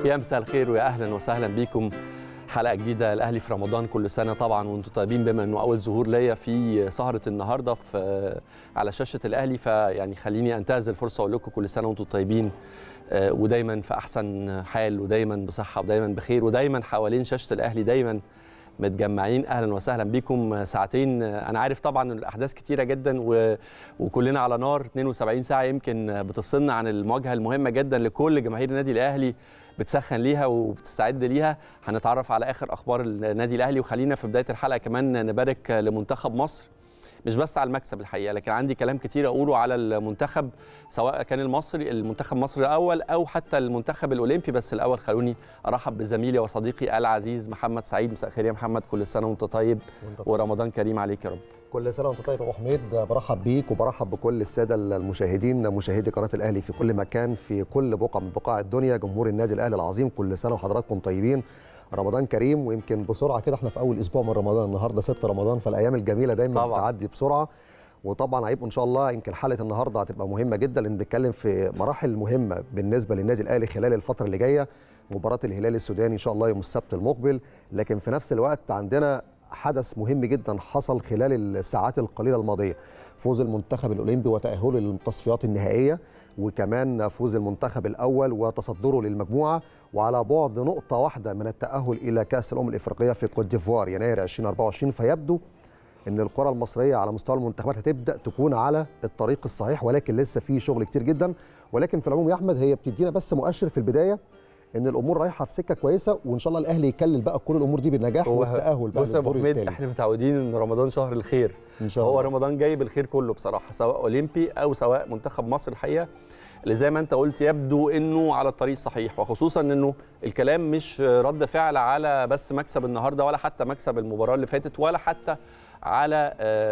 يا مساء الخير ويا اهلا وسهلا بيكم حلقه جديده الاهلي في رمضان كل سنه طبعا وانتم طيبين بما انه اول ظهور ليا في سهره النهارده في على شاشه الاهلي فيعني خليني انتهز الفرصه اقول لكم كل سنه وانتم طيبين آه، ودايما في احسن حال ودايما بصحه ودايما بخير ودايما حوالين شاشه الاهلي دايما متجمعين اهلا وسهلا بيكم ساعتين انا عارف طبعا الاحداث كتيره جدا و... وكلنا على نار 72 ساعه يمكن بتفصلنا عن المواجهه المهمه جدا لكل جماهير النادي الاهلي بتسخن ليها وبتستعد ليها هنتعرف على اخر اخبار النادي الاهلي وخلينا في بدايه الحلقه كمان نبارك لمنتخب مصر مش بس على المكسب الحقيقه لكن عندي كلام كتير اقوله على المنتخب سواء كان المصري المنتخب مصر الاول او حتى المنتخب الاولمبي بس الاول خلوني ارحب بزميلي وصديقي العزيز محمد سعيد مساء الخير يا محمد كل سنه وانت طيب ورمضان كريم عليك يا رب كل سنه وانت طيب يا ابو حميد برحب بيك وبرحب بكل الساده المشاهدين مشاهدي قناه الاهلي في كل مكان في كل بقعه من بقاع الدنيا جمهور النادي الاهلي العظيم كل سنه وحضراتكم طيبين رمضان كريم ويمكن بسرعه كده احنا في اول اسبوع من رمضان النهارده 6 رمضان فالايام الجميله دايما طبعاً. بتعدي بسرعه وطبعا هيبقى ان شاء الله يمكن حلقه النهارده هتبقى مهمه جدا لان بنتكلم في مراحل مهمه بالنسبه للنادي الاهلي خلال الفتره اللي جايه مباراه الهلال السوداني ان شاء الله يوم السبت المقبل لكن في نفس الوقت عندنا حدث مهم جدا حصل خلال الساعات القليله الماضيه فوز المنتخب الاولمبي وتاهله للتصفيات النهائيه وكمان فوز المنتخب الاول وتصدره للمجموعه وعلى بعد نقطه واحده من التاهل الى كاس الامم الافريقيه في كوت ديفوار يناير 2024 فيبدو ان الكره المصريه على مستوى المنتخبات هتبدا تكون على الطريق الصحيح ولكن لسه في شغل كتير جدا ولكن في العموم يا احمد هي بتدينا بس مؤشر في البدايه ان الامور رايحه في سكه كويسه وان شاء الله الاهلي يكلل بقى كل الامور دي بالنجاح هو- والتاهل بقى بص يا ابو للدور حميد التالي. احنا متعودين ان رمضان شهر الخير ان شاء هو الله رمضان جاي بالخير كله بصراحه سواء اولمبي او سواء منتخب مصر الحقيقه اللي زي ما انت قلت يبدو انه على الطريق الصحيح وخصوصا انه الكلام مش رد فعل على بس مكسب النهارده ولا حتى مكسب المباراه اللي فاتت ولا حتى على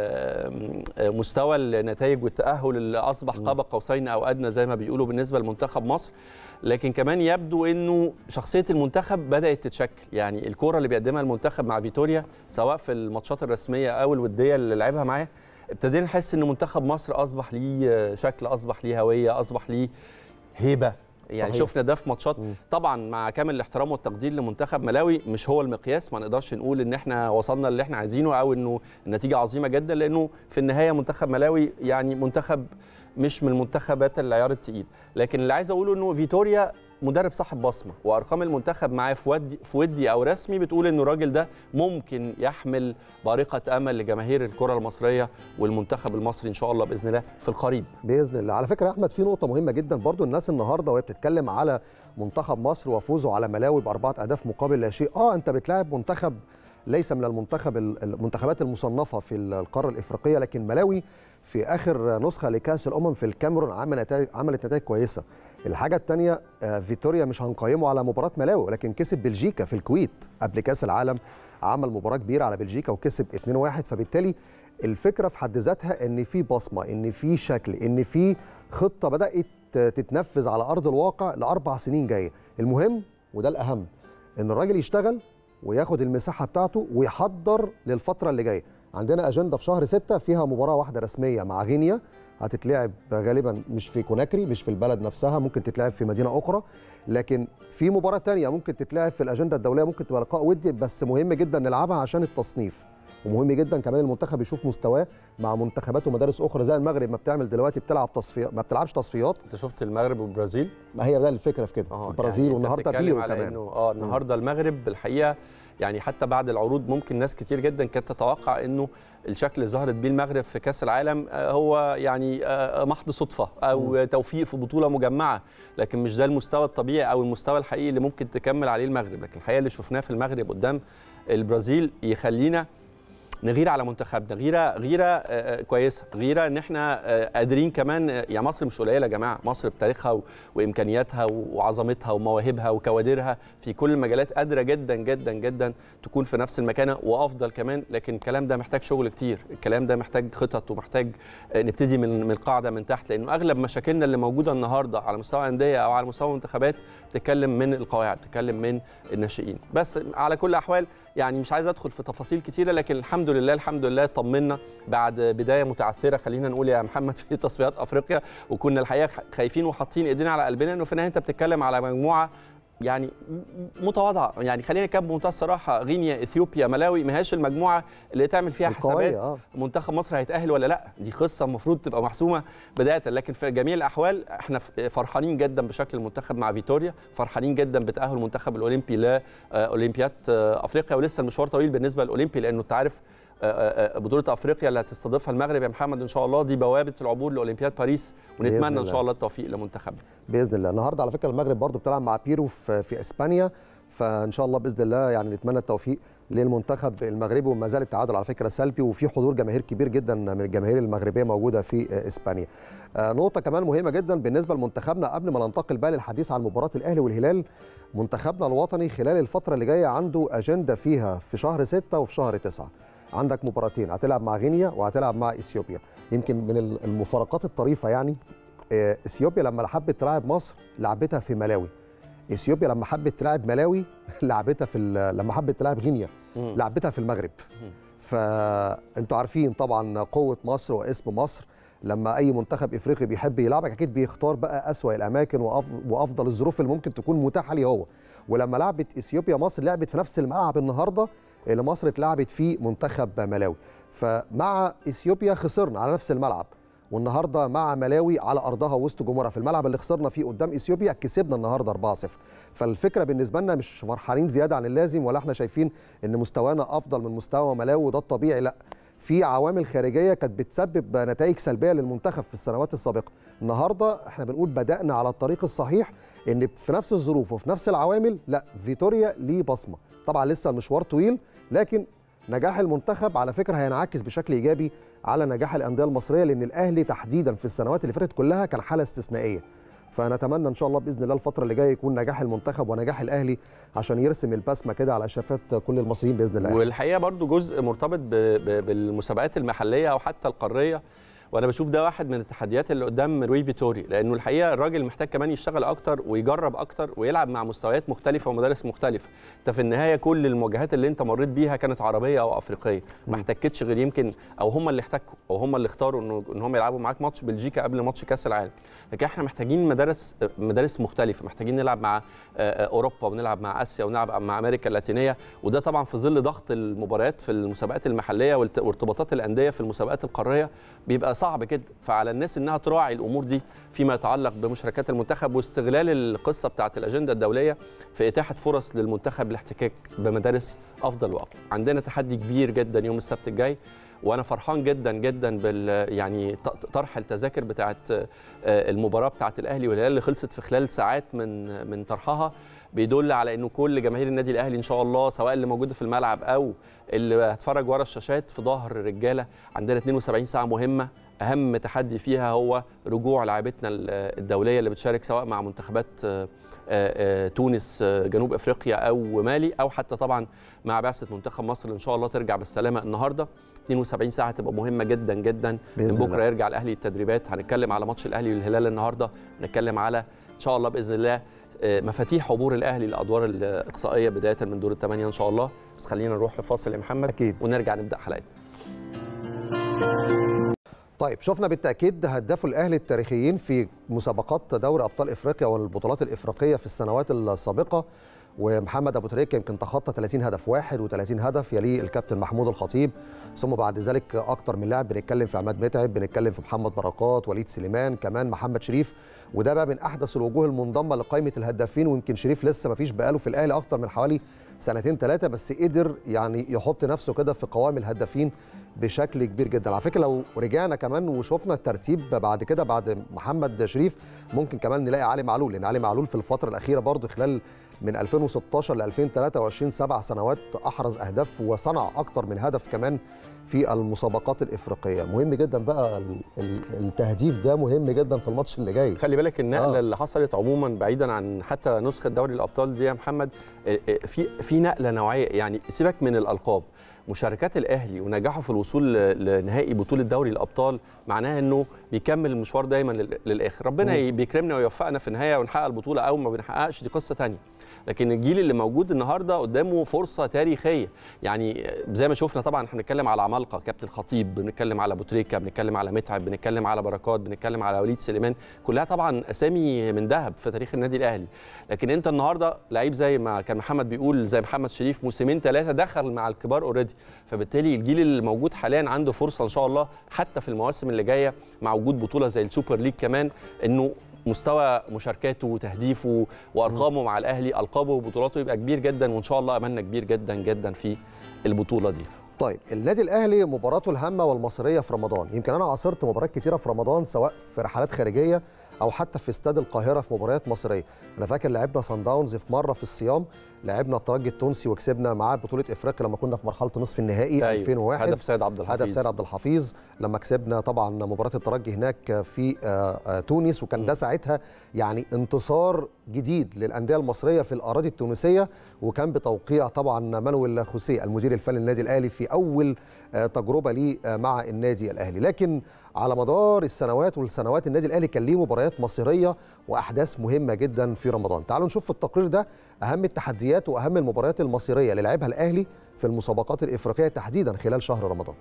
آم، آه، مستوى النتائج والتاهل اللي اصبح قاب قوسين او ادنى زي ما بيقولوا بالنسبه لمنتخب مصر لكن كمان يبدو انه شخصيه المنتخب بدات تتشكل يعني الكره اللي بيقدمها المنتخب مع فيتوريا سواء في الماتشات الرسميه او الوديه اللي لعبها معاه ابتدينا نحس ان منتخب مصر اصبح ليه شكل اصبح ليه هويه اصبح ليه هيبه يعني صحيح. شفنا ده في ماتشات مم. طبعا مع كامل الاحترام والتقدير لمنتخب ملاوي مش هو المقياس ما نقدرش نقول ان احنا وصلنا اللي احنا عايزينه او انه النتيجه عظيمه جدا لانه في النهايه منتخب ملاوي يعني منتخب مش من المنتخبات العيار التقيل لكن اللي عايز اقوله انه فيتوريا مدرب صاحب بصمه وارقام المنتخب معاه في ودي في ودي او رسمي بتقول انه الراجل ده ممكن يحمل بارقه امل لجماهير الكره المصريه والمنتخب المصري ان شاء الله باذن الله في القريب باذن الله على فكره يا احمد في نقطه مهمه جدا برضو الناس النهارده وهي بتتكلم على منتخب مصر وفوزه على ملاوي باربعه اهداف مقابل لا شيء اه انت بتلاعب منتخب ليس من المنتخب المنتخبات المصنفه في القاره الافريقيه لكن ملاوي في اخر نسخه لكاس الامم في الكاميرون عمل نتائج عملت نتائج كويسه الحاجه الثانيه فيتوريا مش هنقيمه على مباراه ملاوي ولكن كسب بلجيكا في الكويت قبل كاس العالم عمل مباراه كبيره على بلجيكا وكسب 2-1 فبالتالي الفكره في حد ذاتها ان في بصمه ان في شكل ان في خطه بدات تتنفذ على ارض الواقع لاربع سنين جايه المهم وده الاهم ان الراجل يشتغل وياخد المساحه بتاعته ويحضر للفتره اللي جايه عندنا اجنده في شهر ستة فيها مباراه واحده رسميه مع غينيا هتتلعب غالبا مش في كوناكري مش في البلد نفسها ممكن تتلعب في مدينه اخرى لكن في مباراه تانية ممكن تتلعب في الاجنده الدوليه ممكن تبقى لقاء ودي بس مهم جدا نلعبها عشان التصنيف ومهم جدا كمان المنتخب يشوف مستواه مع منتخبات ومدارس اخرى زي المغرب ما بتعمل دلوقتي بتلعب تصفيات ما بتلعبش تصفيات انت شفت المغرب والبرازيل ما هي ده الفكره في كده اه البرازيل يعني والنهارده انت بتتكلم بيرو على كمان انه اه النهارده المغرب الحقيقه يعني حتى بعد العروض ممكن ناس كتير جدا كانت تتوقع انه الشكل اللي ظهرت بيه المغرب في كاس العالم آه، هو يعني آه، محض صدفه او توفيق في بطوله مجمعه لكن مش ده المستوى الطبيعي او المستوى الحقيقي اللي ممكن تكمل عليه المغرب لكن الحقيقه اللي شفناه في المغرب قدام البرازيل يخلينا نغير على منتخبنا غيره غيره آه، آه، كويسه غيره ان احنا آه، قادرين كمان آه، يعني مصر مش قليله يا جماعه مصر بتاريخها و- وامكانياتها وعظمتها ومواهبها وكوادرها في كل المجالات قادره جدا جدا جدا تكون في نفس المكانه وافضل كمان لكن الكلام ده محتاج شغل كتير الكلام ده محتاج خطط ومحتاج آه، نبتدي من من القاعده من تحت لانه اغلب مشاكلنا اللي موجوده النهارده على مستوى الانديه او على مستوى المنتخبات بتتكلم من القواعد بتتكلم من الناشئين بس على كل الاحوال يعني مش عايز ادخل في تفاصيل كتيره لكن الحمد لله الحمد لله طمنا بعد بدايه متعثره خلينا نقول يا محمد في تصفيات افريقيا وكنا الحقيقه خايفين وحاطين ايدينا على قلبنا انه في النهايه انت بتتكلم على مجموعه يعني متواضعه يعني خلينا نتكلم بمنتهى الصراحه غينيا اثيوبيا ملاوي ما هياش المجموعه اللي تعمل فيها حسابات آه. منتخب مصر هيتاهل ولا لا دي قصه المفروض تبقى محسومه بدايه لكن في جميع الاحوال احنا فرحانين جدا بشكل المنتخب مع فيتوريا فرحانين جدا بتاهل المنتخب الاولمبي لاولمبياد افريقيا ولسه المشوار طويل بالنسبه للاولمبي لانه انت عارف بطوله افريقيا اللي هتستضيفها المغرب يا محمد ان شاء الله دي بوابه العبور لاولمبياد باريس ونتمنى ان شاء الله التوفيق لمنتخبنا باذن الله النهارده على فكره المغرب برضو بتلعب مع بيرو في, في اسبانيا فان شاء الله باذن الله يعني نتمنى التوفيق للمنتخب المغربي وما زال التعادل على فكره سلبي وفي حضور جماهير كبير جدا من الجماهير المغربيه موجوده في اسبانيا. نقطه كمان مهمه جدا بالنسبه لمنتخبنا قبل ما ننتقل بقى للحديث عن مباراه الاهلي والهلال منتخبنا الوطني خلال الفتره اللي جايه عنده اجنده فيها في شهر 6 وفي شهر 9 عندك مباراتين هتلعب مع غينيا وهتلعب مع اثيوبيا يمكن من المفارقات الطريفه يعني اثيوبيا لما حبت تلعب مصر لعبتها في ملاوي اثيوبيا لما حبت تلعب ملاوي لعبتها في لما حبت تلعب غينيا لعبتها في المغرب فانتوا عارفين طبعا قوه مصر واسم مصر لما اي منتخب افريقي بيحب يلعبك اكيد بيختار بقى اسوا الاماكن وافضل الظروف اللي ممكن تكون متاحه ليه هو ولما لعبت اثيوبيا مصر لعبت في نفس الملعب النهارده اللي مصر اتلعبت فيه منتخب ملاوي فمع اثيوبيا خسرنا على نفس الملعب والنهارده مع ملاوي على ارضها وسط جمهورها في الملعب اللي خسرنا فيه قدام اثيوبيا كسبنا النهارده 4-0 فالفكره بالنسبه لنا مش فرحانين زياده عن اللازم ولا احنا شايفين ان مستوانا افضل من مستوى ملاوي وده الطبيعي لا في عوامل خارجيه كانت بتسبب نتائج سلبيه للمنتخب في السنوات السابقه النهارده احنا بنقول بدانا على الطريق الصحيح ان في نفس الظروف وفي نفس العوامل لا فيتوريا ليه بصمه طبعا لسه المشوار طويل لكن نجاح المنتخب على فكره هينعكس بشكل ايجابي على نجاح الانديه المصريه لان الاهلي تحديدا في السنوات اللي فاتت كلها كان حاله استثنائيه فنتمنى ان شاء الله باذن الله الفتره اللي جايه يكون نجاح المنتخب ونجاح الاهلي عشان يرسم البسمه كده على شفات كل المصريين باذن الله والحقيقه برضو جزء مرتبط بالمسابقات المحليه او حتى القاريه وانا بشوف ده واحد من التحديات اللي قدام روي فيتوري لانه الحقيقه الراجل محتاج كمان يشتغل اكتر ويجرب اكتر ويلعب مع مستويات مختلفه ومدارس مختلفه انت في النهايه كل المواجهات اللي انت مريت بيها كانت عربيه او افريقيه ما احتكتش غير يمكن او هم اللي احتكوا او هم اللي اختاروا انه ان هم يلعبوا معاك ماتش بلجيكا قبل ماتش كاس العالم لكن احنا محتاجين مدارس مدارس مختلفه محتاجين نلعب مع اوروبا ونلعب مع اسيا ونلعب مع امريكا اللاتينيه وده طبعا في ظل ضغط المباريات في المسابقات المحليه وارتباطات الانديه في المسابقات القاريه بيبقى صعب جدا فعلى الناس انها تراعي الامور دي فيما يتعلق بمشاركات المنتخب واستغلال القصه بتاعه الاجنده الدوليه في اتاحه فرص للمنتخب الاحتكاك بمدارس افضل واقوى عندنا تحدي كبير جدا يوم السبت الجاي وانا فرحان جدا جدا بال يعني طرح التذاكر بتاعه المباراه بتاعه الاهلي والهلال اللي خلصت في خلال ساعات من من طرحها بيدل على انه كل جماهير النادي الاهلي ان شاء الله سواء اللي موجوده في الملعب او اللي هتفرج ورا الشاشات في ظهر رجاله عندنا 72 ساعه مهمه اهم تحدي فيها هو رجوع لاعبتنا الدوليه اللي بتشارك سواء مع منتخبات تونس جنوب افريقيا او مالي او حتى طبعا مع بعثه منتخب مصر ان شاء الله ترجع بالسلامه النهارده 72 ساعه هتبقى مهمه جدا جدا من بكره الله. يرجع الاهلي التدريبات هنتكلم على ماتش الاهلي والهلال النهارده نتكلم على ان شاء الله باذن الله مفاتيح عبور الاهلي للادوار الاقصائيه بدايه من دور الثمانيه ان شاء الله بس خلينا نروح لفاصل يا محمد أكيد. ونرجع نبدا حلقتنا طيب شفنا بالتاكيد هدافوا الاهلي التاريخيين في مسابقات دوري ابطال افريقيا والبطولات الافريقيه في السنوات السابقه ومحمد ابو تريكه يمكن تخطى 30 هدف 31 هدف يليه الكابتن محمود الخطيب ثم بعد ذلك اكتر من لاعب بنتكلم في عماد متعب بنتكلم في محمد بركات وليد سليمان كمان محمد شريف وده بقى من احدث الوجوه المنضمه لقائمه الهدافين ويمكن شريف لسه ما فيش بقاله في الاهلي اكتر من حوالي سنتين ثلاثه بس قدر يعني يحط نفسه كده في قوام الهدافين بشكل كبير جدا على فكره لو رجعنا كمان وشفنا الترتيب بعد كده بعد محمد شريف ممكن كمان نلاقي علي معلول لان علي معلول في الفتره الاخيره برضه خلال من 2016 ل 2023 سبع سنوات احرز اهداف وصنع اكتر من هدف كمان في المسابقات الافريقيه مهم جدا بقى التهديف ده مهم جدا في الماتش اللي جاي خلي بالك النقله آه. اللي حصلت عموما بعيدا عن حتى نسخه دوري الابطال دي يا محمد في في نقله نوعيه يعني سيبك من الالقاب مشاركات الاهلي ونجاحه في الوصول ل- لنهائي بطوله دوري الابطال معناها انه بيكمل المشوار دايما لل- للاخر ربنا ي- بيكرمنا ويوفقنا في النهايه ونحقق البطوله او ما بنحققش دي قصه تانية لكن الجيل اللي موجود النهارده قدامه فرصه تاريخيه يعني زي ما شفنا طبعا احنا بنتكلم على عمالقه كابتن خطيب بنتكلم على ابو تريكه بنتكلم على متعب بنتكلم على بركات بنتكلم على وليد سليمان كلها طبعا اسامي من ذهب في تاريخ النادي الاهلي لكن انت النهارده لعيب زي ما كان محمد بيقول زي محمد شريف موسمين ثلاثه دخل مع الكبار اوريدي فبالتالي الجيل اللي موجود حاليا عنده فرصه ان شاء الله حتى في المواسم اللي جايه مع وجود بطوله زي السوبر ليج كمان انه مستوى مشاركاته وتهديفه وارقامه مع الاهلي القابه وبطولاته يبقى كبير جدا وان شاء الله املنا كبير جدا جدا في البطوله دي طيب النادي الاهلي مباراته الهامه والمصريه في رمضان يمكن انا عاصرت مباريات كتيره في رمضان سواء في رحلات خارجيه او حتى في استاد القاهره في مباريات مصريه انا فاكر لعبنا سان داونز في مره في الصيام لعبنا الترجي التونسي وكسبنا معاه بطوله افريقيا لما كنا في مرحله نصف النهائي 2001 هدف سيد عبد الحفيظ هدف سيد عبد الحفيظ لما كسبنا طبعا مباراه الترجي هناك في آه، آه، تونس وكان ده ساعتها يعني انتصار جديد للانديه المصريه في الاراضي التونسيه وكان بتوقيع طبعا مانويل خوسيه المدير الفني للنادي الاهلي في اول آه، تجربه ليه آه، مع النادي الاهلي لكن على مدار السنوات والسنوات النادي الاهلي كان ليه مباريات مصيريه واحداث مهمه جدا في رمضان تعالوا نشوف في التقرير ده اهم التحديات واهم المباريات المصيريه اللي لعبها الاهلي في المسابقات الافريقيه تحديدا خلال شهر رمضان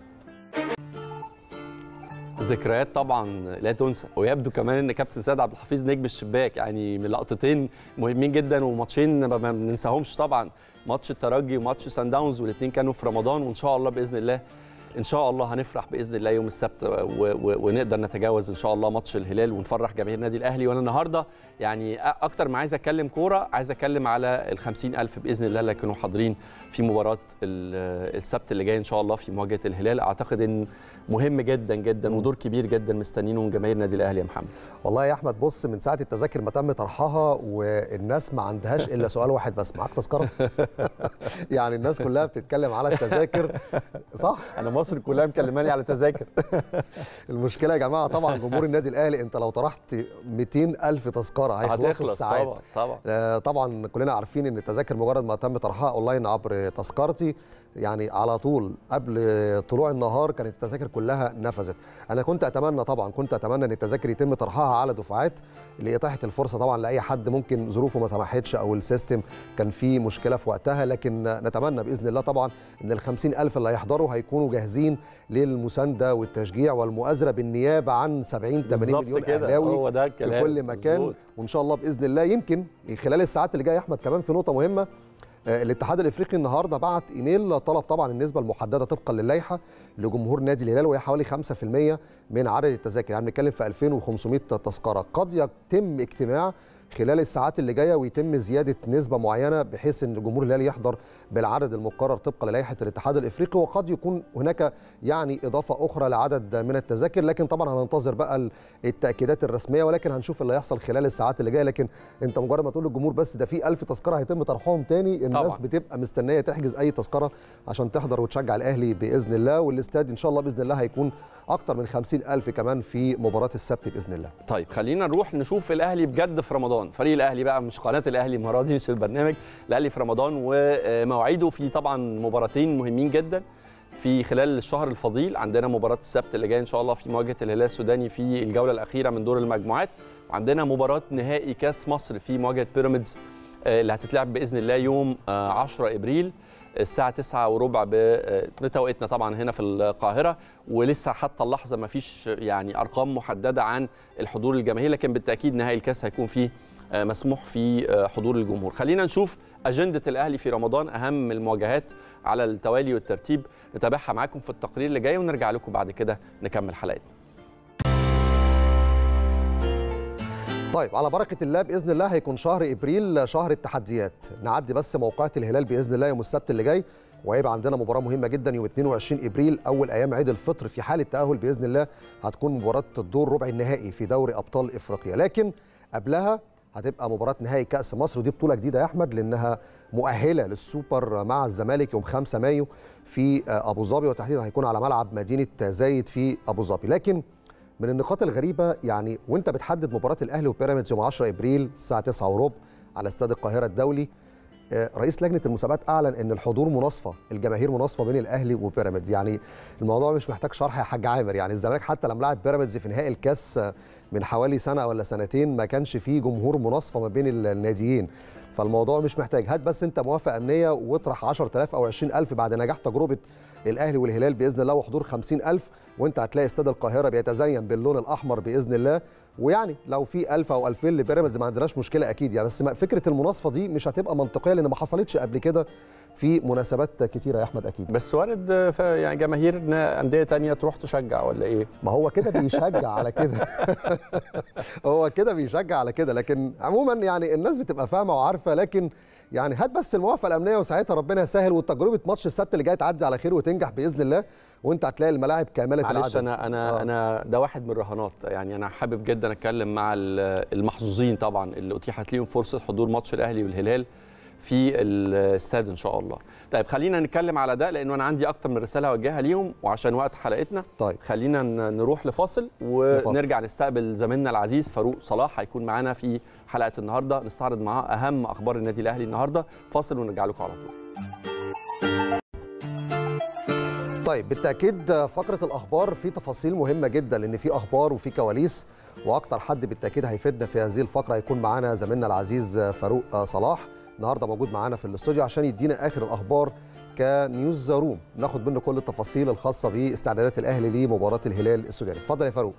ذكريات طبعا لا تنسى ويبدو كمان ان كابتن سيد عبد الحفيظ نجم الشباك يعني من لقطتين مهمين جدا وماتشين ما ما بننساهمش طبعا ماتش الترجي وماتش سان داونز والاثنين كانوا في رمضان وان شاء الله باذن الله ان شاء الله هنفرح باذن الله يوم السبت و- و- ونقدر نتجاوز ان شاء الله ماتش الهلال ونفرح جماهير النادي الاهلي وانا النهارده يعني أ- اكتر ما عايز اتكلم كوره عايز اتكلم على ال 50000 باذن الله اللي هيكونوا حاضرين في مباراه ال- السبت اللي جاي ان شاء الله في مواجهه الهلال اعتقد ان مهم جدا جدا ودور كبير جدا مستنينه من جماهير النادي الاهلي يا محمد والله يا احمد بص من ساعه التذاكر ما تم طرحها والناس ما عندهاش الا سؤال واحد بس معاك تذكره يعني الناس كلها بتتكلم على التذاكر صح انا مصر كلها مكلماني على تذاكر المشكله يا جماعه طبعا جمهور النادي الاهلي انت لو طرحت 200 الف تذكره هيخلصوا في هتخلص ساعات طبعا طبعا آه، طبعا كلنا عارفين ان التذاكر مجرد ما تم طرحها اونلاين عبر تذكرتي يعني على طول قبل طلوع النهار كانت التذاكر كلها نفذت انا كنت اتمنى طبعا كنت اتمنى ان التذاكر يتم طرحها على دفعات لاتاحه الفرصه طبعا لاي حد ممكن ظروفه ما سمحتش او السيستم كان فيه مشكله في وقتها لكن نتمنى باذن الله طبعا ان ال 50000 اللي هيحضروا هيكونوا جاهزين للمسانده والتشجيع والمؤازره بالنيابه عن 70 80 بالظبط مليون كده اهلاوي هو ده في الكلام كل مكان مظبوط. وان شاء الله باذن الله يمكن خلال الساعات اللي جايه يا احمد كمان في نقطه مهمه آه، الاتحاد الافريقي النهارده بعت ايميل طلب طبعا النسبه المحدده طبقا للائحه لجمهور نادي الهلال وهي حوالي 5% من عدد التذاكر يعني بنتكلم في 2500 تذكره قد يتم اجتماع خلال الساعات اللي جايه ويتم زياده نسبه معينه بحيث ان جمهور الهلال يحضر بالعدد المقرر طبقا للائحه الاتحاد الافريقي وقد يكون هناك يعني اضافه اخرى لعدد من التذاكر لكن طبعا هننتظر بقى ال- التاكيدات الرسميه ولكن هنشوف اللي هيحصل خلال الساعات اللي جايه لكن انت مجرد ما تقول للجمهور بس ده في 1000 تذكره هيتم طرحهم تاني الناس طبعاً. بتبقى مستنيه تحجز اي تذكره عشان تحضر وتشجع الاهلي باذن الله والاستاد ان شاء الله باذن الله هيكون اكتر من 50000 كمان في مباراه السبت باذن الله طيب خلينا نروح نشوف الاهلي بجد في رمضان فريق الاهلي بقى مش قناه الاهلي المره دي مش البرنامج الاهلي في رمضان ومواعيده في طبعا مباراتين مهمين جدا في خلال الشهر الفضيل عندنا مباراه السبت اللي جاي ان شاء الله في مواجهه الهلال السوداني في الجوله الاخيره من دور المجموعات وعندنا مباراه نهائي كاس مصر في مواجهه بيراميدز آه، اللي هتتلعب باذن الله يوم آه، 10 ابريل الساعة 9 وربع ب- بتوقيتنا طبعا هنا في القاهرة ولسه حتى اللحظة ما فيش يعني أرقام محددة عن الحضور الجماهيري لكن بالتأكيد نهائي الكاس هيكون فيه آه، مسموح فيه آه، حضور الجمهور خلينا نشوف أجندة الأهلي في رمضان أهم المواجهات على التوالي والترتيب نتابعها معاكم في التقرير اللي جاي ونرجع لكم بعد كده نكمل حلقتنا طيب على بركه الله باذن الله هيكون شهر ابريل شهر التحديات نعدي بس موقعة الهلال باذن الله يوم السبت اللي جاي وهيبقى عندنا مباراه مهمه جدا يوم 22 ابريل اول ايام عيد الفطر في حاله تاهل باذن الله هتكون مباراه الدور ربع النهائي في دوري ابطال افريقيا لكن قبلها هتبقى مباراه نهائي كاس مصر ودي بطوله جديده يا احمد لانها مؤهله للسوبر مع الزمالك يوم 5 مايو في ابو ظبي وتحديدا هيكون على ملعب مدينه زايد في ابو ظبي لكن من النقاط الغريبه يعني وانت بتحدد مباراه الاهلي وبيراميدز يوم 10 ابريل الساعه 9 وربع على استاد القاهره الدولي آه، رئيس لجنه المسابقات اعلن ان الحضور مناصفه الجماهير مناصفه بين الاهلي وبيراميدز يعني الموضوع مش محتاج شرح يا حاج عامر يعني الزمالك حتى لما لعب بيراميدز في نهائي الكاس آه، من حوالي سنه ولا سنتين ما كانش فيه جمهور مناصفه ما بين ال- الناديين فالموضوع مش محتاج هات بس انت موافقه امنيه واطرح 10000 او 20000 بعد نجاح تجربه الاهلي والهلال باذن الله وحضور 50000 وانت هتلاقي استاد القاهره بيتزين باللون الاحمر باذن الله ويعني لو في 1000 او 2000 لبيراميدز ما عندناش مشكله اكيد يعني بس ما- فكره المناصفه دي مش هتبقى منطقيه لان ما حصلتش قبل كده في مناسبات كتيره يا احمد اكيد بس وارد آه، ف- يعني جماهير نا- انديه تانية تروح تشجع ولا ايه ما هو كده بيشجع على كده هو كده بيشجع على كده لكن عموما يعني الناس بتبقى فاهمه وعارفه لكن يعني هات بس الموافقه الامنيه وساعتها ربنا يسهل وتجربه ماتش السبت اللي جاي تعدي على خير وتنجح باذن الله وانت هتلاقي الملاعب كامله معلش العدد انا انا آه. آه. انا ده واحد من الرهانات يعني انا حابب جدا اتكلم مع ال- المحظوظين طبعا اللي اتيحت ليهم فرصه حضور ماتش الاهلي والهلال في الاستاد ان شاء الله طيب خلينا نتكلم على ده لانه انا عندي اكتر من رساله اوجهها ليهم وعشان وقت حلقتنا طيب خلينا ن- نروح لفاصل ونرجع نستقبل زميلنا العزيز فاروق صلاح هيكون معانا في حلقه النهارده نستعرض معاه اهم اخبار النادي الاهلي النهارده فاصل ونرجع لكم على طول طيب بالتاكيد فقره الاخبار في تفاصيل مهمه جدا لان في اخبار وفي كواليس واكتر حد بالتاكيد هيفيدنا في هذه الفقره هيكون معانا زميلنا العزيز فاروق صلاح النهارده موجود معانا في الاستوديو عشان يدينا اخر الاخبار كنيوز روم ناخد منه كل التفاصيل الخاصه باستعدادات الاهلي لمباراه الهلال السوداني اتفضل يا فاروق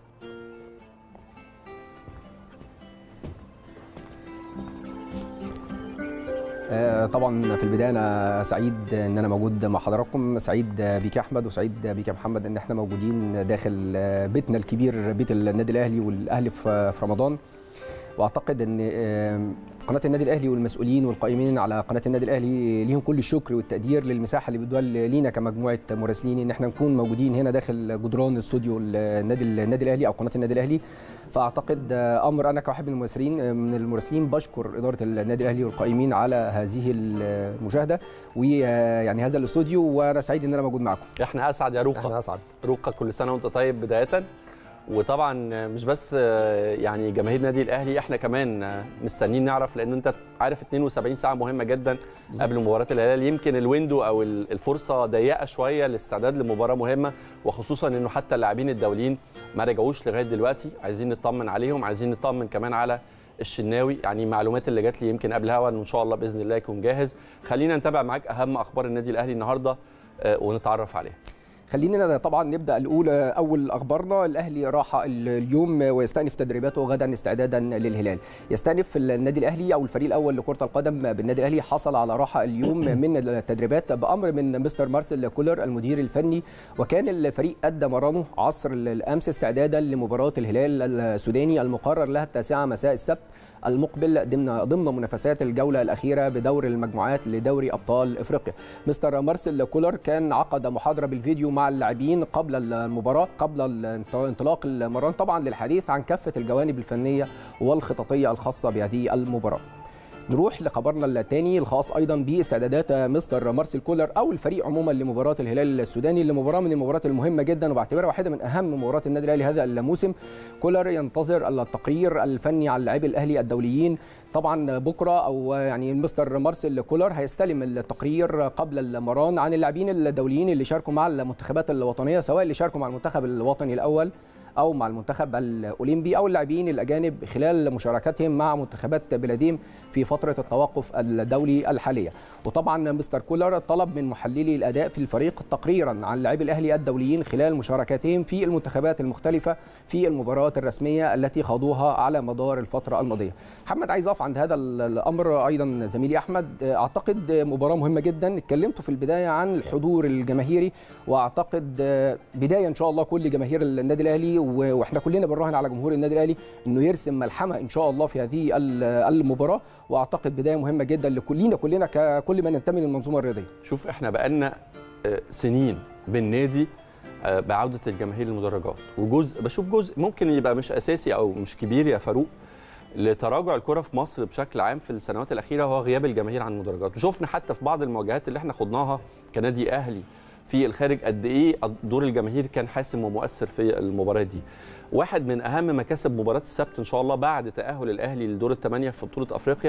آه، طبعا في البدايه انا سعيد ان انا موجود مع حضراتكم سعيد بيك يا احمد وسعيد بيك يا محمد ان احنا موجودين داخل آه، بيتنا الكبير بيت النادي الاهلي والاهلي في في رمضان واعتقد ان آه، قناه النادي الاهلي والمسؤولين والقائمين على قناه النادي الاهلي ليهم كل الشكر والتقدير للمساحه اللي بيدوها لينا كمجموعه مراسلين ان احنا نكون موجودين هنا داخل جدران استوديو النادي النادي الاهلي او قناه النادي الاهلي فاعتقد آه، امر انا كواحد من المراسلين آه، من المراسلين بشكر اداره النادي الاهلي والقائمين على هذه المشاهده ويعني هذا الاستوديو وانا سعيد ان انا موجود معكم احنا اسعد يا روقه احنا اسعد روقا كل سنه وانت طيب بدايه وطبعا مش بس يعني جماهير نادي الاهلي احنا كمان مستنيين نعرف لان انت عارف 72 ساعه مهمه جدا قبل مباراه الهلال يمكن الويندو او الفرصه ضيقه شويه للاستعداد لمباراه مهمه وخصوصا انه حتى اللاعبين الدوليين ما رجعوش لغايه دلوقتي عايزين نطمن عليهم عايزين نطمن كمان على الشناوي يعني المعلومات اللي جات لي يمكن قبلها وان ان شاء الله باذن الله يكون جاهز خلينا نتابع معاك اهم اخبار النادي الاهلي النهارده آه، ونتعرف عليها خلينا طبعا نبدا الاولى اول اخبارنا الاهلي راح اليوم ويستأنف تدريباته غدا استعدادا للهلال يستأنف النادي الاهلي او الفريق الاول لكره القدم بالنادي الاهلي حصل على راحه اليوم من التدريبات بامر من مستر مارسيل كولر المدير الفني وكان الفريق ادى مرانه عصر الامس استعدادا لمباراه الهلال السوداني المقرر لها التاسعه مساء السبت المقبل ضمن ضمن منافسات الجوله الاخيره بدور المجموعات لدوري ابطال افريقيا. مستر مارسيل كولر كان عقد محاضره بالفيديو مع اللاعبين قبل المباراه قبل انطلاق المران طبعا للحديث عن كافه الجوانب الفنيه والخططيه الخاصه بهذه المباراه. نروح لخبرنا الثاني الخاص ايضا باستعدادات مستر مارسيل كولر او الفريق عموما لمباراه الهلال السوداني اللي مباراه من المباريات المهمه جدا وبعتبرها واحده من اهم مباريات النادي الاهلي هذا الموسم كولر ينتظر التقرير الفني عن اللاعبي الاهلي الدوليين طبعا بكره او يعني مستر مارسيل كولر هيستلم التقرير قبل المران عن اللاعبين الدوليين اللي شاركوا مع المنتخبات الوطنيه سواء اللي شاركوا مع المنتخب الوطني الاول او مع المنتخب الاولمبي او اللاعبين الاجانب خلال مشاركتهم مع منتخبات بلادهم في فتره التوقف الدولي الحاليه وطبعا مستر كولر طلب من محللي الاداء في الفريق تقريرا عن لاعبي الاهلي الدوليين خلال مشاركاتهم في المنتخبات المختلفه في المباريات الرسميه التي خاضوها على مدار الفتره الماضيه محمد عايز اقف عند هذا الامر ايضا زميلي احمد اعتقد مباراه مهمه جدا اتكلمت في البدايه عن الحضور الجماهيري واعتقد بدايه ان شاء الله كل جماهير النادي الاهلي واحنا كلنا بنراهن على جمهور النادي الاهلي انه يرسم ملحمه ان شاء الله في هذه المباراه واعتقد بدايه مهمه جدا لكلنا كلنا ككل من ينتمي للمنظومه الرياضيه شوف احنا بقالنا سنين بالنادي بعوده الجماهير للمدرجات وجزء بشوف جزء ممكن يبقى مش اساسي او مش كبير يا فاروق لتراجع الكره في مصر بشكل عام في السنوات الاخيره هو غياب الجماهير عن المدرجات وشفنا حتى في بعض المواجهات اللي احنا خضناها كنادي اهلي في الخارج قد ايه دور الجماهير كان حاسم ومؤثر في المباراه دي واحد من اهم مكاسب مباراه السبت ان شاء الله بعد تاهل الاهلي لدور الثمانيه في بطوله افريقيا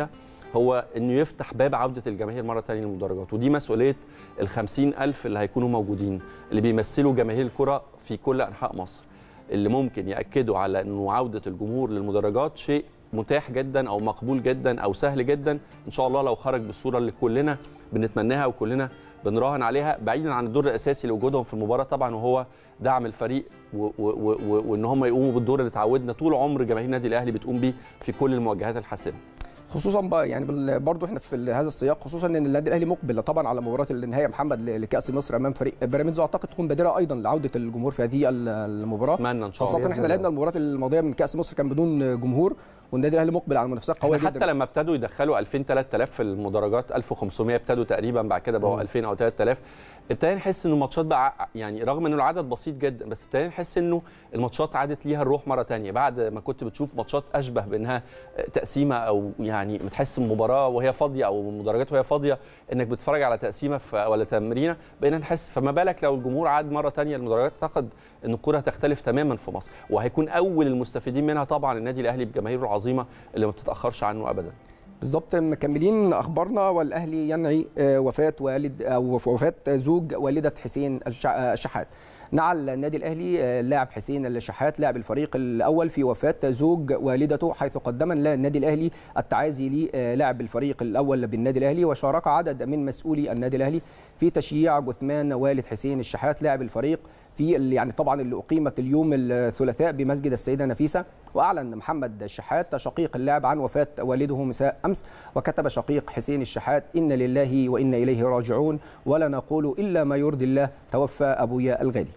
هو انه يفتح باب عوده الجماهير مره ثانيه للمدرجات ودي مسؤوليه ال ألف اللي هيكونوا موجودين اللي بيمثلوا جماهير الكره في كل انحاء مصر اللي ممكن ياكدوا على انه عوده الجمهور للمدرجات شيء متاح جدا او مقبول جدا او سهل جدا ان شاء الله لو خرج بالصوره اللي كلنا بنتمناها وكلنا بنراهن عليها بعيدا عن الدور الاساسي لوجودهم في المباراه طبعا وهو دعم الفريق وان هم يقوموا بالدور اللي اتعودنا طول عمر جماهير النادي الاهلي بتقوم بيه في كل المواجهات الحاسمه خصوصا بقى يعني برضه احنا في هذا السياق خصوصا ان النادي الاهلي مقبل طبعا على مباراه النهائي محمد لكاس مصر امام فريق بيراميدز واعتقد تكون بادره ايضا لعوده الجمهور في هذه المباراه اتمنى ان شاء الله خاصه احنا لعبنا المباراه الماضيه من كاس مصر كان بدون جمهور والنادي الاهلي مقبل على منافسات قويه حتى جدا حتى لما ابتدوا يدخلوا 2000 3000 في المدرجات 1500 ابتدوا تقريبا بعد كده بقوا 2000 او 3000 ابتدينا نحس ان الماتشات بقى يعني رغم انه العدد بسيط جدا بس ابتدينا نحس انه الماتشات عادت ليها الروح مره ثانيه بعد ما كنت بتشوف ماتشات اشبه بانها تقسيمه او يعني بتحس المباراه وهي فاضيه او المدرجات وهي فاضيه انك بتتفرج على تقسيمه ولا تمرينه بقينا نحس فما بالك لو الجمهور عاد مره ثانيه المدرجات اعتقد ان الكره هتختلف تماما في مصر وهيكون اول المستفيدين منها طبعا النادي الاهلي بجماهيره العظيمه اللي ما بتتاخرش عنه ابدا بالظبط مكملين اخبارنا والاهلي ينعي وفاه والد او وفاه زوج والده حسين الشحات نعى النادي الاهلي لاعب حسين الشحات لاعب الفريق الاول في وفاه زوج والدته حيث قدم النادي الاهلي التعازي للاعب الفريق الاول بالنادي الاهلي وشارك عدد من مسؤولي النادي الاهلي في تشييع جثمان والد حسين الشحات لاعب الفريق في اللي يعني طبعا اللي اقيمت اليوم الثلاثاء بمسجد السيده نفيسه واعلن محمد الشحات شقيق اللاعب عن وفاه والده مساء امس وكتب شقيق حسين الشحات ان لله وانا اليه راجعون ولا نقول الا ما يرضي الله توفى ابويا الغالي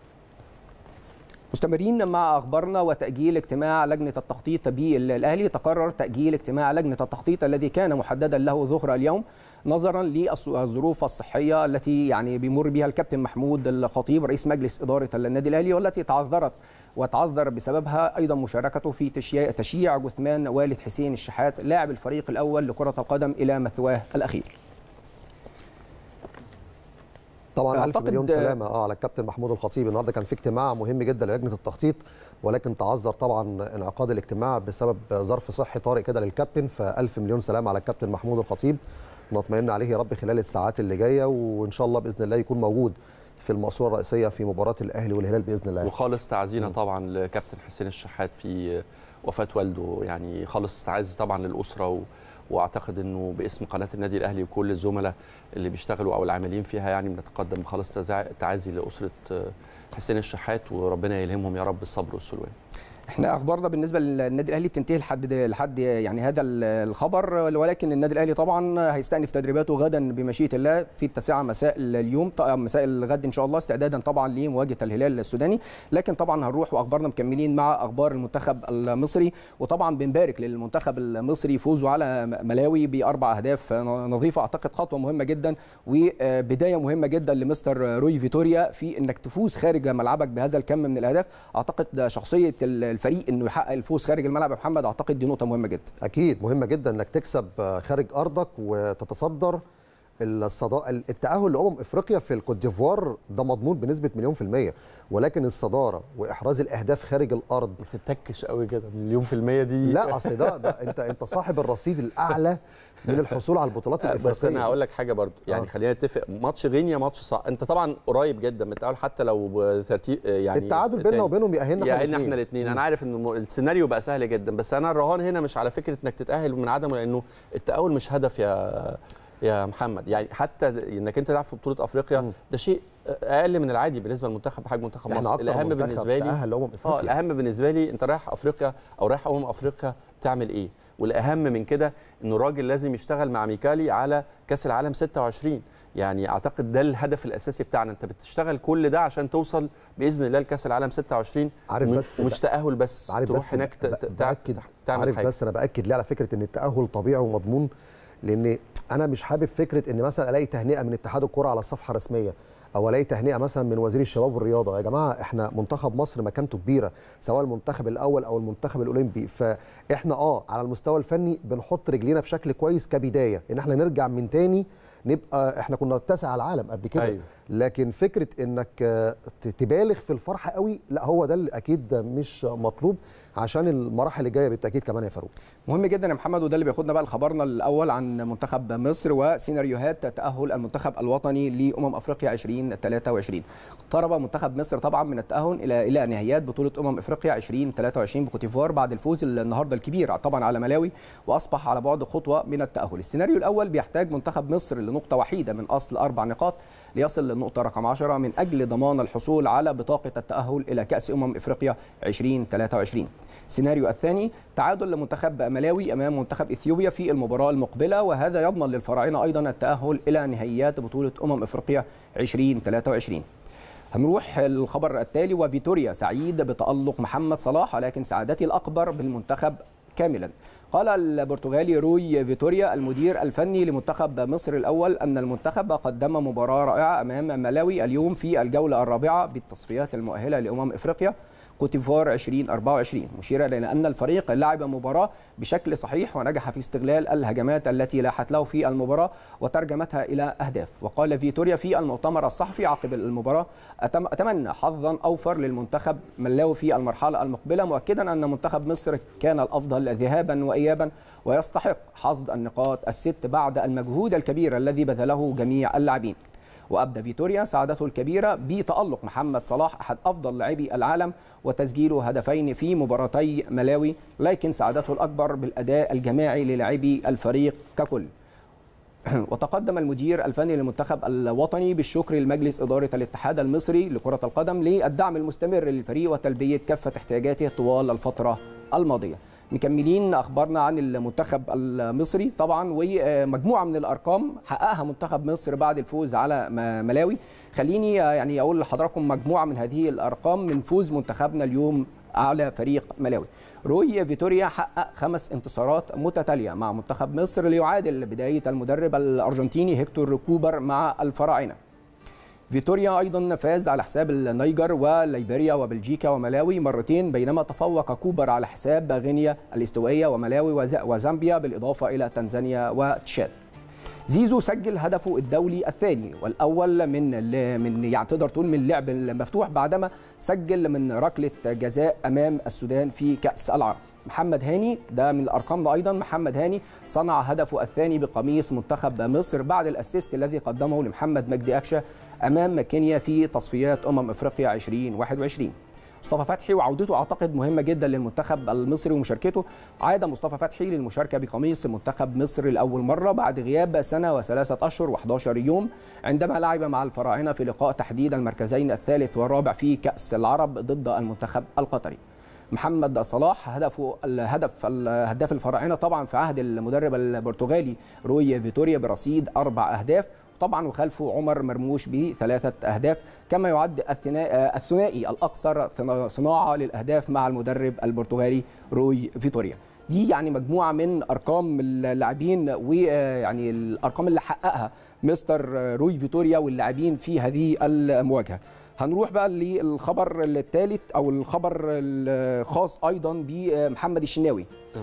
مستمرين مع اخبارنا وتاجيل اجتماع لجنه التخطيط بالاهلي تقرر تاجيل اجتماع لجنه التخطيط الذي كان محددا له ظهر اليوم نظرا للظروف الصحيه التي يعني بيمر بها الكابتن محمود الخطيب رئيس مجلس اداره النادي الاهلي والتي تعذرت وتعذر بسببها ايضا مشاركته في تشييع, تشييع جثمان والد حسين الشحات لاعب الفريق الاول لكره القدم الى مثواه الاخير. طبعا الف مليون سلامه اه على الكابتن محمود الخطيب النهارده كان في اجتماع مهم جدا للجنه التخطيط ولكن تعذر طبعا انعقاد الاجتماع بسبب ظرف صحي طارئ كده للكابتن فالف مليون سلامه على الكابتن محمود الخطيب نطمئن عليه يا رب خلال الساعات اللي جايه وان شاء الله باذن الله يكون موجود في المقصوره الرئيسيه في مباراه الاهلي والهلال باذن الله وخالص تعزينا طبعا لكابتن حسين الشحات في وفاه والده يعني خالص تعازي طبعا للاسره و... واعتقد انه باسم قناه النادي الاهلي وكل الزملاء اللي بيشتغلوا او العاملين فيها يعني بنتقدم خالص تعازي لاسره حسين الشحات وربنا يلهمهم يا رب الصبر والسلوان احنا اخبارنا بالنسبه للنادي الاهلي بتنتهي لحد لحد يعني هذا الخبر ولكن النادي الاهلي طبعا هيستأنف تدريباته غدا بمشيئه الله في التاسعه مساء اليوم مساء الغد ان شاء الله استعدادا طبعا لمواجهه الهلال السوداني لكن طبعا هنروح واخبارنا مكملين مع اخبار المنتخب المصري وطبعا بنبارك للمنتخب المصري فوزه على ملاوي باربع اهداف نظيفه اعتقد خطوه مهمه جدا وبدايه مهمه جدا لمستر روي فيتوريا في انك تفوز خارج ملعبك بهذا الكم من الاهداف اعتقد شخصيه الفريق انه يحقق الفوز خارج الملعب يا محمد اعتقد دي نقطه مهمه جدا اكيد مهمه جدا انك تكسب خارج ارضك وتتصدر الصدا... التاهل لامم افريقيا في الكوت ديفوار ده مضمون بنسبه مليون في الميه ولكن الصداره واحراز الاهداف خارج الارض ما تتكش قوي كده مليون في الميه دي لا اصل ده, ده انت انت صاحب الرصيد الاعلى من الحصول على البطولات الافريقيه بس انا هقول لك حاجه برضو يعني آه. خلينا نتفق ماتش غينيا ماتش صعب انت طبعا قريب جدا من التاهل حتى لو بترتيب يعني التعادل بيننا وبينهم يأهلنا يأهلنا احنا الاثنين انا عارف ان السيناريو بقى سهل جدا بس انا الرهان هنا مش على فكره انك تتاهل من عدمه لانه التاهل مش هدف يا يا محمد يعني حتى انك انت تلعب في بطوله افريقيا م. ده شيء اقل من العادي بالنسبه للمنتخب بحجم منتخب مصر الاهم بالنسبه لي اه الاهم بالنسبه لي انت رايح افريقيا او رايح امم افريقيا تعمل ايه والاهم من كده انه الراجل لازم يشتغل مع ميكالي على كاس العالم 26 يعني اعتقد ده الهدف الاساسي بتاعنا انت بتشتغل كل ده عشان توصل باذن الله لكاس العالم 26 عارف بس مش تاهل بس عارف تروح بس هناك بأكد تعمل عارف حاجة. بس انا باكد ليه على فكره ان التاهل طبيعي ومضمون لان انا مش حابب فكره ان مثلا الاقي تهنئه من اتحاد الكره على الصفحه الرسميه او الاقي تهنئه مثلا من وزير الشباب والرياضه يا جماعه احنا منتخب مصر مكانته كبيره سواء المنتخب الاول او المنتخب الاولمبي فاحنا اه على المستوى الفني بنحط رجلينا بشكل كويس كبدايه ان احنا نرجع من تاني نبقى احنا كنا التاسع على العالم قبل كده أيوة. لكن فكره انك آه، ت- تبالغ في الفرحه قوي لا هو ده اللي اكيد مش مطلوب عشان المراحل الجايه بالتاكيد كمان يا فاروق مهم جدا يا محمد وده اللي بياخدنا بقى لخبرنا الاول عن منتخب مصر وسيناريوهات تاهل المنتخب الوطني لامم افريقيا 2023 اقترب منتخب مصر طبعا من التاهل الى الى نهائيات بطوله امم افريقيا 2023 بكوتيفوار بعد الفوز النهارده الكبير طبعا على ملاوي واصبح على بعد خطوه من التاهل السيناريو الاول بيحتاج منتخب مصر لنقطه وحيده من اصل اربع نقاط ليصل للنقطه رقم 10 من اجل ضمان الحصول على بطاقه التاهل الى كاس امم افريقيا 2023 السيناريو الثاني تعادل لمنتخب ملاوي امام منتخب اثيوبيا في المباراه المقبله وهذا يضمن للفراعنه ايضا التاهل الى نهائيات بطوله امم افريقيا 2023 هنروح الخبر التالي وفيتوريا سعيد بتألق محمد صلاح ولكن سعادتي الأكبر بالمنتخب كاملا قال البرتغالي روي فيتوريا المدير الفني لمنتخب مصر الأول أن المنتخب قدم مباراة رائعة أمام ملاوي اليوم في الجولة الرابعة بالتصفيات المؤهلة لأمم إفريقيا كوتيفوار 2024 مشيرا الى ان الفريق لعب مباراه بشكل صحيح ونجح في استغلال الهجمات التي لاحت له في المباراه وترجمتها الى اهداف وقال فيتوريا في المؤتمر الصحفي عقب المباراه أتم اتمنى حظا اوفر للمنتخب ملاوي في المرحله المقبله مؤكدا ان منتخب مصر كان الافضل ذهابا وايابا ويستحق حصد النقاط الست بعد المجهود الكبير الذي بذله جميع اللاعبين وابدى فيتوريا سعادته الكبيره بتالق محمد صلاح احد افضل لاعبي العالم وتسجيله هدفين في مباراتي ملاوي لكن سعادته الاكبر بالاداء الجماعي للاعبي الفريق ككل وتقدم المدير الفني للمنتخب الوطني بالشكر لمجلس إدارة الاتحاد المصري لكرة القدم للدعم المستمر للفريق وتلبية كافة احتياجاته طوال الفترة الماضية مكملين اخبارنا عن المنتخب المصري طبعا ومجموعه من الارقام حققها منتخب مصر بعد الفوز على م- ملاوي خليني يعني اقول لحضراتكم مجموعه من هذه الارقام من فوز منتخبنا اليوم على فريق ملاوي روي فيتوريا حقق خمس انتصارات متتاليه مع منتخب مصر ليعادل بدايه المدرب الارجنتيني هيكتور كوبر مع الفراعنه فيتوريا ايضا فاز على حساب النيجر وليبيريا وبلجيكا وملاوي مرتين بينما تفوق كوبر على حساب غينيا الاستوائيه وملاوي وز- وزامبيا بالاضافه الى تنزانيا وتشاد زيزو سجل هدفه الدولي الثاني والاول من ال- من يعني تقدر تقول من اللعب المفتوح بعدما سجل من ركله جزاء امام السودان في كاس العرب محمد هاني ده من الارقام ده ايضا محمد هاني صنع هدفه الثاني بقميص منتخب مصر بعد الاسيست الذي قدمه لمحمد مجدي قفشه امام كينيا في تصفيات امم افريقيا 2021 مصطفى فتحي وعودته اعتقد مهمه جدا للمنتخب المصري ومشاركته عاد مصطفى فتحي للمشاركه بقميص منتخب مصر لاول مره بعد غياب سنه وثلاثه اشهر و11 يوم عندما لعب مع الفراعنه في لقاء تحديد المركزين الثالث والرابع في كاس العرب ضد المنتخب القطري محمد صلاح هدفه الهدف هداف الفراعنه طبعا في عهد المدرب البرتغالي روي فيتوريا برصيد اربع اهداف طبعا وخلفه عمر مرموش بثلاثه اهداف كما يعد الثنائي الثنائي الاكثر صناعه للاهداف مع المدرب البرتغالي روي فيتوريا دي يعني مجموعه من ارقام اللاعبين ويعني الارقام اللي حققها مستر روي فيتوريا واللاعبين في هذه المواجهه هنروح بقى للخبر الثالث او الخبر الخاص ايضا بمحمد الشناوي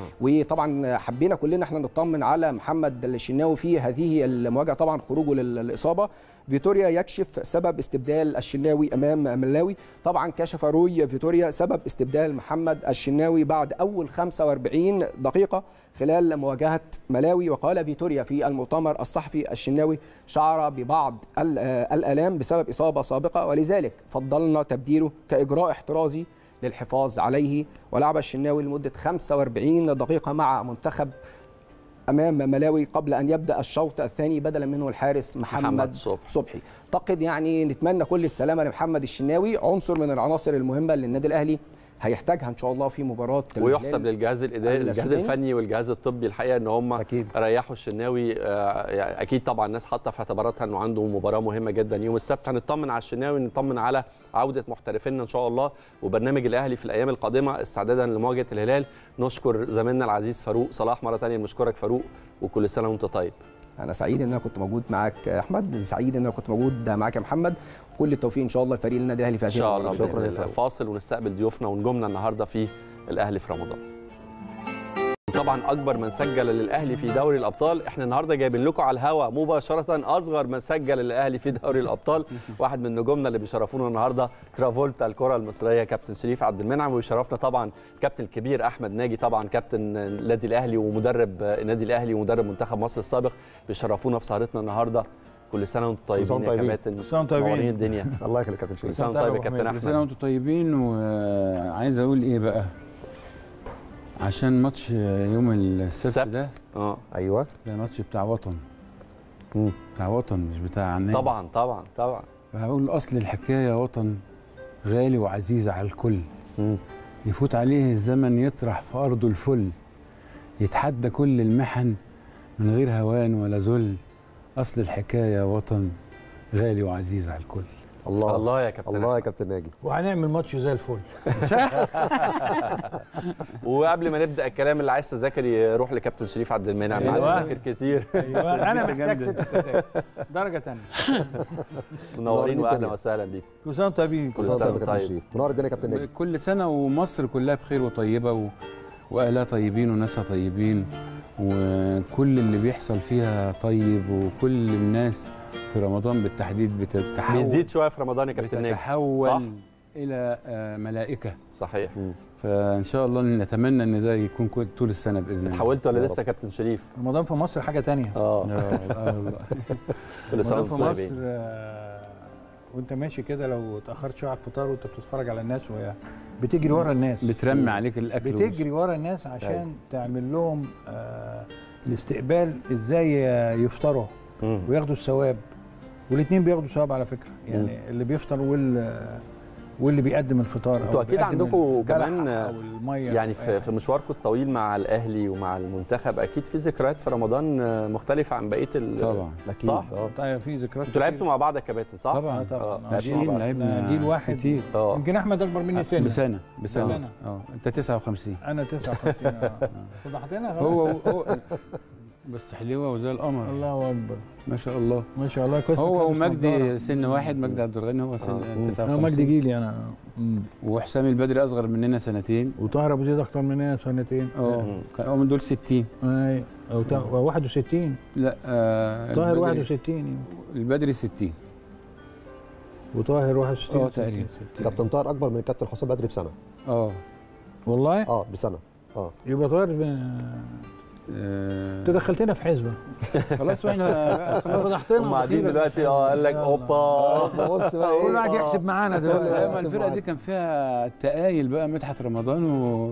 وطبعا حبينا كلنا احنا نطمن على محمد الشناوي في هذه المواجهه طبعا خروجه للاصابه فيتوريا يكشف سبب استبدال الشناوي امام ملاوي طبعا كشف روي فيتوريا سبب استبدال محمد الشناوي بعد اول 45 دقيقه خلال مواجهه ملاوي وقال فيتوريا في المؤتمر الصحفي الشناوي شعر ببعض الالام بسبب اصابه سابقه ولذلك فضلنا تبديله كاجراء احترازي للحفاظ عليه ولعب الشناوي لمده 45 دقيقه مع منتخب امام ملاوي قبل ان يبدا الشوط الثاني بدلا منه الحارس محمد, محمد صبحي. صبحي اعتقد يعني نتمنى كل السلامه لمحمد الشناوي عنصر من العناصر المهمه للنادي الاهلي هيحتاجها ان شاء الله في مباراه ويحسب للجهاز الاداري الجهاز الفني والجهاز الطبي الحقيقه ان هم أكيد. ريحوا الشناوي آه اكيد طبعا الناس حاطه في اعتباراتها انه عنده مباراه مهمه جدا يوم السبت هنطمن على الشناوي نطمن على عوده محترفينا ان شاء الله وبرنامج الاهلي في الايام القادمه استعدادا لمواجهه الهلال نشكر زميلنا العزيز فاروق صلاح مره ثانيه بنشكرك فاروق وكل سنه وانت طيب انا سعيد ان انا كنت موجود معاك احمد سعيد ان انا كنت موجود معاك يا محمد كل التوفيق ان شاء الله لفريق النادي الاهلي في هذه ان شاء الله شكرا شكرا فاصل ونستقبل ضيوفنا ونجومنا النهارده في الاهلي في رمضان طبعا اكبر من سجل للاهلي في دوري الابطال احنا النهارده جايبين لكم على الهوا مباشره اصغر من سجل للاهلي في دوري الابطال واحد من نجومنا اللي بيشرفونا النهارده ترافولتا الكره المصريه كابتن شريف عبد المنعم ويشرفنا طبعا الكابتن الكبير احمد ناجي طبعا كابتن النادي الاهلي ومدرب النادي الاهلي ومدرب منتخب مصر السابق بيشرفونا في سهرتنا النهارده كل سنه وانتم طيبين سنة يا طيبين. كابتن كل سنة وانتم طيبين. منورين الدنيا الله يخليك يا كابتن كل شريف سنه وانتم طيب يا كابتن كل سنه احمد وانتم طيبين وعايز اقول ايه بقى عشان ماتش يوم السبت السبت. ده اه ايوه ده ماتش بتاع وطن مم. بتاع وطن مش بتاع النادي طبعا طبعا طبعا فهقول اصل الحكايه وطن غالي وعزيز على الكل مم. يفوت عليه الزمن يطرح في ارضه الفل يتحدى كل المحن من غير هوان ولا ذل اصل الحكايه وطن غالي وعزيز على الكل الله الله يا كابتن الله يا أحمد. كابتن ناجي وهنعمل ماتش زي الفل وقبل ما نبدا الكلام اللي عايز تذاكر يروح لكابتن شريف عبد المنعم أيوة. معاه ذاكر كتير ايوه انا لسه محتاج جامدة. ست ستات درجه ثانيه منورين منورين واهلا الدنيا. وسهلا بيكم كل سنه وانتم طيبين كل سنه سنة وانت يا كابتن طيب. شريف منور الدنيا يا كابتن ناجي كل سنه ومصر كلها بخير وطيبه و... واهلها طيبين وناسها طيبين وكل اللي بيحصل فيها طيب وكل الناس في رمضان بالتحديد بتتحول بيزيد شويه في رمضان يا كابتن ناجي بتتحول صح. الى آه، ملائكه صحيح فان شاء الله نتمنى ان ده يكون كل- طول السنه باذن الله اتحولت ولا يا لسه يا كابتن شريف رمضان في مصر حاجه ثانيه اه آه، آه، والله. كل سنه رمضان في وانتم مصر طيبين آه، وانت ماشي كده لو اتاخرت شويه على الفطار وانت بتتفرج على الناس وهي بتجري ورا الناس بترمي عليك الاكل بتجري ورا الناس عشان تعمل لهم آه، الاستقبال ازاي آه، يفطروا مم. وياخدوا الثواب والاثنين بياخدوا ثواب على فكره يعني اللي بيفطر وال واللي بيقدم الفطار انتوا أكيد بيقدم عندكم البلح كمان، او الميه يعني أو في أي في مشواركم الطويل مع الاهلي ومع المنتخب اكيد في ذكريات في رمضان آه، مختلفه عن بقيه ال- طبعا اكيد صح. اه طيب في ذكريات انتوا لعبتوا مع بعض يا كابتن صح؟ طبعا آه طبعا آه، آه، لعبتوا مع عشرين بعض. لعبنا جيل واحد كتير اه يمكن احمد اكبر مني سنه بسنه بسنه سنة. اه انت 59 انا 59 اه فضحتنا خلاص. هو هو بس حلوه وزي القمر الله اكبر ما شاء الله ما شاء الله كويس هو ما كانش ومجدي نضارة. سن واحد مجدي عبد الغني هو سن آه. انا 59 مجدي جيلي انا مم. وحسام البدري اصغر مننا سنتين وطاهر ابو زيد اكتر مننا سنتين اه مم. كان هو من دول 60 اي او تا- 61 لا آه طاهر البدري- 61 البدري 60 وطاهر 61 اه تقريبا كابتن طاهر اكبر من الكابتن حسام بدري بسنه اه والله اه بسنه اه يبقى طاهر ب- آه، انت دخلتنا في حزبه خلاص واحنا بقى خلاص فضحتنا هم قاعدين وسيبك. دلوقتي اه قال لك يلا. اوبا بص بقى كل ايه واحد يحسب معانا لا، ما دلوقتي الفرقه دي كان فيها تقايل بقى مدحت رمضان و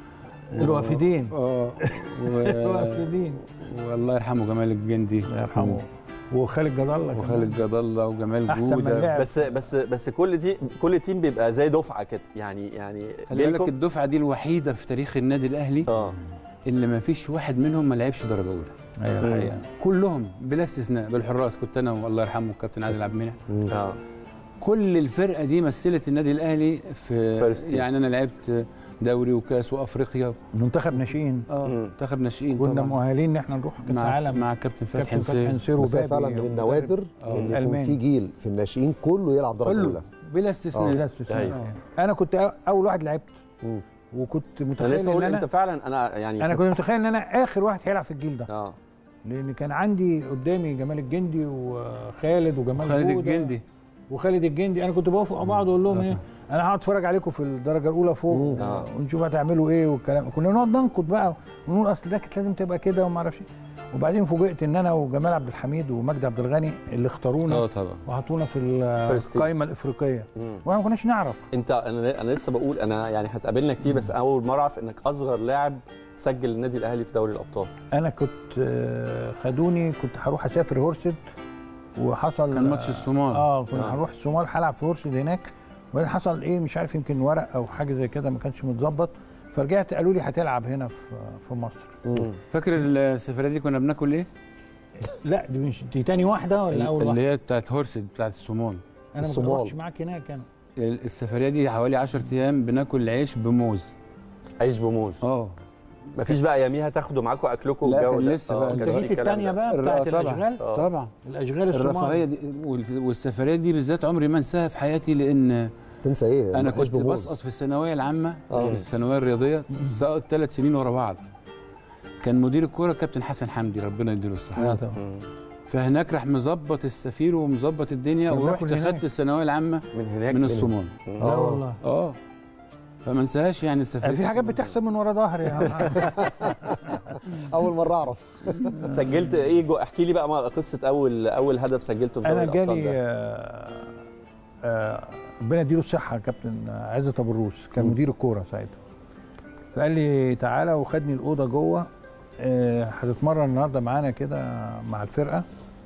الوافدين اه و... الوافدين والله يرحمه جمال الجندي الله يرحمه وخالد جد الله كمان. وخالد جد الله وجمال احسن من جوده لعب بس بس بس كل دي كل تيم بيبقى زي دفعه كده يعني يعني خلي بالك جيلكم الدفعه دي الوحيده في تاريخ النادي الاهلي اه اللي ما فيش واحد منهم ما لعبش درجه اولى ايوه الحقيقه كلهم بلا استثناء بالحراس كنت انا والله يرحمه الكابتن عادل عبد المنعم اه كل الفرقه دي مثلت النادي الاهلي في First team. يعني انا لعبت دوري وكاس وافريقيا منتخب ناشئين اه مم. منتخب ناشئين كنا طبعا مؤهلين ان احنا نروح كاس مع العالم مع كابتن فتحي كابتن فتحي نسير نسير بس هي وبابي فعلا من ومدرب النوادر آه. ان يكون ألماني. في جيل في الناشئين كله يلعب درجه كله اولى بلا آه. استثناء بلا استثناء. أيوة. انا كنت أ- اول واحد لعبت مم. وكنت انا متخيل لسه ان بقول انت انا فعلا انا يعني انا كنت متخيل ان انا اخر واحد هيلعب في الجيل ده اه لان كان عندي قدامي جمال الجندي وخالد وجمال خالد جودة الجندي وخالد الجندي انا كنت بوافق مع بعض واقول لهم آه. ايه انا هقعد اتفرج عليكم في الدرجه الاولى فوق آه. ونشوف هتعملوا ايه والكلام كنا نقعد ننقد بقى ونقول اصل ده كانت لازم تبقى كده وما اعرفش إيه. وبعدين فوجئت ان انا وجمال عبد الحميد ومجدي عبد الغني اللي اختارونا اه طبعا وحطونا في First team. القائمه الافريقيه مم. واحنا ما كناش نعرف انت انا انا لسه بقول انا يعني هتقابلنا كتير بس اول مره اعرف انك اصغر لاعب سجل النادي الاهلي في دوري الابطال انا كنت آه، خدوني كنت هروح اسافر هورسد وحصل كان ماتش الصومال اه كنا آه. هنروح الصومال هلعب في هورسد هناك وبعدين حصل ايه مش عارف يمكن ورق او حاجه زي كده ما كانش متظبط فرجعت قالوا لي هتلعب هنا في في مصر مم. فاكر السفريه دي كنا بناكل ايه؟ لا دي مش دي تاني واحده ولا اول اللي واحده هي بتاعت هورسد بتاعت الصومال انا ما الصومال. رحتش معاك هناك انا السفريه دي حوالي 10 ايام بناكل عيش بموز عيش بموز اه مفيش بقى اياميها تاخدوا معاكم اكلكم لا، والجو كان ده؟ لسه آه، بقى. كان انت في جيت الكلام الثانيه ده. بقى بتاعت طبعا الاشغال آه. طبعا الاشغال الصومال الرفاهيه دي وال- والسفريه دي بالذات عمري ما انساها في حياتي لان تنسى ايه انا عيش كنت بموز. بسقط في الثانويه العامه آه. في الثانويه الرياضيه سقط ثلاث سنين ورا بعض كان مدير الكوره كابتن حسن حمدي ربنا يديله الصحه آه طبعا. مم. فهناك راح مظبط السفير ومظبط الدنيا كان ورحت بياكل هناك. خدت الثانويه العامه من هناك من الصومال مم. لا والله اه فما انساهاش يعني السفير في حاجات بتحصل من ورا ظهري يا عم. اول مره اعرف سجلت ايه جو احكي لي بقى ما- قصه اول اول هدف سجلته في دوري انا الأبطال جالي ده. آه، آه، ربنا يديله الصحه كابتن عزت ابو الروس كان مدير الكوره ساعتها فقال لي تعالى وخدني الاوضه جوه آه، هتتمرن النهارده معانا كده مع الفرقه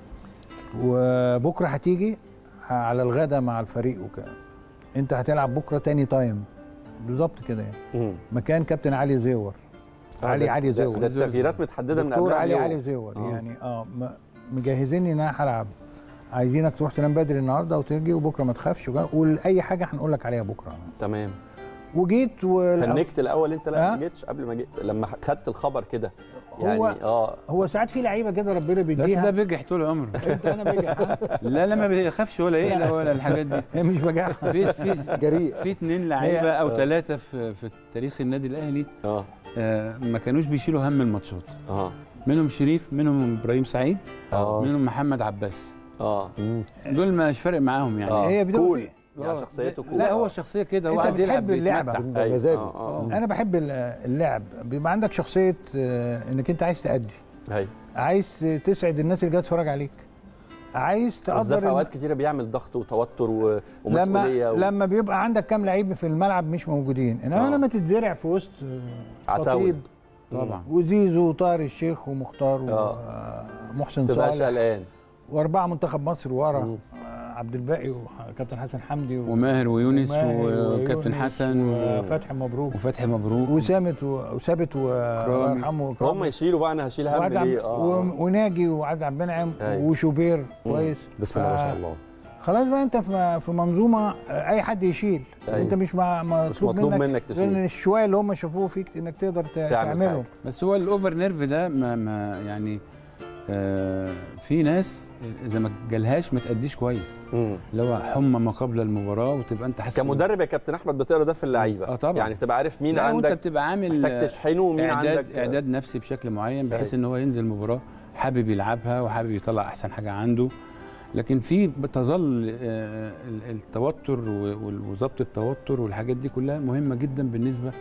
وبكره هتيجي على الغدا مع الفريق وكده انت هتلعب بكره تاني تايم بالظبط كده يعني مم. مكان كابتن علي زيور آه، علي ده- علي ده- زيور ده التغييرات متحدده من دكتور قبلها علي بيوم. علي زيور آه. يعني اه م- مجهزيني ان انا هلعب عايزينك تروح تنام بدري النهارده وترجي وبكره ما تخافش وجا- واي حاجه هنقول لك عليها بكره تمام وجيت و هنكت الاول انت لا آه. ما جيتش قبل ما جيت لما خدت الخبر كده يعني هو اه هو ساعات في لعيبه كده ربنا بس ده بيديها بيجح طول عمره انت انا بجح لا لا ما بيخافش ولا ايه لا ولا الحاجات دي هي مش بجح في في جريء في اتنين لعيبه هي- او ثلاثه في في تاريخ النادي الاهلي اه آه، ما كانوش بيشيلوا هم الماتشات اه منهم شريف منهم ابراهيم سعيد اه منهم محمد عباس اه مم. دول مش فارق معاهم يعني آه. هي بتبقى كول في- يعني آه. شخصيته كول لا هو آه. الشخصيه كده هو أنت عايز يلعب بتحب اللعبة. بيتمتع. أيوة. بمزاجه. آه، آه. انا بحب ال- اللعب بيبقى عندك شخصيه آه، انك انت عايز تأدي ايوه عايز تسعد الناس اللي جايه تتفرج عليك عايز بس ده تقدر في اوقات كتيره بيعمل ضغط وتوتر و... لما ومسؤوليه و... لما بيبقى عندك كام لعيب في الملعب مش موجودين انما آه. لما تتزرع في وسط عتاولة. خطيب طبعا وزيزو وطاهر الشيخ ومختار آه. ومحسن تبقاش صالح قلقان واربعه منتخب مصر ورا مم. آه، عبد الباقي وكابتن حسن حمدي و- وماهر ويونس وماهر وكابتن ويونس حسن و- وفتحي مبروك وفتحي مبروك وسامت و- وثابت والله كرامي. يرحمه هم وكرامي. يشيلوا بقى انا هشيل هم وعد عب- ليه اه و- وناجي وعد عبد المنعم أيوة. وشوبير كويس بسم الله ما شاء ف- الله خلاص بقى انت في في منظومه آه، اي حد يشيل أيوة. انت مش مع مش مطلوب منك غير تشيل ان الشويه اللي هم شافوه فيك انك تقدر ت- تعمل تعمله حاجة. بس هو الاوفر نيرف ده ما, ما يعني آه في ناس اذا ما جالهاش ما تأديش كويس مم. اللي هو حمى ما قبل المباراه وتبقى انت حاسس كمدرب يا كابتن احمد بتقرا ده في اللعيبه اه طبعا يعني تبقى عارف مين لا وانت عندك بتبقى عامل محتاج تشحنه ومين اعداد عندك اعداد نفسي بشكل معين بحيث أيوة. ان هو ينزل مباراه حابب يلعبها وحابب يطلع احسن حاجه عنده لكن في بتظل آه، ال- التوتر و- وال- وظبط التوتر والحاجات دي كلها مهمه جدا بالنسبه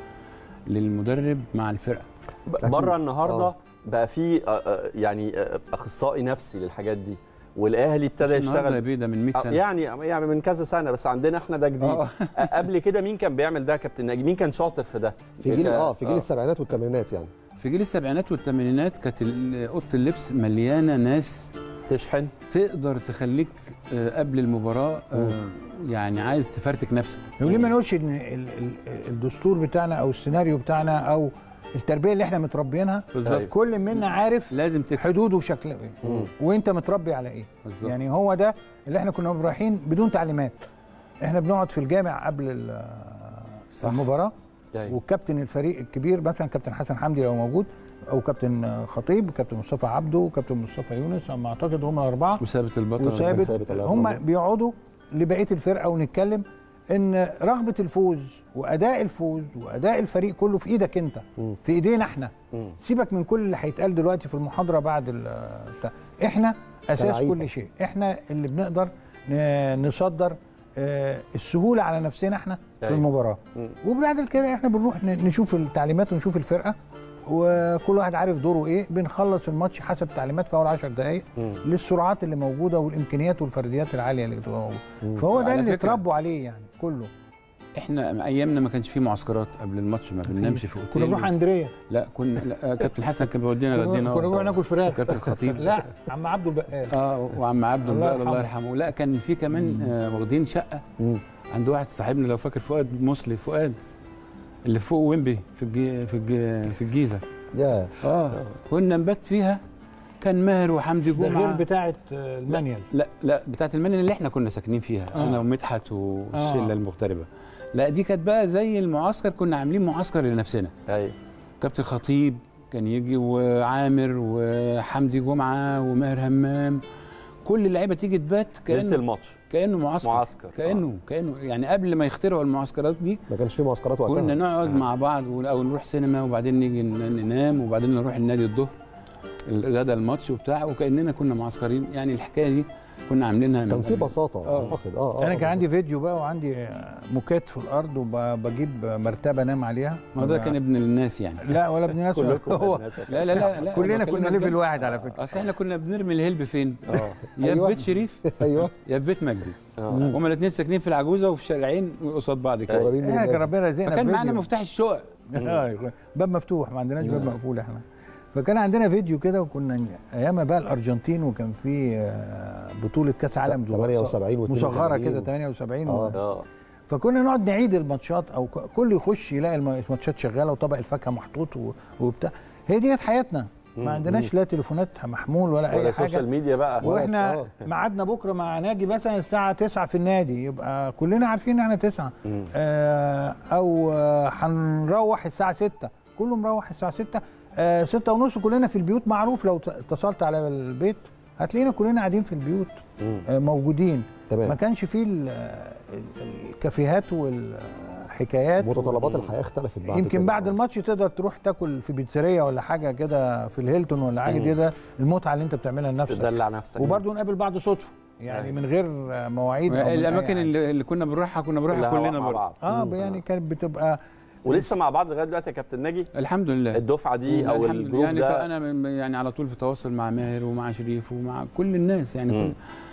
للمدرب مع الفرقه أكيد. بره النهارده آه. بقى في آه، آه، يعني آه، اخصائي نفسي للحاجات دي والاهلي ابتدى بس النهارده يا يشتغل بيه ده من 100 آه، سنه يعني يعني من كذا سنه بس عندنا احنا ده جديد آه. آه، قبل كده مين كان بيعمل ده يا كابتن ناجي مين كان شاطر في ده في جيل ك- اه في جيل السبعينات والثمانينات يعني في جيل السبعينات والثمانينات كانت ال- اوضه اللبس مليانه ناس تشحن تقدر تخليك آه، قبل المباراه آه، يعني عايز تفرتك نفسك وليه ما نقولش ان ال- ال- الدستور بتاعنا او السيناريو بتاعنا او التربيه اللي احنا متربيينها بالظبط كل منا عارف لازم تكسب حدوده وشكله ايه وانت متربي على ايه بالظبط يعني هو ده اللي احنا كنا رايحين بدون تعليمات احنا بنقعد في الجامع قبل ال- صح. المباراه أيوة. وكابتن الفريق الكبير مثلا كابتن حسن حمدي لو موجود او كابتن خطيب كابتن مصطفى عبده وكابتن مصطفى يونس اما اعتقد هم الاربعه وثابت البطل وثابت ثابت الله هم يرحمه. بيقعدوا لبقيه الفرقه ونتكلم ان رغبه الفوز واداء الفوز واداء الفريق كله في ايدك انت مم. في ايدينا احنا مم. سيبك من كل اللي هيتقال دلوقتي في المحاضره بعد ال- بتاع احنا اساس كلاعيبة. كل شيء احنا اللي بنقدر ن- نصدر آه، السهوله على نفسنا احنا في أيوة. المباراه مم. وبعد كده احنا بنروح ن- نشوف التعليمات ونشوف الفرقه وكل واحد عارف دوره ايه بنخلص الماتش حسب تعليمات في اول 10 دقائق مم. للسرعات اللي موجوده والامكانيات والفرديات العاليه اللي بتبقى موجوده فهو ده وعلى اللي فكرة- اتربوا عليه يعني كله احنا ايامنا ما كانش في معسكرات قبل الماتش ما بننامش في اوتيل كنا بنروح اندريا لا كنا لا آه، كابتن حسن كان بيودينا كنا يودينا كنا بنروح ناكل فراخ كابتن الخطيب لا عم عبده البقال اه وعم عبد الله الله الله يرحمه. يرحمه لا كان في كمان آه واخدين شقه مم. عند واحد صاحبنا لو فاكر فؤاد مسلي فؤاد اللي فوق ويمبي في الجي في الجي في الجيزه يا اه كنا نبات فيها كان ماهر وحمدي ده غير جمعه بتاعه آه، المانيال لا لا بتاعت المنن اللي احنا كنا ساكنين فيها آه. انا ومدحت والشله آه. المغتربه لا دي كانت بقى زي المعسكر كنا عاملين معسكر لنفسنا ايوه كابتن خطيب كان يجي وعامر وحمدي جمعه وماهر همام كل اللعيبه تيجي تبات ليله كانه الماتش كانه معسكر معسكر كانه كانه يعني قبل ما يخترعوا المعسكرات دي ما كانش في معسكرات وقتها كنا نقعد مع بعض او نروح سينما وبعدين نيجي ن- ننام وبعدين نروح النادي الظهر الغدا الماتش وبتاع وكاننا كنا معسكرين يعني الحكايه دي كنا عاملينها كان من في قبل. بساطه آه. اعتقد اه اه انا كان آه، عندي فيديو بقى وعندي موكات في الارض وبجيب مرتبه انام عليها ما ده كان ابن الناس يعني لا ولا ابن ناس كلكم هو الناس لا لا لا, لا كلنا أنا كنا بكلمك ليفل جد. واحد على فكره اصل احنا كنا بنرمي الهلب فين؟ اه يا في أيوة. بيت شريف ايوه يا في بيت مجدي اه هما الاثنين ساكنين في العجوزه وفي شارعين قصاد بعض كده قريبين من ايه النادي. ربنا رزقنا فكان معانا بفيديو. مفتاح الشقق آه، باب مفتوح ما عندناش باب مقفول احنا فكان عندنا فيديو كده وكنا ايام بقى الارجنتين وكان في آه، بطوله كاس عالم 78 و مصغره 82 كده 78 و... آه. اه فكنا نقعد نعيد الماتشات او ك- كل يخش يلاقي الم- الماتشات شغاله وطبق الفاكهه محطوط و- وبتاع هي ديت حياتنا ما عندناش لا تليفونات محمول ولا ولا اي حاجه سوشيال ميديا بقى واحنا آه. ميعادنا بكره مع ناجي مثلا الساعه 9 في النادي يبقى كلنا عارفين ان احنا 9 مم. آه او آه، هنروح الساعه 6 كله مروح الساعه 6 آه 6 ونص كلنا في البيوت معروف لو ت- اتصلت على البيت هتلاقينا كلنا قاعدين في البيوت مم. آه موجودين تمام. ما كانش فيه ال- ال- الكافيهات والحكايات متطلبات الحياه اختلفت بعد يمكن كده. بعد الماتش تقدر تروح تاكل في بيتزاريه ولا حاجه كده في الهيلتون ولا حاجه دي ده المتعه اللي انت بتعملها لنفسك تدلع نفسك وبرضه نقابل بعض صدفه يعني أيوة. من غير مواعيد أو من أي الاماكن حاجة. اللي, اللي كنا بنروحها كنا بنروحها كلها كلنا مع برضه بعض اه يعني كانت بتبقى ولسه مع بعض لغايه دلوقتي يا كابتن ناجي الحمد لله الدفعه دي او الحمد لله. الجروب يعني ده انا من- يعني على طول في تواصل مع ماهر ومع شريف ومع كل الناس يعني مم. كل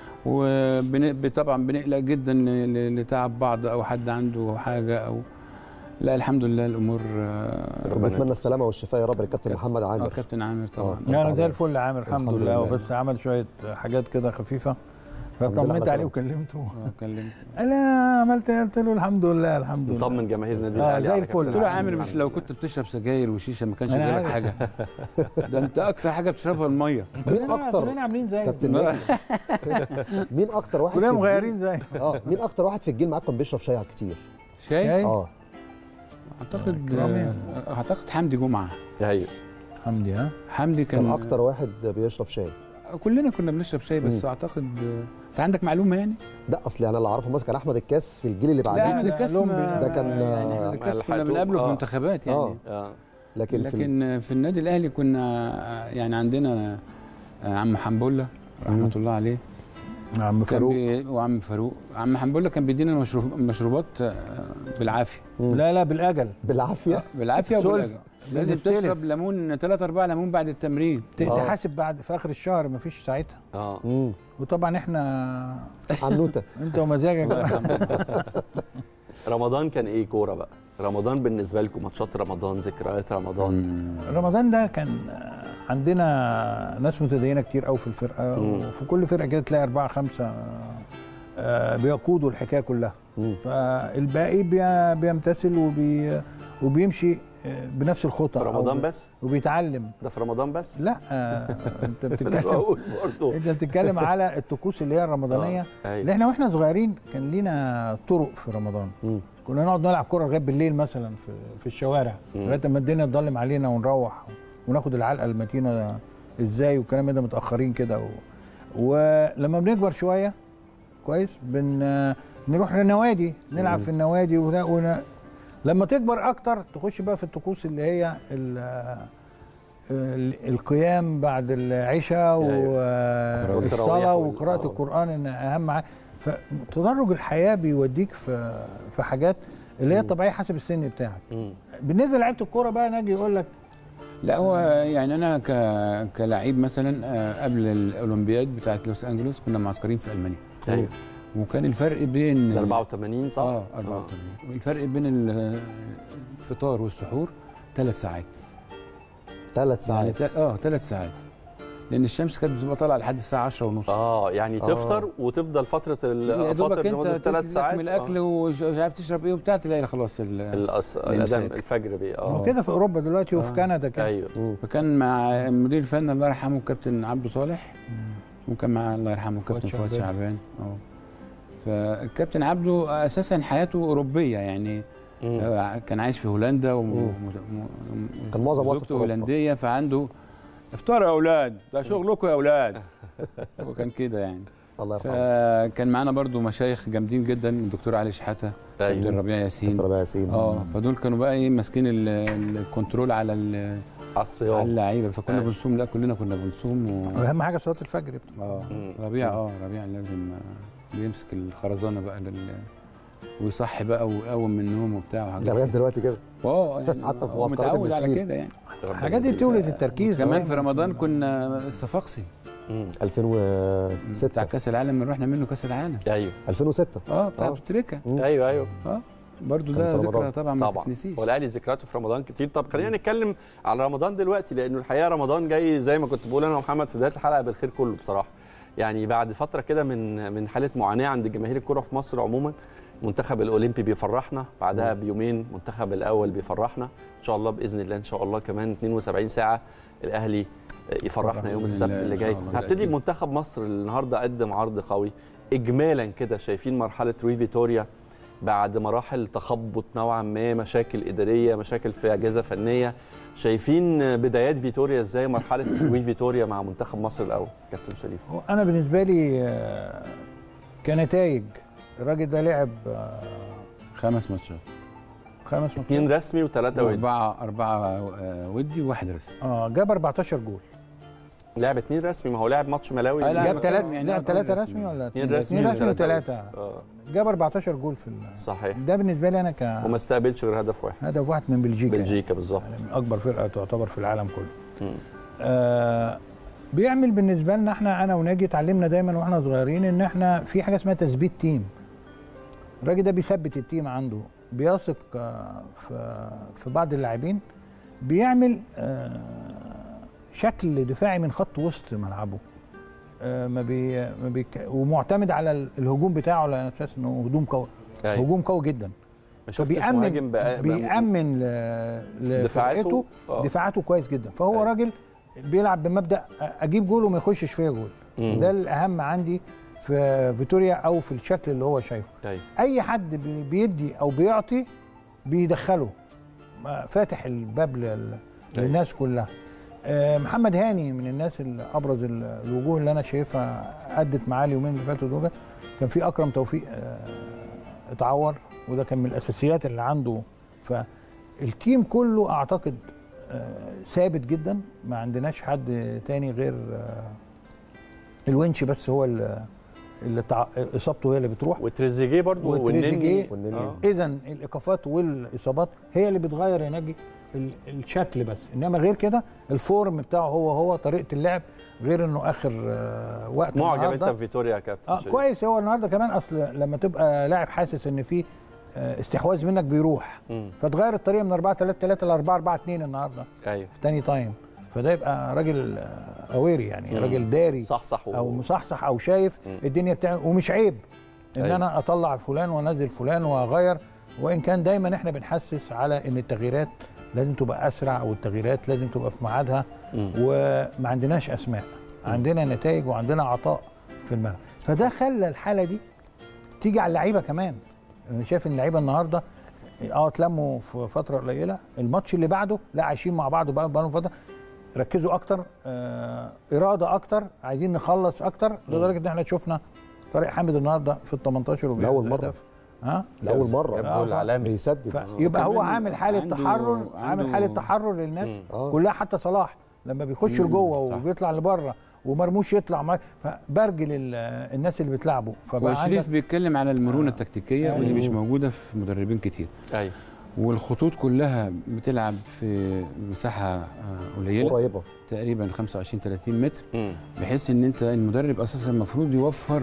وطبعا بنقلق جدا ل- ل- لتعب بعض او حد عنده حاجه او لا الحمد لله الامور آه، بنتمنى السلامه والشفاء يا رب للكابتن محمد اه عامر كابتن عامر طبعا آه. لا انا زي الفل يا عامر الحمد, الحمد لله لله. بس عمل شويه حاجات كده خفيفه الحمد لله فطمنت على عليه سلامته. وكلمته اه كلمت انا عملت قلت له الحمد لله الحمد لله نطمن جماهير النادي آه، الاهلي زي على الفل. كابتن قلت له يا عامر. عامر مش لو كنت بتشرب سجاير وشيشه ما كانش أنا جالك عارف. حاجه ده انت اكتر حاجه بتشربها الميه مين اكتر كلنا عاملين زي كابتن ناجي مين اكتر واحد كلنا في الجيل- مغيرين زي اه مين اكتر واحد في الجيل معاك كان بيشرب شاي كتير شاي شاي؟ اه اعتقد إكرامي. آه، اعتقد حمدي جمعه ايوه حمدي ها حمدي كان كان اكتر واحد بيشرب شاي كلنا كنا بنشرب شاي بس مم. اعتقد آه، انت عندك معلومه يعني لا اصل يعني اللي اعرفه مثلا كان احمد الكاس في الجيل اللي لا بعديه احمد الكاس لومبي. ما- ده كان- يعني احمد الكاس كنا الحقوق. بنقابله في آه. منتخبات يعني آه. اه لكن, في ال- لكن في النادي الاهلي كنا آه، يعني عندنا آه، عم حنبله رحمه الله عليه عم كان فاروق بي وعم فاروق عم حنبله كان بيدينا مشروب مشروبات آه، بالعافيه لا لا بالاجل بالعافيه بالعافيه سولف. وبالأجل. لازم بنستلف. تشرب ليمون 3 4 ليمون بعد التمرين ت- آه. تحاسب بعد في اخر الشهر مفيش ساعتها اه امم وطبعا احنا عنوته انت ومزاجك رمضان كان ايه كوره بقى رمضان بالنسبه لكم ماتشات رمضان ذكريات رمضان مم. رمضان ده كان عندنا ناس متدينه كتير قوي في الفرقه مم. وفي كل فرقه كده تلاقي اربعه خمسه آه، بيقودوا الحكايه كلها مم. فالباقي بي- بيمتثل وبي وبيمشي آه، بنفس الخطى في أو رمضان بي- بس وبيتعلم ده في رمضان بس لا آه، انت انا بتتكلم بقول برضه انت بتتكلم على الطقوس اللي هي الرمضانيه آه، أيوة. اللي احنا واحنا صغيرين كان لينا طرق في رمضان مم. كنا نقعد نلعب كوره لغايه بالليل مثلا في في الشوارع مم. لغايه ما الدنيا تضلم علينا ونروح وناخد العلقه المتينه ازاي والكلام ده متاخرين كده و... ولما بنكبر شويه كويس بن نروح للنوادي نلعب في النوادي وده ون... لما تكبر اكتر تخش بقى في الطقوس اللي هي ال... ال- القيام بعد العشاء قراءة التراويح والصلاه وال- وقراءه آه. القران ان اهم حاجة. فتدرج الحياه بيوديك في في حاجات اللي هي طبيعيه حسب السن بتاعك مم. بالنسبه لعيبه الكوره بقى ناجي يقول لك لا هو يعني انا ك كلاعب مثلا آه، قبل الاولمبياد بتاعت لوس انجلوس كنا معسكرين في المانيا ايوه وكان الفرق بين ده 84 صح؟ اه 84 والفرق بين ال- الفطار والسحور ثلاث ساعات ثلاث يعني ساعات تا- اه ثلاث ساعات لان الشمس كانت بتبقى طالعه لحد الساعه 10 ونص اه يعني تفطر وتفضل فتره يا ال- دوبك فتره لمده انت ثلاث تسلك ساعات من الاكل ومش عارف تشرب ايه وبتاع تلاقي خلاص ال- الأس... الإمساك. الاذان الفجر بيه اه وكده في اوروبا دلوقتي وفي آه. كندا كده ايوه فكان مع مدير الفن الله يرحمه الكابتن عبده صالح وكان مع الله يرحمه الكابتن فؤاد فؤاد شعبان. شعبان اه فالكابتن عبده اساسا حياته اوروبيه يعني مم. آه، كان عايش في هولندا و- مم. و- و- كان معظم وقته في وزوجته أوروبا. هولنديه فعنده افطروا يا اولاد ده شغلكم يا اولاد هو كان كده يعني الله يرحمه فكان معانا برضو مشايخ جامدين جدا الدكتور علي شحاته أيوة. كابتن ربيع ياسين دكتور ربيع ياسين اه فدول كانوا بقى ايه ماسكين ال- الكنترول على ال- على على الصيام اللعيبه فكنا أيوة. بنصوم لا كلنا كنا بنصوم و... واهم حاجه صلاه الفجر اه مم. ربيع اه ربيع لازم آه، بيمسك الخرزانه بقى لل ويصحي بقى ويقوم من النوم وبتاع ده وحاجات لغايه كده. دلوقتي كده اه يعني حتى في هو معسكرات متعود على الناشئين. كده يعني الحاجات دي بتولد التركيز كمان ده. في رمضان كنا الصفاقسي مم. 2006 بتاع كاس العالم اللي رحنا منه كاس العالم ايوه 2006 اه بتاع آه. ابو تريكه مم. ايوه ايوه اه برضو كان ده في ذكرى رمضان. طبعا ما طبعا تتنسيش هو الاهلي ذكرياته في رمضان كتير طب خلينا نتكلم على رمضان دلوقتي لانه الحقيقه رمضان جاي زي ما كنت بقول انا ومحمد في بدايه الحلقه بالخير كله بصراحه يعني بعد فتره كده من من حاله معاناه عند جماهير الكره في مصر عموما المنتخب الاولمبي بيفرحنا بعدها بيومين المنتخب الاول بيفرحنا ان شاء الله باذن الله ان شاء الله كمان 72 ساعه الاهلي يفرحنا يوم بإذن السبت الله، اللي إن شاء جاي الله. هبتدي أكيد. بمنتخب مصر اللي النهارده قدم عرض قوي اجمالا كده شايفين مرحله روي فيتوريا بعد مراحل تخبط نوعا ما مشاكل اداريه مشاكل في اجهزه فنيه شايفين بدايات فيتوريا ازاي مرحله روي فيتوريا مع منتخب مصر الاول كابتن شريف هو انا بالنسبه لي آه، كنتائج الراجل ده لعب آه، خمس ماتشات خمس اثنين ماتشات رسمي وثلاثه ودي أربعة أربعة آه، ودي وواحد رسمي اه جاب 14 جول لعب اثنين رسمي ما هو لعب ماتش ملاوي آه، لا، جاب أنا ثلاث بتكلم يعني لعب أكتر ثلاثة رسمي. رسمي ولا اثنين اتنين؟ رسمي اثنين رسمي وثلاثة وثلاثة اه جاب 14 جول في ال- صحيح ده بالنسبة لي أنا ك وما استقبلش غير هدف واحد هدف واحد من بلجيكا بلجيكا بالظبط يعني من أكبر فرقة تعتبر في العالم كله مم. آه بيعمل بالنسبة لنا احنا أنا وناجي اتعلمنا دايما واحنا صغيرين إن احنا في حاجة اسمها تثبيت تيم الراجل ده بيثبت التيم عنده بيثق آه، في في بعض اللاعبين بيعمل آه، شكل دفاعي من خط وسط ملعبه آه، ما بي ما بي ومعتمد على ال- الهجوم بتاعه على اساس انه هجوم قوي أيوة. هجوم قوي جدا ما شفتش مهاجم فبيأمن بقى بيأمن ل- دفاعاته لفرقته آه. دفاعاته كويس جدا فهو أيوة. راجل بيلعب بمبدأ اجيب جول وما يخشش فيا جول مم. ده الاهم عندي في فيتوريا او في الشكل اللي هو شايفه أيوة. اي حد بي- بيدي او بيعطي بيدخله ما- فاتح الباب لل- للناس كلها آه، محمد هاني من الناس اللي ابرز ال- الوجوه اللي انا شايفها ادت معاه اليومين اللي فاتوا دول كان في اكرم توفيق آه، اتعور وده كان من الاساسيات اللي عنده فالتيم كله اعتقد آه، ثابت جدا ما عندناش حد تاني غير آه، الونش بس هو اللي اللي تع... اصابته هي اللي بتروح وتريزيجيه برضو وتريزيجيه والنني. آه. اذا الايقافات والاصابات هي اللي بتغير يا ناجي ال- الشكل بس انما غير كده الفورم بتاعه هو هو طريقه اللعب غير انه اخر آه، وقت معجب انت النهاردة. بفيتوريا يا كابتن اه شريف. كويس هو النهارده كمان اصل لما تبقى لاعب حاسس ان في آه، استحواذ منك بيروح مم. فتغير الطريقه من 4 3 3 ل 4 4 2 النهارده ايوه في تاني تايم فده يبقى راجل آه، اويري يعني مم. راجل داري صح صح او مصحصح او شايف مم. الدنيا بتاعمل ومش عيب ان أيوة. انا اطلع فلان وانزل فلان واغير وان كان دايما احنا بنحسس على ان التغييرات لازم تبقى اسرع والتغييرات لازم تبقى في ميعادها مم. وما عندناش اسماء عندنا نتائج وعندنا عطاء في الملعب فده خلى الحاله دي تيجي على اللعيبه كمان انا شايف ان اللعيبه النهارده اه اتلموا في فتره قليله الماتش اللي بعده لا عايشين مع بعض بقى بقالهم فتره ركزوا اكتر آه اراده اكتر عايزين نخلص اكتر لدرجه ان احنا شفنا طارق حامد النهارده في ال 18 وبيحرز لأول مرة. أهداف. ها لاول مره جاب جول آه، عالمي بيسدد فيبقى هو كمان عامل حاله عنده- تحرر عامل عنده- حاله تحرر للناس مم. آه. كلها حتى صلاح لما بيخش مم، لجوه صح. وبيطلع لبره ومرموش يطلع معاه فبرجل ال- الناس اللي بتلعبه فبقى وشريف عندك بيتكلم على المرونه آه. التكتيكيه أيوة. واللي مش موجوده في مدربين كتير ايوه والخطوط كلها بتلعب في مساحه آه، قليله قريبه تقريبا 25 30 متر مم. بحيث ان انت المدرب اساسا المفروض يوفر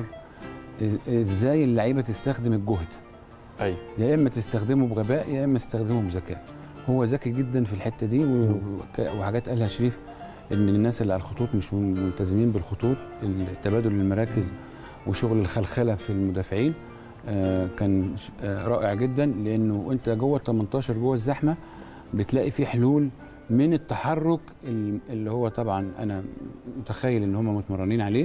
إز- ازاي اللعيبه تستخدم الجهد ايوه يا اما تستخدمه بغباء يا اما تستخدمه بذكاء هو ذكي جدا في الحته دي و- وك- وحاجات قالها شريف ان الناس اللي على الخطوط مش ملتزمين بالخطوط تبادل المراكز وشغل الخلخله في المدافعين آه، كان ش- آه، رائع جدا لانه انت جوه ال 18 جوه الزحمه بتلاقي في حلول من التحرك ال- اللي هو طبعا انا متخيل ان هم متمرنين عليه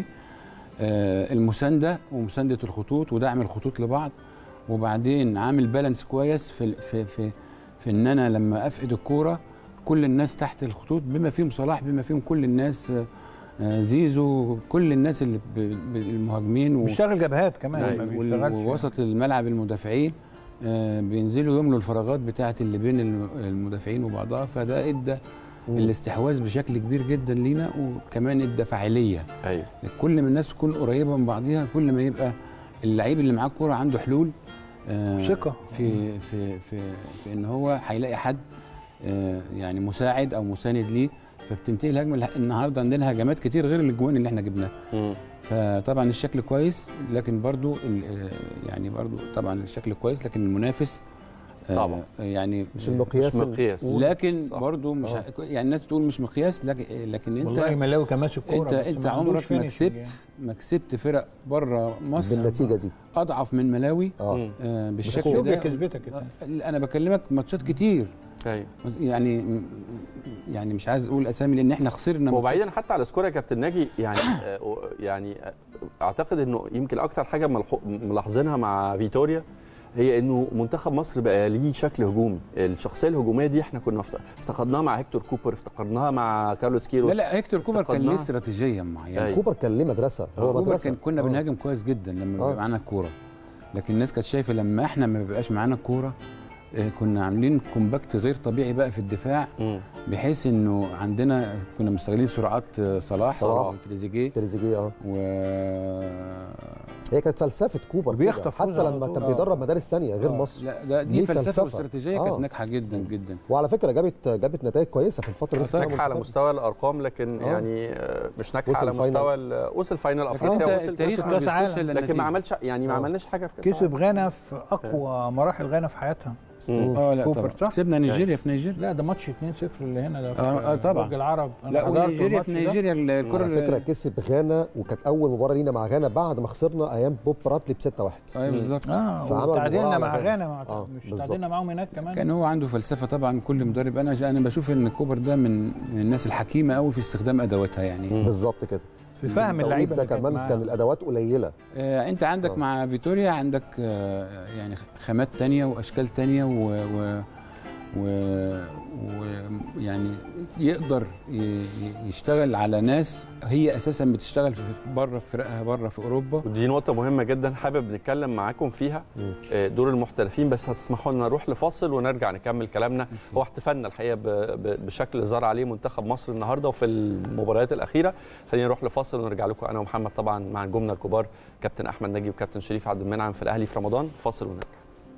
آه، المسانده ومسانده الخطوط ودعم الخطوط لبعض وبعدين عامل بالانس كويس في في في, في ان انا لما افقد الكوره كل الناس تحت الخطوط بما فيهم صلاح بما فيهم كل الناس آه، آه، زيزو كل الناس اللي ب- ب- المهاجمين و- بيشتغل جبهات كمان ما وال- بيشتغلش ووسط الملعب المدافعين آه، بينزلوا يملوا الفراغات بتاعه اللي بين الم- المدافعين وبعضها فده ادى الاستحواذ بشكل كبير جدا لينا وكمان ادى فاعليه ايوه كل ما الناس تكون قريبه من بعضيها كل ما يبقى اللعيب اللي معاه الكوره عنده حلول آه، ثقة. في في في في ان هو هيلاقي حد آه، يعني مساعد او مساند ليه فبتنتهي الهجمه الح- النهارده عندنا هجمات كتير غير الاجوان اللي احنا جبناها مم. فطبعا الشكل كويس لكن برضو ال- يعني برضو طبعا الشكل كويس لكن المنافس آه، طبعا. يعني مش المقياس مش مقياس. لكن صح. برضو مش ه- يعني الناس بتقول مش مقياس لكن لكن انت والله ملاوي كان ماسك كوره انت بس انت ما عندوش عمرك ما finishing كسبت يعني. ما كسبت فرق بره مصر بالنتيجه دي اضعف من ملاوي اه مم. آه بالشكل اثيوبيا ده كسبتك آه، اتنين. انا بكلمك ماتشات كتير ايوه يعني يعني مش عايز اقول اسامي لان احنا خسرنا ماتشات. وبعيدا حتى على سكور يا كابتن ناجي يعني آه، و- يعني آه، اعتقد انه يمكن اكتر حاجه ملحو- ملاحظينها مع فيتوريا هي انه منتخب مصر بقى ليه شكل هجومي الشخصيه الهجوميه دي احنا كنا افت- افتقدناها مع هيكتور كوبر افتقدناها مع كارلوس كيروس لا لا هيكتور كوبر كان ليه افتقدناها. استراتيجيه معينه أيوة. كوبر كان ليه مدرسه هو كوبر مدرسه كان كنا آه. بنهاجم كويس جدا لما آه. بيبقى معانا الكوره لكن الناس كانت شايفه لما احنا ما بيبقاش معانا الكوره آه، كنا عاملين كومباكت غير طبيعي بقى في الدفاع مم. بحيث انه عندنا كنا مستغلين سرعات آه، صلاح صلاح. وتريزيجيه تريزيجيه اه و هي كانت فلسفه كوبر كده. بيخطف حتى فوز على لما طول. كان آه. بيدرب مدارس تانية غير آه، مصر لا ده دي ليه فلسفه فلسفة. واستراتيجيه آه. كانت ناجحه جدا جدا وعلى فكره جابت جابت نتائج كويسه في الفتره آه، دي طبعاً. ناجحه على مستوى الارقام لكن آه. يعني آه، مش ناجحه وصل على فاينل. مستوى ال- وصل فاينل لكن افريقيا انت وصل التاريخ كأس ما كأس عالم. بيذكرش الا لكن النتيجة. ما عملش يعني ما آه. عملناش حاجه في كاس كسب العالم. غانا في اقوى مراحل غانا في حياتها مم. اه لا كوبر، طبعا صح؟ كسبنا نيجيريا في نيجيريا لا ده ماتش 2-0 اللي هنا ده في آه، آه، طبعاً. برج العرب أنا لا حضرت ونيجيريا في الماتش ده. نيجيريا الكره على فكره اللي- كسب غانا وكانت اول مباراه لينا مع غانا بعد ما خسرنا ايام بوب براتلي ب 6-1 ايوه بالظبط اه فعمل وتعادلنا مباراة مع على غانا مع آه، مش بالظبط. تعادلنا معاهم هناك كمان كان هو عنده فلسفه طبعا كل مدرب انا انا بشوف ان كوبر ده من من الناس الحكيمه قوي في استخدام ادواتها يعني بالظبط كده في فهم التوقيت اللعيبه ده اللي كانت كمان معاه. كان الادوات قليله آه انت عندك آه. مع فيتوريا عندك آه يعني خامات تانية واشكال تانية و, و ويعني يقدر ي- ي- يشتغل على ناس هي اساسا بتشتغل في في- بره في فرقها بره في اوروبا ودي نقطة مهمة جدا حابب نتكلم معاكم فيها مم. آه، دور المحترفين بس هتسمحوا لنا نروح لفاصل ونرجع نكمل كلامنا هو احتفالنا الحقيقة ب- ب- بشكل ظهر عليه منتخب مصر النهاردة وفي المباريات الأخيرة خلينا نروح لفاصل ونرجع لكم أنا ومحمد طبعا مع نجومنا الكبار كابتن أحمد نجيب وكابتن شريف عبد المنعم في الأهلي في رمضان فاصل ونرجع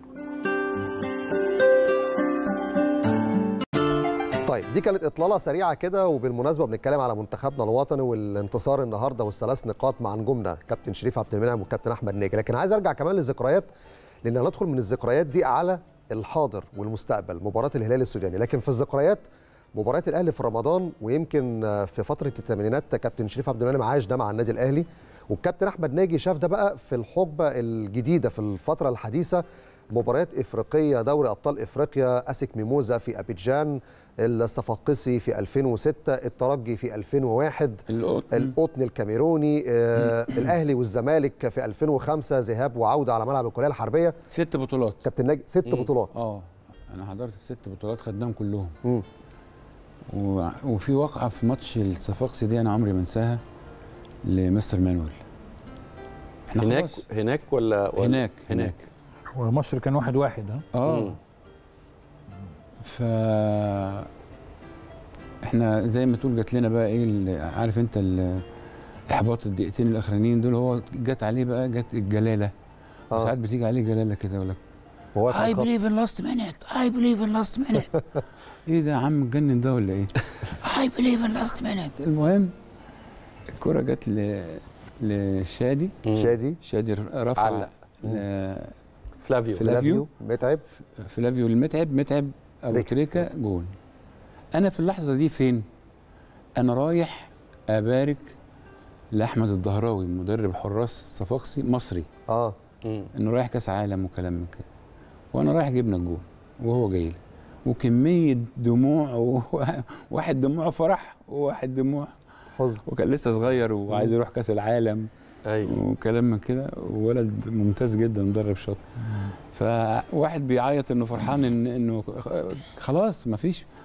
طيب دي كانت اطلاله سريعه كده وبالمناسبه بنتكلم على منتخبنا الوطني والانتصار النهارده والثلاث نقاط مع نجومنا كابتن شريف عبد المنعم والكابتن احمد ناجي لكن عايز ارجع كمان للذكريات لان هندخل من الذكريات دي على الحاضر والمستقبل مباراه الهلال السوداني لكن في الذكريات مباريات الاهلي في رمضان ويمكن آه، في فتره الثمانينات كابتن شريف عبد المنعم عاش ده مع النادي الاهلي والكابتن احمد ناجي شاف ده بقى في الحقبه الجديده في الفتره الحديثه مباريات افريقيه دوري ابطال افريقيا اسك ميموزا في ابيجان الصفاقسي في 2006 الترجي في 2001 القطن القطن الكاميروني آه الاهلي والزمالك في 2005 ذهاب وعوده على ملعب الكليه الحربيه ست بطولات كابتن ناجي ست مم. بطولات اه انا حضرت الست بطولات خدناهم كلهم مم. و... وفي واقعه في ماتش الصفاقسي دي انا عمري ما انساها لمستر مانويل احنا هناك خلاص هناك ولا ولا- هناك هناك ومصر كان واحد واحد ها اه مم. ف احنا زي ما تقول جات لنا بقى ايه ال- عارف انت ال- احباط الدقيقتين الاخرانيين دول هو جت عليه بقى جت الجلاله آه. ساعات بتيجي عليه جلاله كده يقول لك وهو I كان خط- believe in last minute I believe in last minute ايه ده يا عم اتجنن ده ولا ايه I believe in last minute المهم الكرة جت ل لشادي مم. شادي شادي رفع علق. ل- فلافيو فلافيو. متعب فلافيو المتعب متعب ابو تريكة. تريكه جون انا في اللحظه دي فين انا رايح ابارك لاحمد الظهراوي مدرب حراس الصفاقسي مصري اه مم. انه رايح كاس عالم وكلام من كده وانا رايح جبنا الجون وهو جاي لي وكميه دموع وواحد دموعه فرح وواحد دموع حزن وكان لسه صغير وعايز يروح كاس العالم ايوه وكلام من كده وولد ممتاز جدا مدرب شاطر فواحد بيعيط انه فرحان إن انه خلاص ما فيش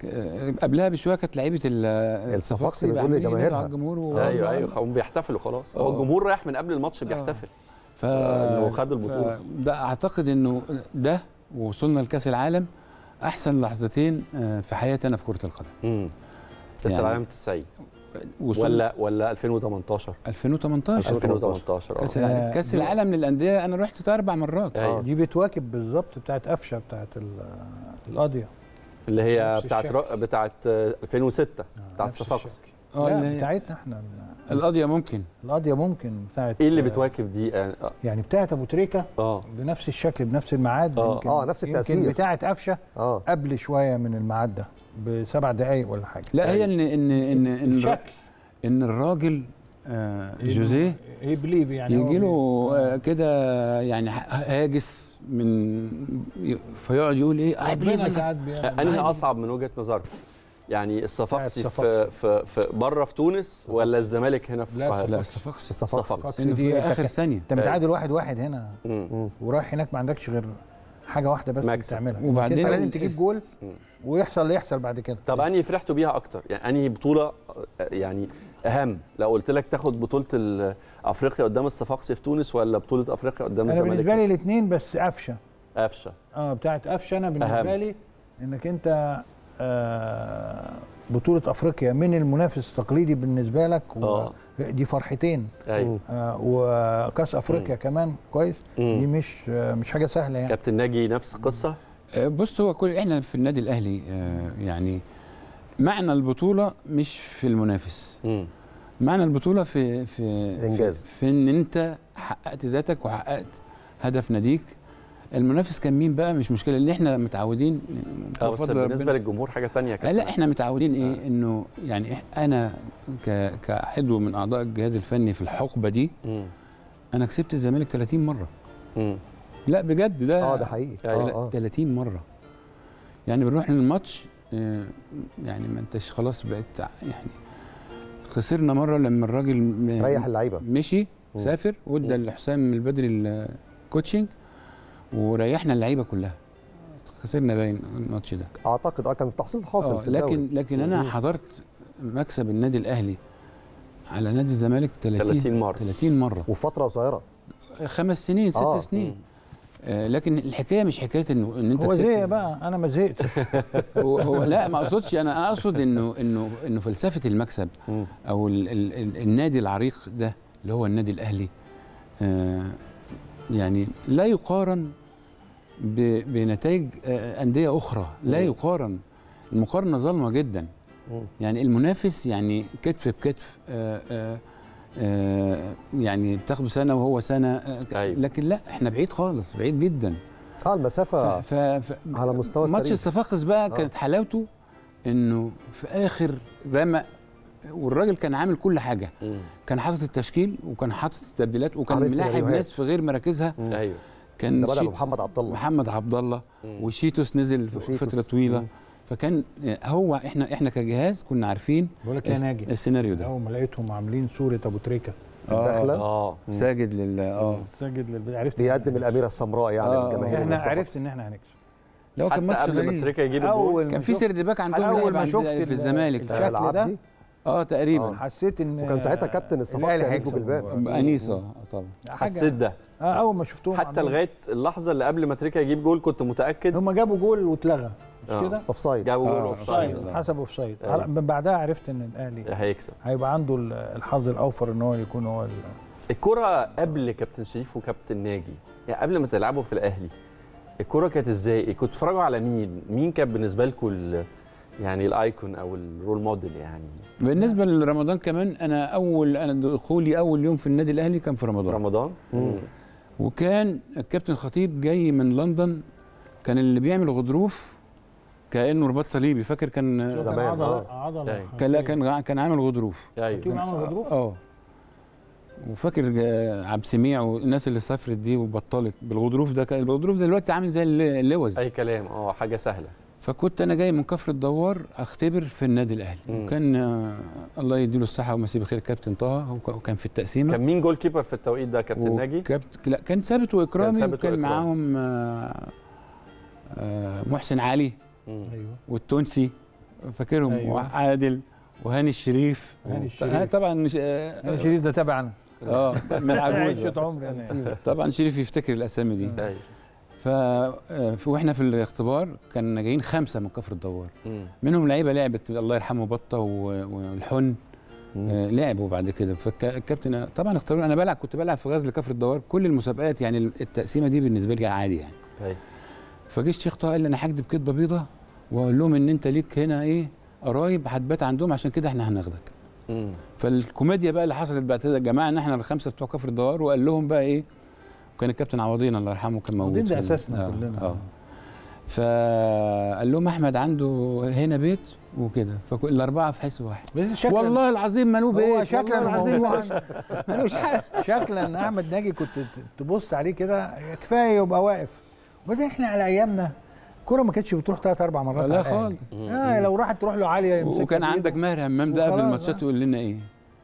ك- قبلها بشويه كانت لعيبه ال- الصفاقسي الصفاقسي بيقول عاملين ينادوا لجماهيرها. على الجمهور و- ايوه ايوه هم بيحتفلوا خلاص هو آه. الجمهور رايح من قبل الماتش بيحتفل ف... إنه خدوا البطولة. ده اعتقد انه ده ووصلنا لكاس العالم احسن لحظتين آه، في حياتي انا في كره القدم امم كاس يعني العالم 90 وصلنا ولا ولا 2018 2018 2018 كاس اه العالم آه، كاس دي- العالم للانديه انا رحت اربع مرات أيوة. دي بتواكب بالظبط بتاعت قفشه بتاعت ال- القاضيه اللي هي نفس بتاعت الشكل. رو... بتاعت آه، 2006 بتاعت نفس صفاقس الشكل. اه لا اللي هي- بتاعتنا احنا القضيه ممكن القاضيه ممكن بتاعت ايه اللي بتواكب دي يعني اه يعني بتاعت ابو تريكه اه بنفس الشكل بنفس الميعاد آه. يمكن آه، نفس التأثير. يمكن بتاعت قفشه اه قبل شويه من الميعاد ده بسبع دقائق ولا حاجه لا هي ان ان ان ان, الر- الشكل إن الراجل آه جوزيه ايه بليف يعني يجي له هو آه، كده يعني ه- هاجس من ي- فيقعد يقول ايه I believe ربنا in this. ساعات بيعمل. انهي اصعب من وجهه نظرك يعني الصفاقسي بتاعت في في, في بره في تونس ولا الزمالك هنا في لا، القاهره لا الصفاقسي الصفاقسي صفاقسي. انه في دي اخر كانت- ثانيه انت متعادل واحد واحد هنا مم. ورايح هناك ما عندكش غير حاجه واحده بس مكسب. تعملها وبعدين وبعدين لازم الس- تجيب جول مم. ويحصل اللي يحصل بعد كده طب انهي فرحتوا بيها اكتر يعني انهي بطوله آه، يعني اهم لو قلت لك تاخد بطوله ال- افريقيا قدام الصفاقسي في تونس ولا بطوله افريقيا قدام انا الزمالك بالنسبه لي الاثنين بس قفشه قفشه اه بتاعت قفشه انا بالنسبه أهم. لي انك انت آه بطوله افريقيا من المنافس التقليدي بالنسبه لك آه. ودي فرحتين ايوه آه وكاس افريقيا كمان كويس مم. دي مش آه مش حاجه سهله يعني كابتن ناجي نفس القصه آه، بص هو كل احنا في النادي الاهلي آه، يعني معنى البطوله مش في المنافس مم. معنى البطوله في في الإنجاز. في, في ان انت حققت ذاتك وحققت هدف ناديك المنافس كان مين بقى مش مشكله اللي احنا متعودين اه بس بفضل بالنسبه ربنا- للجمهور حاجه تانية آه، لا احنا متعودين ايه انه يعني إح- انا ك كعضو من اعضاء الجهاز الفني في الحقبه دي مم. انا كسبت الزمالك 30 مره مم. لا بجد ده اه ده حقيقي أيوة. اه اه 30 مره يعني بنروح للماتش آه، يعني ما انتش خلاص بقيت ع- يعني خسرنا مره لما الراجل م- ريح اللعيبه مشي مم. سافر وادى لحسام البدري الكوتشنج وريحنا اللعيبه كلها خسرنا باين الماتش ده اعتقد اه كان تحصيل حاصل آه في الدوري لكن لكن انا مم. حضرت مكسب النادي الاهلي على نادي الزمالك 30 30 مرة. 30 مره وفي فتره قصيره خمس سنين ست آه. سنين آه لكن الحكايه مش حكايه انه ان انت هو كسبت زي بقى انا ما زهقت هو, هو لا ما اقصدش انا أنا اقصد انه انه انه فلسفه المكسب مم. او ال ال ال النادي العريق ده اللي هو النادي الاهلي آه يعني لا يقارن ب- بنتائج آه انديه اخرى لا مم. يقارن المقارنه ظالمه جدا مم. يعني المنافس يعني كتف بكتف آه آه آه يعني بتاخده سنه وهو سنه آه أيوة. لكن لا احنا بعيد خالص بعيد جدا اه المسافه ف ف على مستوى ماتش التاريخ. الصفاقس بقى آه. كانت حلاوته انه في اخر رمق والراجل كان عامل كل حاجه مم. كان حاطط التشكيل وكان حاطط التبديلات وكان عامل ملاعب سيناريوهات. ناس في غير مراكزها مم. ايوه كان ده بدا شيت- بمحمد عبد الله محمد عبد الله مم. وشيتوس نزل في وشيتوس. فتره طويله مم. فكان هو احنا احنا كجهاز كنا عارفين بقول لك يا الس- ناجي السيناريو ده اول ما لقيتهم عاملين صوره ابو تريكه الدخله اه ساجد لل اه سجد للبيت عرفت بيقدم الاميره السمراء يعني آه. للجماهير احنا والناس عرفت الصفاقسي. ان احنا هنكسب لو كان حتى ماتش قبل ما غريب تريكا يجيب الجول اول كان ما في شفت- سرد باك عندهم أول لاعب ما عند- شفت في ال- الزمالك الشكل العبدي. ده اه تقريبا حسيت ان وكان ساعتها كابتن الصفاقسي الأهلي أنيس هيكسب بوجلبان. المباراة. انيسه آه، طبعا حسيت ده اه اول ما شفتهم حتى عندهم- لغايه اللحظه اللي قبل ما تريكا يجيب جول كنت متاكد هم جابوا جول واتلغى مش آه. كده؟ اوفسايد جابوا جول آه، اوفسايد أوفسايد. حسب اوف سايد أيوة. من بعدها عرفت ان الاهلي هيكسب هيبقى عنده ال- الحظ الاوفر ان هو يكون هو ال- الكرة قبل كابتن شريف وكابتن ناجي يعني قبل ما تلعبوا في الاهلي الكرة كانت ازاي؟ كنتوا بتتفرجوا على مين؟ مين كان بالنسبة لكم ال- يعني الايكون او الرول موديل يعني بالنسبه لرمضان كمان انا اول انا دخولي اول يوم في النادي الاهلي كان في رمضان رمضان؟ مم. وكان الكابتن خطيب جاي من لندن كان اللي بيعمل غضروف كانه رباط صليبي فاكر كان زمان، كان عضله آه. عضله أيوة. كان لا كان كان عامل غضروف ايوه كان عامل غضروف؟ اه وفاكر آه، عبد السميع والناس اللي سافرت دي وبطلت بالغضروف ده كان الغضروف ده دلوقتي عامل زي الل- اللوز اي كلام اه حاجة سهلة فكنت انا جاي من كفر الدوار اختبر في النادي الاهلي مم. وكان آه، الله يديله الصحه ومسيه بخير كابتن طه هو ك- وكان في التقسيمه كان مين جول كيبر في التوقيت ده كابتن ناجي؟ وكابت... لا كان ثابت واكرامي ثابت وكان وإكرامي. معاهم آه، آه، محسن علي مم. ايوه والتونسي فاكرهم أيوة. عادل وهاني الشريف هاني و- الشريف. طبعا مش انا شريف ده تبعنا اه من عشت عجوز عمري انا طبعا شريف يفتكر الاسامي دي ايوه ف آه، واحنا في الاختبار كان جايين خمسه من كفر الدوار مم. منهم لعيبه لعبت الله يرحمه بطه و- والحن آه، لعبوا بعد كده فالكابتن طبعا اختاروني انا بلعب كنت بلعب في غزل كفر الدوار كل المسابقات يعني التقسيمه دي بالنسبه لي عادي يعني ايوه فجه الشيخ طه قال لي انا هكدب كدبه بيضه واقول لهم ان انت ليك هنا ايه قرايب هتبات عندهم عشان كده احنا هناخدك مم. فالكوميديا بقى اللي حصلت بعد كده جماعه احنا الخمسه بتوع كفر الدوار وقال لهم بقى ايه وكان الكابتن عوضين الله يرحمه كان موجود عوضين ده في ال- أساسنا آه كلنا. اه فقال لهم احمد عنده هنا بيت وكده فالاربعه في حس واحد بس شكلا والله العظيم ماله بيت هو شكلا والله العظيم هو- ملوش ملوش حاجه شكلا احمد ناجي كنت ت- تبص عليه كده كفايه يبقى واقف وبعدين احنا على ايامنا الكوره ما كانتش بتروح ثلاث اربع مرات لا على الأهلي. خالص اه لو راحت تروح له عاليه يمسكها وكان بإيده. عندك ماهر همام ده قبل وخلاص الماتشات بقى. يقول لنا ايه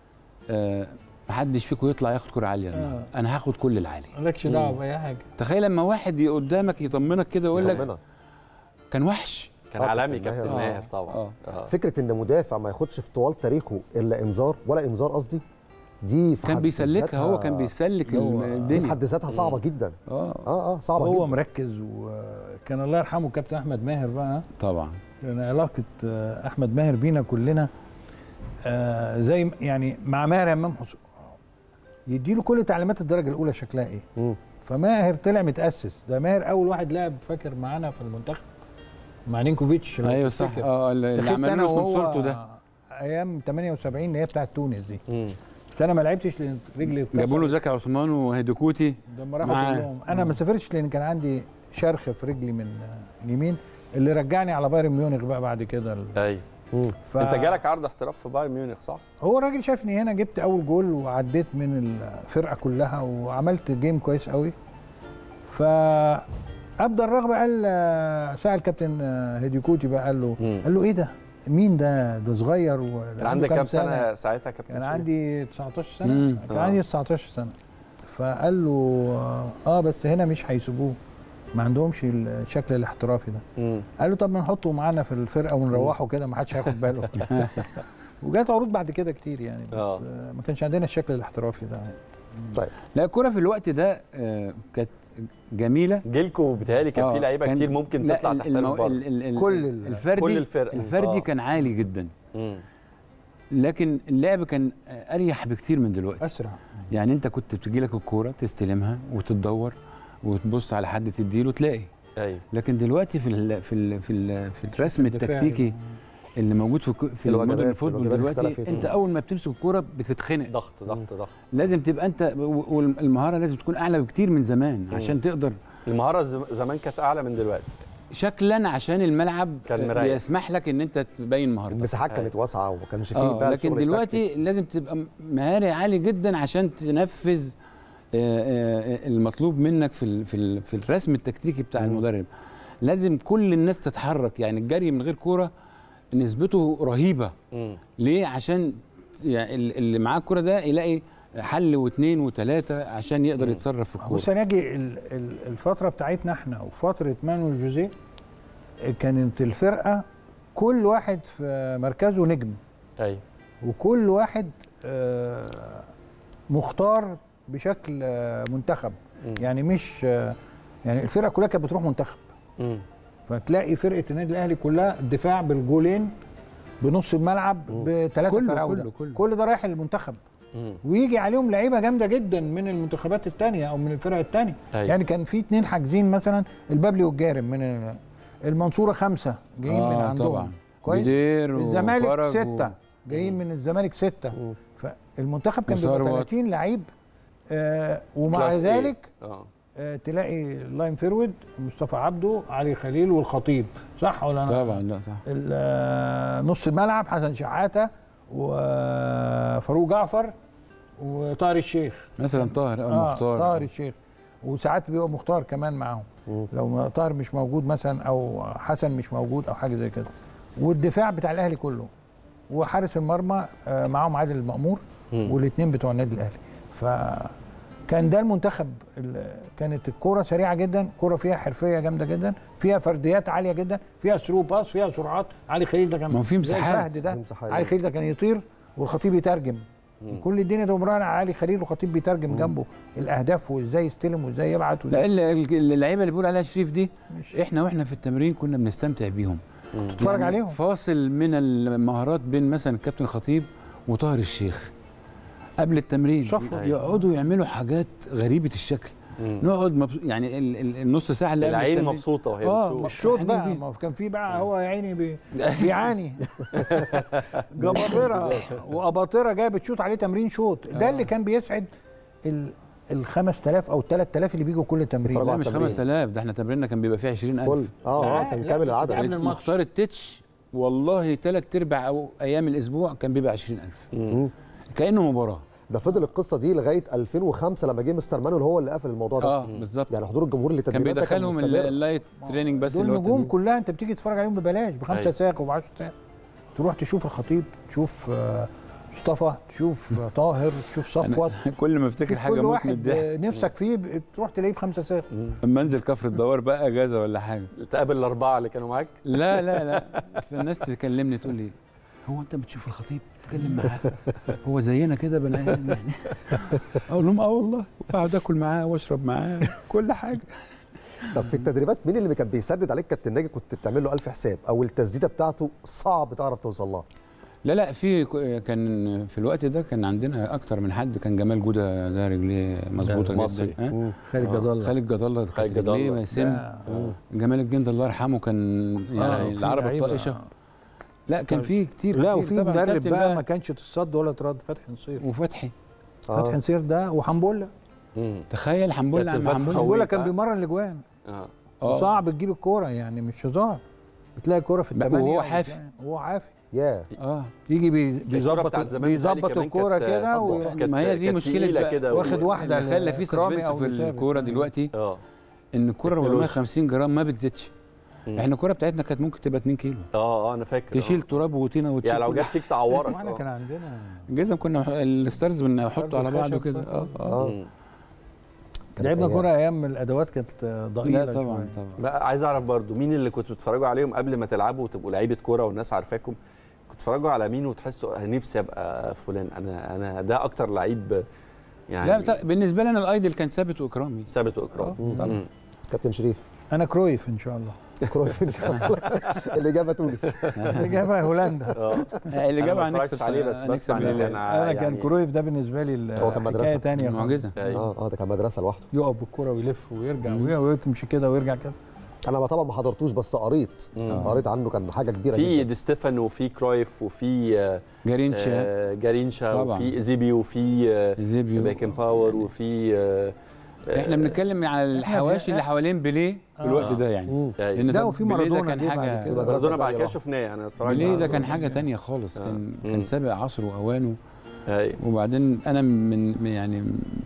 آه محدش فيكم يطلع ياخد كرة عالية النهارده انا هاخد كل العالي مالكش دعوه باي حاجه تخيل لما واحد ي- قدامك يطمنك كده ويقول لك ربنا. كان وحش كان آه، عالمي كابتن كابتن ماهر. ماهر طبعا آه. آه. فكره ان مدافع ما ياخدش في طوال تاريخه الا انذار ولا انذار قصدي دي في كان حد بيسلكها هو ذاتها- كان بيسلك هو- دي في الدنيا حد ذاتها صعبه جدا اه اه اه صعبه هو جدا مركز وكان الله يرحمه كابتن احمد ماهر بقى طبعا كان علاقه آه، احمد ماهر بينا كلنا آه، زي م- يعني مع ماهر امام حسين يديله كل تعليمات الدرجه الاولى شكلها ايه مم. فماهر طلع متاسس ده ماهر اول واحد لعب فاكر معانا في المنتخب مع نينكوفيتش لو ايوه صح تفتكر. اه اللي دخلت عملوا انا له وهو سبونسورته ده ايام 78 اللي هي بتاعت تونس دي مم. بس انا ما لعبتش لان رجلي اتكسرت. جابوا له زكي عثمان وهيدوكوتي لما راحوا معاه. كلهم انا ما سافرتش لان كان عندي شرخ في رجلي من آه، اليمين اللي رجعني على بايرن ميونخ بقى بعد كده ايوه مم. ف... انت جالك عرض احتراف في بايرن ميونخ صح؟ هو الراجل شافني هنا جبت اول جول وعديت من الفرقه كلها وعملت جيم كويس قوي ف ابدا الرغبه قال آه، سال كابتن آه، هيديكوتي بقى قال له مم. قال له ايه ده مين ده ده صغير وده كان عنده عندك كام سنه ساعتها كابتن كان شريف؟ عندي 19 سنه مم. كان آه. عندي 19 سنه فقال له آه، اه بس هنا مش هيسيبوه ما عندهمش الشكل الاحترافي ده مم. قال له طب ما نحطه معانا في الفرقه ونروحه كده ما حدش هياخد باله وجات عروض بعد كده كتير يعني بس آه. آه، ما كانش عندنا الشكل الاحترافي ده طيب لا الكرة في الوقت ده آه، كانت جميله جيلكو بيتهيألي كان آه، في لعيبه كان- كتير ممكن لا، تطلع ال- تحترف المو- بره ال- ال- ال- كل ال- الفردي كل الفرق. الفردي آه. كان عالي جدا مم. لكن اللعب كان اريح بكتير من دلوقتي اسرع يعني انت كنت بتجي لك الكوره تستلمها وتتدور وتبص على حد تديله تلاقي ايوه لكن دلوقتي في ال في ال في, ال في الرسم الدفاعي. التكتيكي اللي موجود في كو- في الوجبات- المودرن فوتبول الوجبات دلوقتي اختلفت. انت اول ما بتمسك الكوره بتتخنق ضغط ضغط ضغط لازم تبقى انت و- والمهاره لازم تكون اعلى بكتير من زمان عشان تقدر المهاره زم- زمان كانت اعلى من دلوقتي شكلا عشان الملعب كان آه، مريح. بيسمح لك ان انت تبين مهارتك المساحات أيوة. كانت واسعه وما كانش فيه اه بقى لكن الشغل دلوقتي التكتيك. لازم تبقى م- مهاري عالي جدا عشان تنفذ آه، آه، المطلوب منك في ال- في ال- في الرسم التكتيكي بتاع المدرب لازم كل الناس تتحرك يعني الجري من غير كوره نسبته رهيبه مم. ليه عشان يعني ال- اللي معاه الكوره ده يلاقي حل واثنين وثلاثه عشان يقدر يتصرف في الكوره بص ناجي ال- ال- الفتره بتاعتنا احنا وفتره مانويل جوزيه كانت الفرقه كل واحد في مركزه نجم ايوه وكل واحد آه، مختار بشكل آه، منتخب مم. يعني مش آه، يعني الفرقه كلها كانت بتروح منتخب مم. فتلاقي فرقه النادي الاهلي كلها الدفاع بالجولين بنص الملعب بثلاثه كله- فراوده كله- كله. كل ده رايح للمنتخب مم. ويجي عليهم لعيبه جامده جدا من المنتخبات الثانيه او من الفرق الثانيه أيوة. يعني كان في اتنين حاجزين مثلا البابلي والجارم من ال- المنصوره خمسه جايين من آه، عندهم طبعا. كويس بدير الزمالك وفرج و- سته جايين من الزمالك سته فالمنتخب كان بيبقى وثروت. 30 لعيب آه ومع كلاس إيه. ذلك اه آه تلاقي لاين فيرود مصطفى عبده علي خليل والخطيب صح ولا انا طبعا لا صح ال- آه، نص الملعب حسن شحاته وفاروق جعفر وطاهر الشيخ مثلا طاهر او آه، مختار طاهر الشيخ وساعات بيبقى مختار كمان معاهم لو ما طاهر مش موجود مثلا او حسن مش موجود او حاجه زي كده والدفاع بتاع الاهلي كله وحارس المرمى آه، معاهم عادل المأمور مم. والاثنين بتوع النادي الاهلي ف كان ده المنتخب ال- كانت الكوره سريعه جدا كوره فيها حرفيه جامده جدا فيها فرديات عاليه جدا فيها ثرو باس فيها سرعات علي خليل ده كان ما هو في زي مساحات. الفهد في ده مساحات. علي خليل ده كان يطير والخطيب يترجم كل الدنيا ده مراهن على علي خليل والخطيب بيترجم جنبه الاهداف وازاي يستلم وازاي يبعت لا وإزاي- ال- ال- اللعيبه اللي بيقول عليها شريف دي مش- احنا واحنا في التمرين كنا بنستمتع بيهم تتفرج عليهم فاصل من المهارات بين مثلا الكابتن خطيب وطاهر الشيخ قبل التمرين صفوة. يقعدوا يعملوا حاجات غريبه الشكل مم. نقعد مبس... يعني ال- ال- النص ساعه اللي قبل العين التمرين مبسوطه وهي آه، بتشوف. الشوط فرحانين بقى بيه. ما هو كان في بقى هو يا عيني بي- بيعاني جبابره واباطره جايه بتشوط عليه تمرين شوط ده اللي كان بيسعد ال ال 5000 او ال 3000 اللي بيجوا كل تمرين اتفرجوا لا على مش التمرين. 5000 ده احنا تمريننا كان بيبقى فيه 20000 فل اه اه لا، كان لا، كامل ده العدد قبل الماتش. مختار التتش والله ثلاث ارباع او ايام الاسبوع كان بيبقى 20000 مم. كانه مباراه ده فضل القصه دي لغايه 2005 لما جه مستر مانويل هو اللي قفل الموضوع ده اه بالظبط يعني حضور الجمهور اللي كان تدريبات ده بيدخلهم ال- مستمر. اللايت تريننج بس دول اللي هو نجوم التدريب. كلها انت بتيجي تتفرج عليهم ببلاش بخمسة أيوة. ساق وب 10 ساق تروح تشوف الخطيب تشوف آه، مصطفى تشوف آه، طاهر تشوف صفوت كل ما افتكر تشوف حاجه كل موت من واحد الضحك آه، نفسك فيه ب- تروح تلاقيه بخمسة ساق اما انزل كفر الدوار بقى اجازه ولا حاجه تقابل الاربعه اللي كانوا معاك لا لا لا فالناس تكلمني تقول لي هو انت بتشوف الخطيب تتكلم معاه هو زينا كده بني ادم يعني اقول لهم اه والله واقعد اكل معاه واشرب معاه كل حاجه طب في التدريبات مين اللي كان بيسدد عليك كابتن ناجي كنت بتعمل له ألف حساب او التسديده بتاعته صعب تعرف توصل لها لا لا في ك- كان في الوقت ده كان عندنا اكتر من حد كان جمال جوده ده رجليه مظبوطه مصري. جدا ها؟ خالد جد الله خالد جد الله كانت جد الله. رجليه سن جمال الجند الله يرحمه كان يعني في العرب لعيبة. الطائشه لا كان في كتير لا كتير وفي طبعاً مدرب كابتن بقى ما كانش تصد ولا ترد فتحي نصير وفتحي فتحي نصير ده وحنبله مم. تخيل حنبله كابتن عم فتحي حنبله قوي. حنبله كان آه. بيمرن الاجوان اه آه. صعب تجيب الكوره يعني مش هزار بتلاقي الكوره في لا، الثمانيه وهو حافي. وهو حافي ياه اه يجي بي- الكرة بيظبط بتاعت زمان بتاعتي بيظبط كمان الكوره كانت- كده و... كانت- ما هي دي كانت مشكله تقيلة بقى كده واخد واحدة اللي خلى في لإكرامي سسبنس أو في لثابت. الكوره دلوقتي اه ان الكوره تكنولوجيا. 450 جرام ما بتزيدش مم. احنا الكوره بتاعتنا كانت ممكن تبقى 2 كيلو اه اه انا فاكر تشيل آه. تراب وطينه وتشيل يعني لو كل جت فيك تعورك واحنا آه. كان عندنا الجزم كنا مح- الستارز بنحطه على بعضه خشب كده صح. اه اه اه مم. كانت لعبنا أيام. كوره ايام الادوات كانت ضئيله لا طبعا شوية. طبعا بقى عايز اعرف برضو مين اللي كنتوا بتتفرجوا عليهم قبل ما تلعبوا وتبقوا لعيبه كوره والناس عارفاكم كنتوا بتتفرجوا على مين وتحسوا انا نفسي ابقى فلان انا انا ده اكتر لعيب يعني لا ط- بالنسبه لي انا الايدل كان ثابت واكرامي ثابت واكرام آه، طبعا. مم. كابتن شريف انا كرويف ان شاء الله كرويف إن شاء الله. الاجابه تونس الاجابه هولندا اه اللي جاب أنا ما هنكسب اتفرجتش عليه بس هنكسب بسمع بالله. إن انا يعني- كان كرويف ده بالنسبه لي ال- هو كان مدرسة. حكايه ثانيه معجزه أيوة. اه اه ده كان مدرسه لوحده يقف بالكوره ويلف ويرجع ويمشي كده ويرجع كده انا طبعا ما حضرتوش بس قريت مم. قريت عنه كان حاجه كبيره في جدا دي ستيفانو وفي كرويف وفي آه، جارينشا آه، جارينشا طبعاً. وفي ايزيبي وفي آه، زيبيو باكن باور وفي آه، احنا بنتكلم على الحواشي في- اللي حوالين بيليه في الوقت ده يعني مم. أيوة. لان ده ده وفي بيليه ده مارادونا كان جه بعد حاجه كده. مدرسة مارادونا بعد تانية كده بقى. شفناه انا اتفرجت بيليه ده على- كان حاجه تانية خالص آه. كان مم. كان سابق عصره واوانه أيوة. وبعدين انا من من- يعني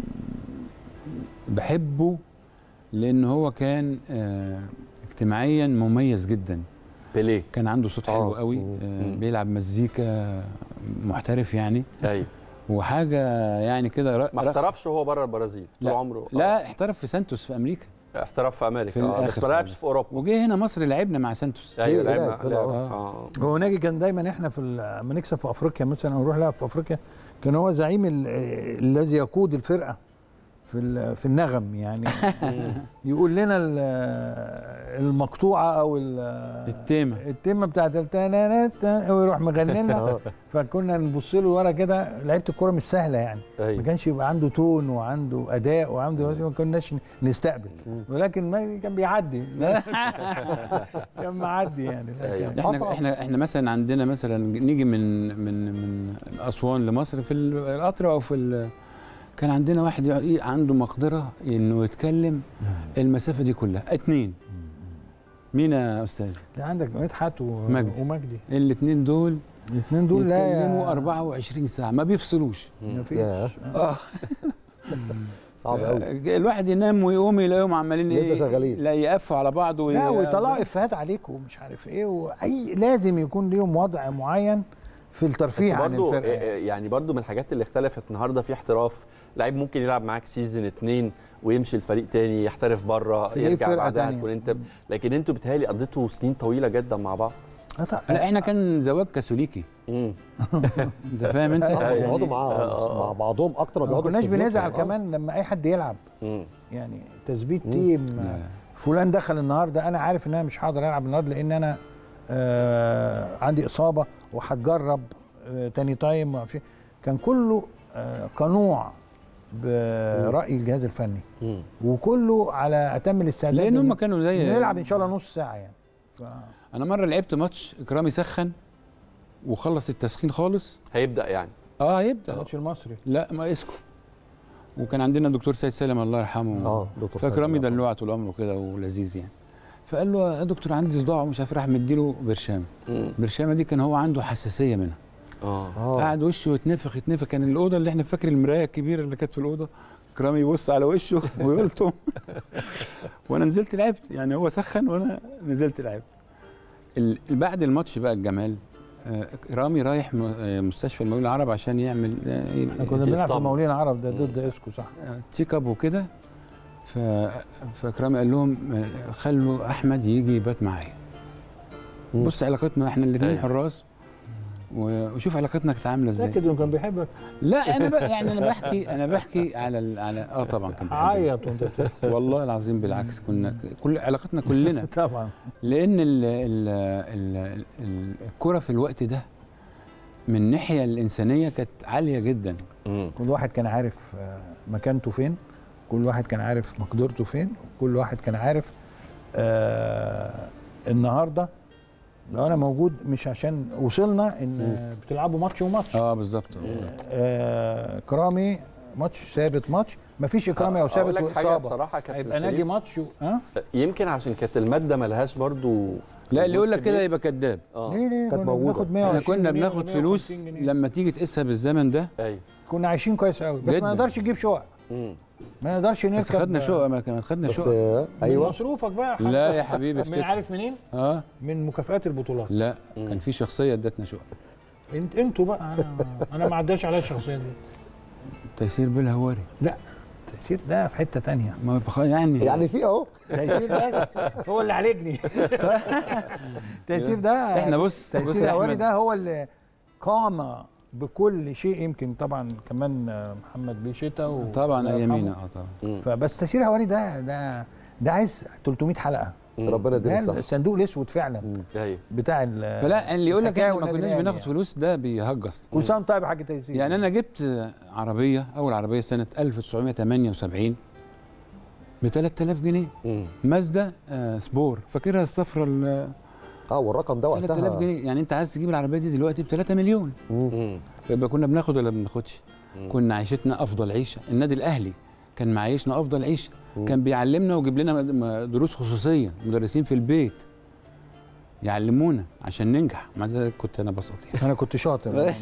بحبه لان هو كان آه، اجتماعيا مميز جدا بيليه كان عنده صوت آه. حلو قوي مم. آه، مم. بيلعب مزيكا محترف يعني ايوه وحاجه يعني كده ر- ما رخ- احترفش هو بره البرازيل طول لا. عمره لا احترف في سانتوس في امريكا آه. احترف في امريكا في آه. بس الآخر ما لعبش خالص. في اوروبا وجه هنا مصر لعبنا مع سانتوس ايوه إيه، لعب لعب، مع- لعب. لعب. آه. اه هو ناجي كان دايما احنا في ال- لما نكسب في افريقيا مثلا او نروح نلعب في افريقيا كان هو زعيم ال- الذي يقود الفرقه في ال- في النغم يعني يقول لنا ال- المقطوعه او ال- التيمه التيمه بتاعت التانانات ويروح مغني لنا اه فكنا نبص له ورا كده لعيبه الكوره مش سهله يعني ما ايوه كانش يبقى عنده تون وعنده اداء وعنده ما كناش نستقبل ولكن ما كان بيعدي كان معدي يعني أيوة. لكن أصعب. احنا احنا احنا مثلا عندنا مثلا نيجي من من من اسوان لمصر في القطر او في ال- كان عندنا واحد يقعد- ايه عنده مقدره انه يتكلم المسافه دي كلها اتنين مين يا استاذ لا عندك مدحت و- مجدي. ومجدي الاتنين دول الاثنين دول لا يتكلموا 24 ساعه ما بيفصلوش ما فيش. ياه. اه صعب قوي الواحد ينام ويقوم يلاقيهم عمالين لسه ايه شغالين. لا يقفوا على بعض وي- لا ويطلعوا افيهات عليك ومش عارف ايه واي لازم يكون ليهم وضع معين في الترفيه عن برضو الفرقه يعني برضو من الحاجات اللي اختلفت النهارده في احتراف لعيب ممكن يلعب معاك سيزون اتنين ويمشي الفريق تاني يحترف بره تلاقيه يرجع فرقة بعدها تانية. تكون انت لكن انتوا بتهيألي قضيتوا سنين طويله جدا مع بعض آه طبعاً. لا احنا كان زواج كاثوليكي مم. انت فاهم انت آه، يعني- بيقعدوا مع آه، آه. مع بعضهم اكتر ما ما بيقعدوا كناش في بيوتهم. بنزعل آه. كمان لما اي حد يلعب مم. يعني تثبيت مم. تيم لا، لا. فلان دخل النهارده انا عارف ان انا مش هقدر العب النهارده لان انا آه عندي اصابه وهتجرب آه تاني تايم ومعرفش إيه. كان كله آه قنوع براي الجهاز الفني مم. وكله على اتم الاستعداد لان هم إن- كانوا زي نلعب ان شاء الله نص ساعه يعني ف... انا مره لعبت ماتش اكرامي سخن وخلص التسخين خالص هيبدا يعني اه هيبدا الماتش المصري لا ما اسكت وكان عندنا الدكتور سيد سالم الله يرحمه اه دكتور سيد فاكرامي الله. دلوعه طول عمره كده ولذيذ يعني فقال له يا دكتور عندي صداع ومش عارف راح مديله برشام مم. برشامه دي كان هو عنده حساسيه منها اه اه قعد وشه يتنفخ يتنفخ كان الاوضه اللي احنا فاكر المرايه الكبيره اللي كانت في الاوضه كرامي يبص على وشه ويلطم وانا نزلت لعبت يعني هو سخن وانا نزلت لعبت ال- بعد الماتش بقى الجمال آه، رامي رايح م- آه، مستشفى المقاولين العرب عشان يعمل احنا كنا بنلعب في طبعاً. مولين عرب ده ضد اسكو صح تشيك اب وكده ف فكرامي قال لهم آه، خلوا احمد يجي يبات معايا مم. بص علاقتنا احنا الاثنين أيوة. حراس و- وشوف علاقتنا كانت عامله ازاي متاكد انه كان بيحبك لا انا بقى يعني انا بحكي انا بحكي على ال- على اه طبعا كان بيحبني. عيط وانت بتحكي. والله العظيم بالعكس كنا كل علاقتنا كلنا طبعا لان ال ال ال ال الكره في الوقت ده من الناحيه الانسانيه كانت عاليه جدا مم. كل واحد كان عارف آه، مكانته فين كل واحد كان عارف مقدرته فين كل واحد كان عارف آه النهارده لو انا موجود مش عشان وصلنا ان آه، بتلعبوا ماتش وماتش اه بالظبط آه كرامي ماتش ثابت ماتش مفيش اكرامي او أقول ثابت لك حاجه واصابه بصراحه كابتن هيبقى ناجي شريف ماتش و... ها يمكن عشان كانت الماده ملهاش برضو لا اللي يقول لك كده كبير. يبقى كذاب اه ليه ليه كانت كنا موجودة. بناخد احنا 120 كنا جنيه بناخد ولا فلوس 150 جنيه. لما تيجي تقيسها بالزمن ده ايوه كنا عايشين كويس قوي بس جداً. ما نقدرش نجيب شقق مم. ما نقدرش نركب بس خدنا شقه ما كمان خدنا بس شقه آه، من ايوه مصروفك بقى حتى. لا يا حبيبي من افتكر عارف منين اه من مكافآت البطولات لا مم. كان في شخصيه ادتنا شقه انت انتوا بقى انا انا ما عداش عليا الشخصيه دي تيسير بالهواري لا التأثير ده في حته تانية ما بخ... يعني يعني في اهو التأثير ده هو اللي عالجني التأثير ده احنا بص بص التأثير يا الهواري احمد ده هو اللي قام بكل شيء يمكن طبعا كمان محمد بيه شتا و- طبعا الله ايامينا يرحمه. اه طبعا مم. فبس تأثير الهواري ده ده ده عايز 300 حلقه ربنا يديله ده الصحه الصندوق الاسود فعلا ايوه بتاع ال- فلا اللي يقول لك الحكاية احنا ما والنادي كناش الأهلي بناخد يعني. فلوس ده بيهجص كل سنه وأنت طيب يا حاج تيسير يعني انا جبت عربيه اول عربيه سنه 1978 ب 3000 جنيه مم. مازدا آه سبور فاكرها الصفرة ال اه والرقم ده 3000 وقتها جنيه يعني انت عايز تجيب العربيه دي دلوقتي ب 3 مليون مم. مم. فيبقى كنا بناخد ولا ما بناخدش مم. كنا عيشتنا افضل عيشه النادي الاهلي كان معيشنا افضل عيشه مم. كان بيعلمنا ويجيب لنا مد- م- دروس خصوصيه مدرسين في البيت يعلمونا عشان ننجح مع ذلك كنت انا بسطي انا كنت شاطر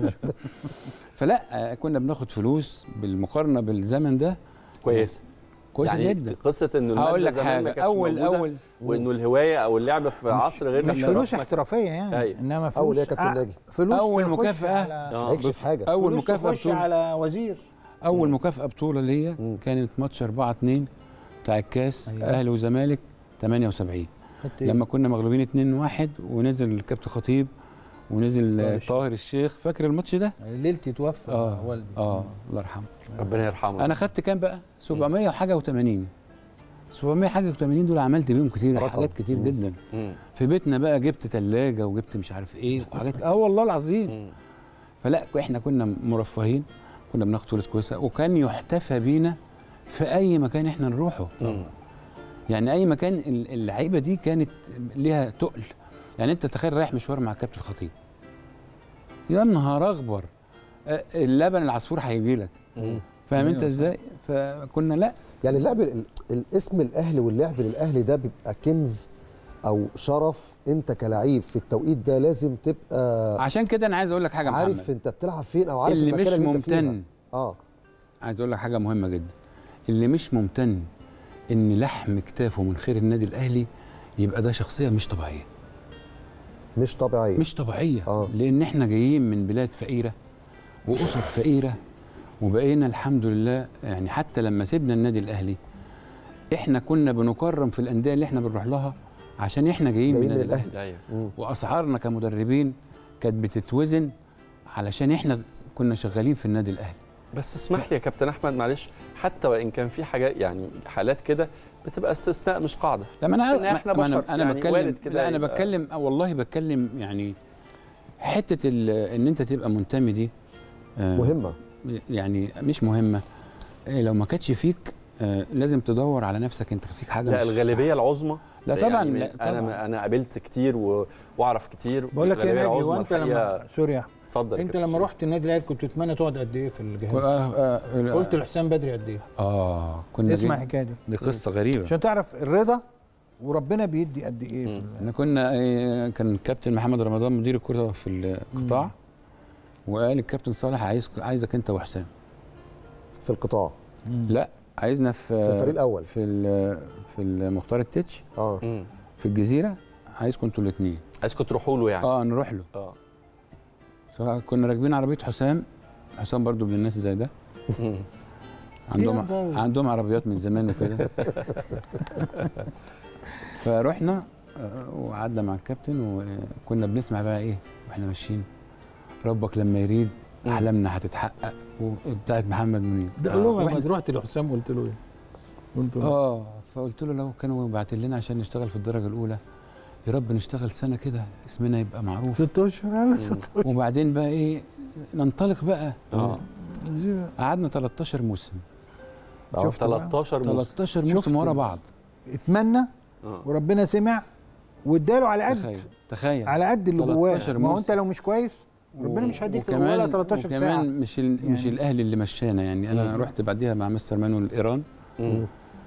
فلا آه، كنا بناخد فلوس بالمقارنه بالزمن ده كويس كويس يعني جدا قصه انه هقول المادة لك زمان ما حاجه كانتش اول موجودة، اول وانه الهوايه او اللعبه في عصر غير مش لما فلوس نروح احترافيه يعني أيوة. انما فلوس أول إيه يا كابتن آه، ناجي؟ فلوس أول تخش مكافأة. على- آه. هيكشف حاجه اول فلوس مكافاه تخش بطوله على وزير اول مكافاه بطوله ليا مم. كانت ماتش 4 2 بتاع الكاس أيوة. اهلي وزمالك 78 لما كنا مغلوبين 2 1 ونزل الكابتن خطيب ونزل طاهر آه، الشيخ. طاهر الشيخ فاكر الماتش ده ليلتي توفى اه والدي اه الله يرحمه ربنا يرحمه انا خدت كام بقى 700 وحاجه و80 700 حاجه و80 دول عملت بيهم كتير رقم. حاجات كتير مم. جدا مم. في بيتنا بقى جبت ثلاجه وجبت مش عارف ايه وحاجات اه والله العظيم مم. فلا احنا كنا مرفهين كنا بناخد فلوس كويسه وكان يحتفى بينا في اي مكان احنا نروحه مم. يعني اي مكان ال- اللعيبه دي كانت ليها تقل يعني انت تخيل رايح مشوار مع كابتن الخطيب يا نهار اخبر آه، اللبن العصفور هيجي لك مم. فاهم أيوة انت صح. ازاي فكنا لا يعني اللعب ال- الاسم الاهلي واللعب للاهلي ده بيبقى كنز او شرف انت كلاعب في التوقيت ده لازم تبقى عشان كده انا عايز اقول لك حاجه يا عارف محمد انت بتلعب فين او عارف اللي المكان مش اللي انت فيها. ممتن اه عايز اقول لك حاجه مهمه جدا اللي مش ممتن ان لحم كتافه من خير النادي الاهلي يبقى ده شخصيه مش طبيعيه مش طبيعيه مش طبيعيه آه. لان احنا جايين من بلاد فقيره واسر فقيره وبقينا الحمد لله يعني حتى لما سيبنا النادي الاهلي احنا كنا بنكرم في الانديه اللي احنا بنروح لها عشان احنا جايين من جايين من النادي الاهلي ايوه مم. واسعارنا كمدربين كانت بتتوزن علشان احنا كنا شغالين في النادي الاهلي بس اسمح لي يا كابتن احمد معلش حتى وان كان في حاجات يعني حالات كده بتبقى استثناء مش قاعده لا ما انا إن إحنا ما انا, بشر، أنا يعني بتكلم وارد كده لا انا يبقى- بتكلم آه والله بتكلم يعني حته ال- ان انت تبقى منتمي دي آه، مهمه يعني مش مهمه إيه لو ما كانتش فيك آه لازم تدور على نفسك انت فيك حاجه لا مش الغالبيه العظمى لا طبعا يعني لا انا طبعا انا قابلت كتير و- واعرف كتير بقول لك ايه يا الغالبية ناجي العظمى وانت الحقيقة- لما سوري يا أحمد. اتفضل يا انت كابتن لما شريف. رحت النادي الاهلي كنت تتمنى تقعد قد ايه في الجهاز؟ آه آه قلت لحسام بدري قد ايه؟ اه كنا اسمع دي, الحكايه دي دي قصه غريبه عشان تعرف الرضا وربنا بيدي قد ايه في ال- احنا كنا إيه، كان الكابتن محمد رمضان مدير الكره في القطاع وقال الكابتن صالح عايز عايزك انت وحسام في القطاع لا عايزنا في في الفريق الاول في ال- في المختار التتش اه مم. في الجزيره عايزكم انتوا الاثنين عايزكم تروحوا له يعني اه نروح له اه فكنا راكبين عربيه حسام حسام برضو من الناس زي ده مم. عندهم إيه ده؟ عندهم عربيات من زمان وكده فرحنا آه، وقعدنا مع الكابتن وكنا بنسمع بقى ايه واحنا ماشيين ربك لما يريد احلامنا هتتحقق وبتاعت محمد منير ده قال لهم وإحنا- لما رحت لحسام قلت له ايه؟ قلت له اه فقلت له لو كانوا باعتين لنا عشان نشتغل في الدرجه الاولى يا رب نشتغل سنه كده اسمنا يبقى معروف ست اشهر انا ست اشهر وبعدين بقى ايه ننطلق بقى اه قعدنا 13 موسم آه. شفت بقى؟ 13 موسم 13 شفت موسم ورا ال- بعض اتمنى اه وربنا سمع واداله على قد تخيل تخيل على قد اللي جواه 13 ما هو موسم. انت لو مش كويس ربنا مش هيديك وكمان ولا 13 ساعه وكمان مش ال... يعني مش يعني. الاهلي اللي مشانا يعني انا مم. رحت بعديها مع مستر مانويل ايران مم.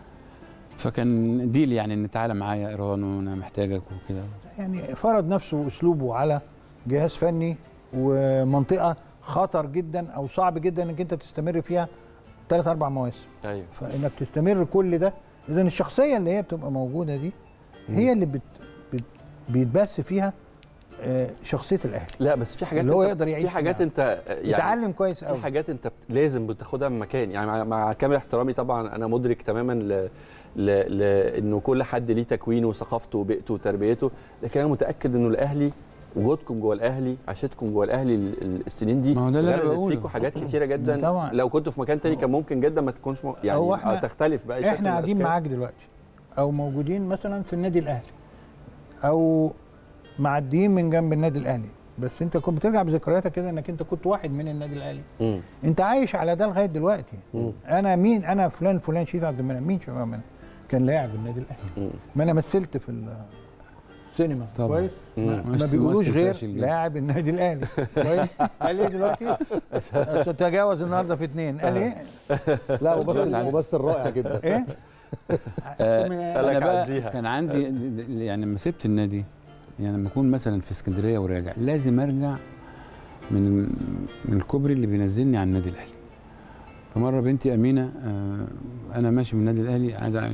فكان ديل يعني ان تعالى معايا ايران وانا محتاجك وكده يعني فرض نفسه واسلوبه على جهاز فني ومنطقه خطر جدا او صعب جدا انك انت تستمر فيها ثلاث اربع مواسم ايوه فانك تستمر كل ده اذا الشخصيه اللي هي بتبقى موجوده دي هي اللي بت بت بيتبث فيها آه، شخصيه الاهلي لا بس في حاجات اللي هو انت- يقدر يعيش في حاجات فيها. انت يعني يتعلم كويس في قوي حاجات انت بت- لازم بتاخدها من مكان يعني مع, مع كامل احترامي طبعا انا مدرك تماما ل... ل... لانه كل حد ليه تكوينه وثقافته وبيئته وتربيته لكن انا متاكد انه الاهلي وجودكم جوه الاهلي عشتكم جوه الاهلي ال- ال- السنين دي ما هو ده اللي أنا غرزت بقوله. فيكم حاجات كتيره جدا طبعا. لو كنتوا في مكان تاني كان ممكن جدا ما تكونش م... يعني هو إحنا- أو تختلف بقى شكل من احنا قاعدين الأشكال. معاك دلوقتي او موجودين مثلا في النادي الاهلي او معديين من جنب النادي الاهلي بس انت كنت بترجع بذكرياتك كده انك انت كنت واحد من النادي الاهلي مم. انت عايش على ده لغايه دلوقتي مم. انا مين انا فلان فلان شريف عبد المنعم مين شريف عبد المنعم كان لاعب النادي الاهلي مم. ما انا مثلت في السينما طبعا. كويس مم. ما, ما ممثل- بيقولوش ممثل غير فاشل جدا. لاعب النادي الاهلي كويس قال ايه دلوقتي تتجاوز النهارده في اثنين قال ايه لا ممثل ممثل رائع جدا ايه آه أحسن من- قالك انا بقى عديها. كان عندي د- د- يعني لما سبت النادي يعني لما اكون مثلا في اسكندريه وراجع لازم ارجع من من الكوبري اللي بينزلني على النادي الاهلي فمره بنتي امينه آه انا ماشي من النادي الاهلي قاعده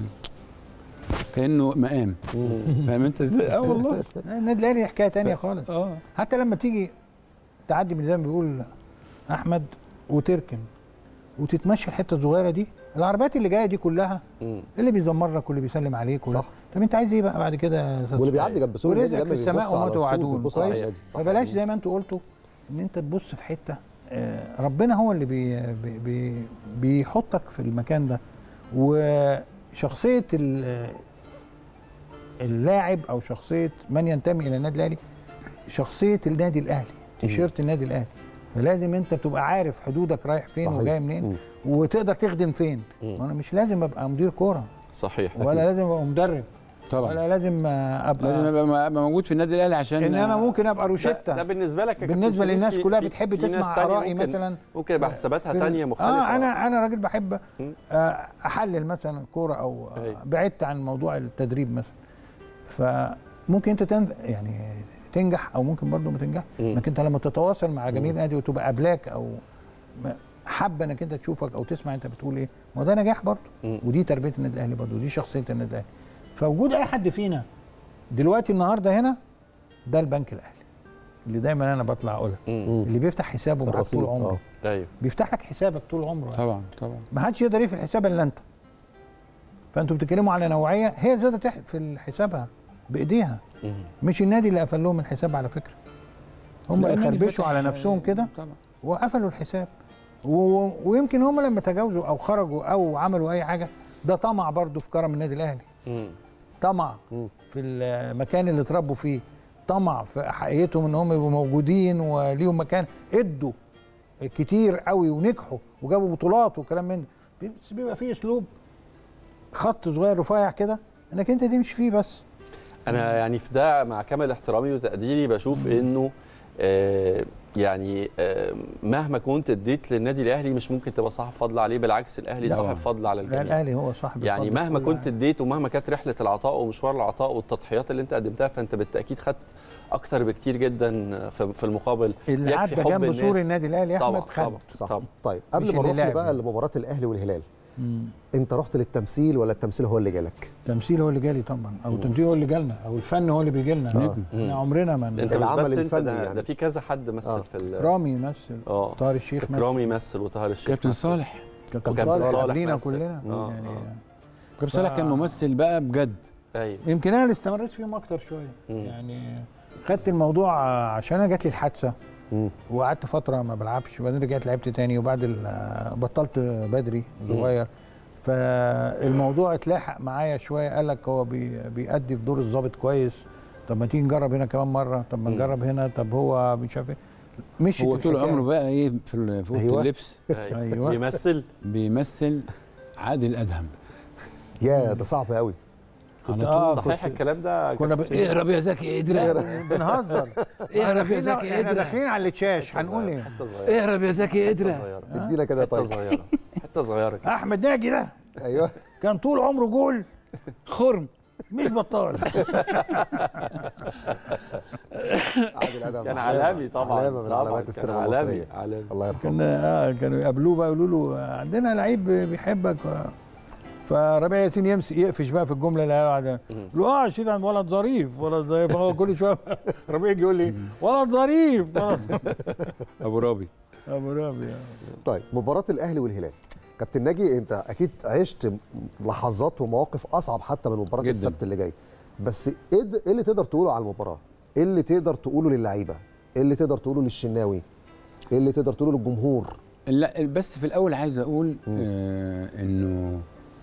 كانه مقام فاهم انت ازاي اه والله النادي الاهلي حكايه تانية خالص اه حتى لما تيجي تعدي من زي ما بيقول احمد وتركن وتتمشى الحته الصغيره دي العربيات اللي جايه دي كلها مم. اللي بيزمر لك واللي بيسلم عليك واللي- صح. طب انت عايز ايه بقى بعد كده يا أستاذ واللي سعيد؟ بيعدي جنب سور النادي ورزقك لما في السماء بيبص على وما السور توعدون بيبص على كويس النادي. صح. فبلاش زي ما انتوا قلتوا ان انت تبص في حته آه، ربنا هو اللي بي بي بي بيحطك في المكان ده وشخصيه ال- اللاعب او شخصيه من ينتمي الى النادي الاهلي شخصيه النادي الاهلي تيشيرت النادي الاهلي فلازم انت تبقى عارف حدودك رايح فين صحيح. وجاي منين مم. وتقدر تخدم فين مم. وانا مش لازم ابقى مدير كوره صحيح ولا لازم ابقى مدرب طبعا ولا لازم آه، ابقى لازم ابقى ابقى موجود في النادي الاهلي عشان انما ممكن ابقى ده, روشته ده بالنسبه لك يا كابتن بالنسبه شريف للناس في- كلها في- بتحب في ناس تسمع تانية ارائي ممكن- مثلا ممكن يبقى حساباتها في- تانية مختلفه اه انا انا راجل بحب مم. آه، احلل مثلا كوره او آه، أيوة. بعدت عن موضوع التدريب مثلا فممكن انت تنف... يعني تنجح او ممكن برضه ما تنجح مم. انك انت لما تتواصل مع جميع النادي وتبقى قبلاك او م- حابه انك انت تشوفك او تسمع انت بتقول ايه ما ده نجاح برضه مم. ودي تربيه النادي الاهلي برضه ودي شخصيه النادي الاهلي فوجود اي حد فينا دلوقتي النهارده هنا ده البنك الاهلي اللي دايما انا بطلع اقولها مم. اللي بيفتح حسابه معاك الرصيد، طول عمره آه. ايوه بيفتح لك حسابك طول عمره طبعا طبعا ما حدش يقدر يقفل الحساب الا انت فانتوا بتتكلموا على نوعيه هي تقدر تقفل حسابها بايديها مم. مش النادي اللي قفل لهم الحساب على فكره هم لا، النادي خربشوا فتح- على نفسهم كده طبعا وقفلوا الحساب و... ويمكن هم لما تجاوزوا او خرجوا او عملوا اي حاجه ده طمع برضو في كرم النادي الاهلي مم. طمع مم. في المكان اللي اتربوا فيه طمع في حقيقتهم ان هم يبقوا موجودين وليهم مكان ادوا كتير قوي ونجحوا وجابوا بطولات وكلام من ده بس بيبقى فيه اسلوب خط صغير رفيع كده انك انت تمشي فيه بس انا يعني في ده مع كامل احترامي وتقديري بشوف انه آه، يعني آه، مهما كنت اديت للنادي الاهلي مش ممكن تبقى صاحب فضل عليه بالعكس الاهلي لا. صاحب فضل على لا الجميع الاهلي هو صاحب يعني الفضل في مهما كل كنت حاجة. اديت ومهما كانت رحله العطاء ومشوار العطاء والتضحيات اللي انت قدمتها فانت بالتاكيد خدت اكتر بكتير جدا في في المقابل اللي يكفي عدى حب جنب الناس. سور النادي الاهلي يا طبعا احمد خد طبعا صح طبعا طيب مش قبل ما اللي نروح لعب بقى يعني. لمباراه الاهلي والهلال مم. انت رحت للتمثيل ولا التمثيل هو اللي جالك التمثيل هو اللي جالي طبعا او التمثيل هو اللي جالنا او الفن هو اللي بيجي لنا آه. احنا عمرنا ما انت ن- مش العمل بس انت الفني ده, يعني. ده في كذا حد مثل آه. في ال- كرامي يمثل اه طاهر الشيخ مثل اكرامي يمثل وطاهر الشيخ كابتن مثل. صالح كابتن وكابتن صالح صالح قبلينا مثل. كلنا آه، يعني آه. كابتن صالح كان ممثل بقى بجد ايوه يمكن انا اللي استمريت فيهم اكتر شويه مم. يعني خدت الموضوع عشان انا جات لي الحادثه مم. وقعدت فتره ما بلعبش وبعدين رجعت لعبت تاني وبعد ال- بطلت بدري صغير فالموضوع اتلاحق معايا شويه قال لك هو بي بيأدي في دور الضابط كويس طب ما تيجي نجرب هنا كمان مره طب ما مم. نجرب هنا طب هو مش عارف ايه مشيت هو طول الحكاية. عمره بقى ايه في ال- في اوضه أيوة. اللبس ايوه أيوة. بيمثل بيمثل عادل ادهم يا ده صعب قوي على آه، طول صحيح كنت- الكلام ده كنا ب... اهرب يا زكي ادرى بنهزر اهرب يا احنا زكي ادرى داخلين على التشاش هنقول ايه حته صغيره اهرب يا زكي حته ادرى صغيره ادينا كده حته طيب صغيره حته صغيره كده احمد ناجي ده ايوه كان طول عمره جول خرم مش بطال عادل ادم كان علامة. عالمي طبعا علامه من طبعاً، علامات كان السينما عالمي المصريه عالمي الله يرحمه كان اه كانوا يقابلوه بقى يقولوا له عندنا لعيب بيحبك فربيع ياسين يمسك يقفش بقى في الجمله اللي قاعد يقول له اه شيل عن ولد ظريف ولد ظريف هو كل شويه ربيع يجي يقول لي ولد ظريف ولد ظريف. ابو رابي ابو ربيع طيب مباراه الاهلي والهلال كابتن ناجي انت اكيد عشت لحظات ومواقف اصعب حتى من مباراه جداً. السبت اللي جاي بس ايه د- إيه اللي تقدر تقوله على المباراه ايه اللي تقدر تقوله للعيبه ايه اللي تقدر تقوله للشناوي ايه اللي تقدر تقوله للجمهور لا بس في الاول عايز اقول آه انه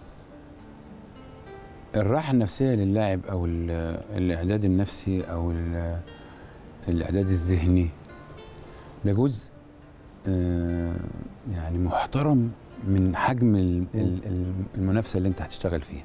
الراحه النفسيه للاعب او ال- الاعداد النفسي او ال- الاعداد الذهني ده جزء آه يعني محترم من حجم ال- ال- ال- المنافسه اللي انت هتشتغل فيها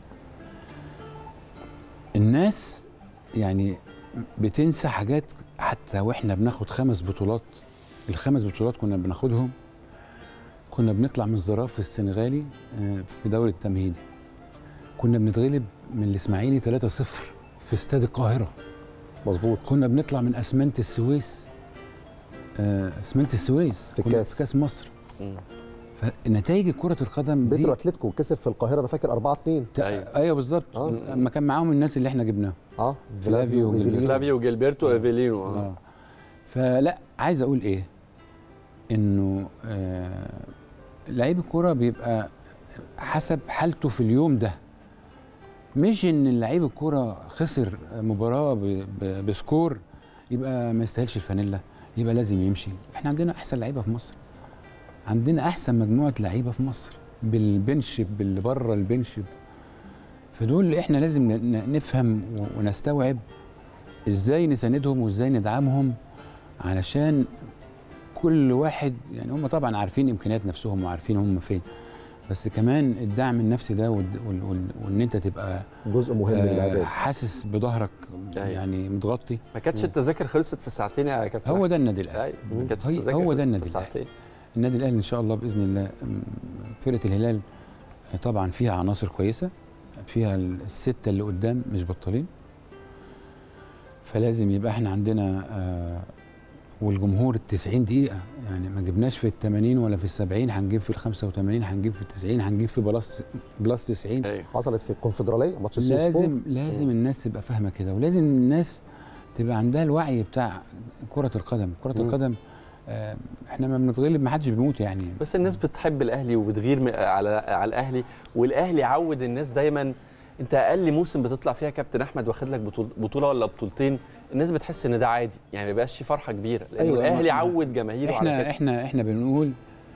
الناس يعني بتنسى حاجات حتى واحنا بناخد خمس بطولات الخمس بطولات كنا بناخدهم كنا بنطلع من الزراف السنغالي آه، في دوري التمهيدي كنا بنتغلب من الاسماعيلي 3-0 في استاد القاهره مظبوط كنا بنطلع من اسمنت السويس آه، اسمنت السويس في كنا الكاس. في كاس مصر مم. فنتائج كره القدم دي بيترو اتلتيكو كسب في القاهره انا فاكر 4 2 تا- أيوة. ايوه بالظبط آه. لما كان معاهم الناس اللي احنا جبناهم اه فلافيو وإيفيلينو. فلافيو جilberto ايفيلينو آه. اه فلا عايز اقول ايه انه آه لعيب الكوره بيبقى حسب حالته في اليوم ده مش ان لعيب الكوره خسر مباراه ب- ب- بسكور يبقى ما يستاهلش الفانيلا يبقى لازم يمشي احنا عندنا احسن لعيبه في مصر عندنا احسن مجموعه لعيبه في مصر بالبنشب باللي بره البنشب فدول احنا لازم ن- ن- نفهم و- ونستوعب ازاي نساندهم وازاي ندعمهم علشان كل واحد يعني هم طبعا عارفين امكانيات نفسهم وعارفين هم فين بس كمان الدعم النفسي ده والد- وال- وال- وان انت تبقى جزء مهم من آه، الاعداد حاسس بظهرك أيوة. يعني متغطي ما كانتش التذاكر خلصت في ساعتين يا كابتن هو أحمد. ده النادي الاهلي أيوة، ما كانتش هي- التذاكر هو ده خلصت النادي في الأهلي. ساعتين النادي الاهلي ان شاء الله باذن الله م، فرقه الهلال طبعا فيها عناصر كويسه فيها السته اللي قدام مش بطالين فلازم يبقى احنا عندنا آه، والجمهور ال 90 دقيقه يعني ما جبناش في ال 80 ولا في ال 70 هنجيب في ال 85 هنجيب في ال 90 هنجيب في بلس بلس 90 ايوه حصلت في الكونفدراليه ماتش السي سبور. لازم لازم الناس تبقى فاهمه كده ولازم الناس تبقى عندها الوعي بتاع كره القدم كره مم. القدم آه، احنا ما بنتغلب ما حدش بيموت يعني بس الناس بتحب الاهلي وبتغير م- على على الاهلي والاهلي عود الناس دايما انت اقل موسم بتطلع فيها كابتن احمد واخد لك بطول- بطوله ولا بطولتين الناس بتحس ان ده عادي يعني ما بيبقاش في فرحه كبيره لان أيوة، الاهلي ما- عود جماهيره على احنا كده احنا احنا بنقول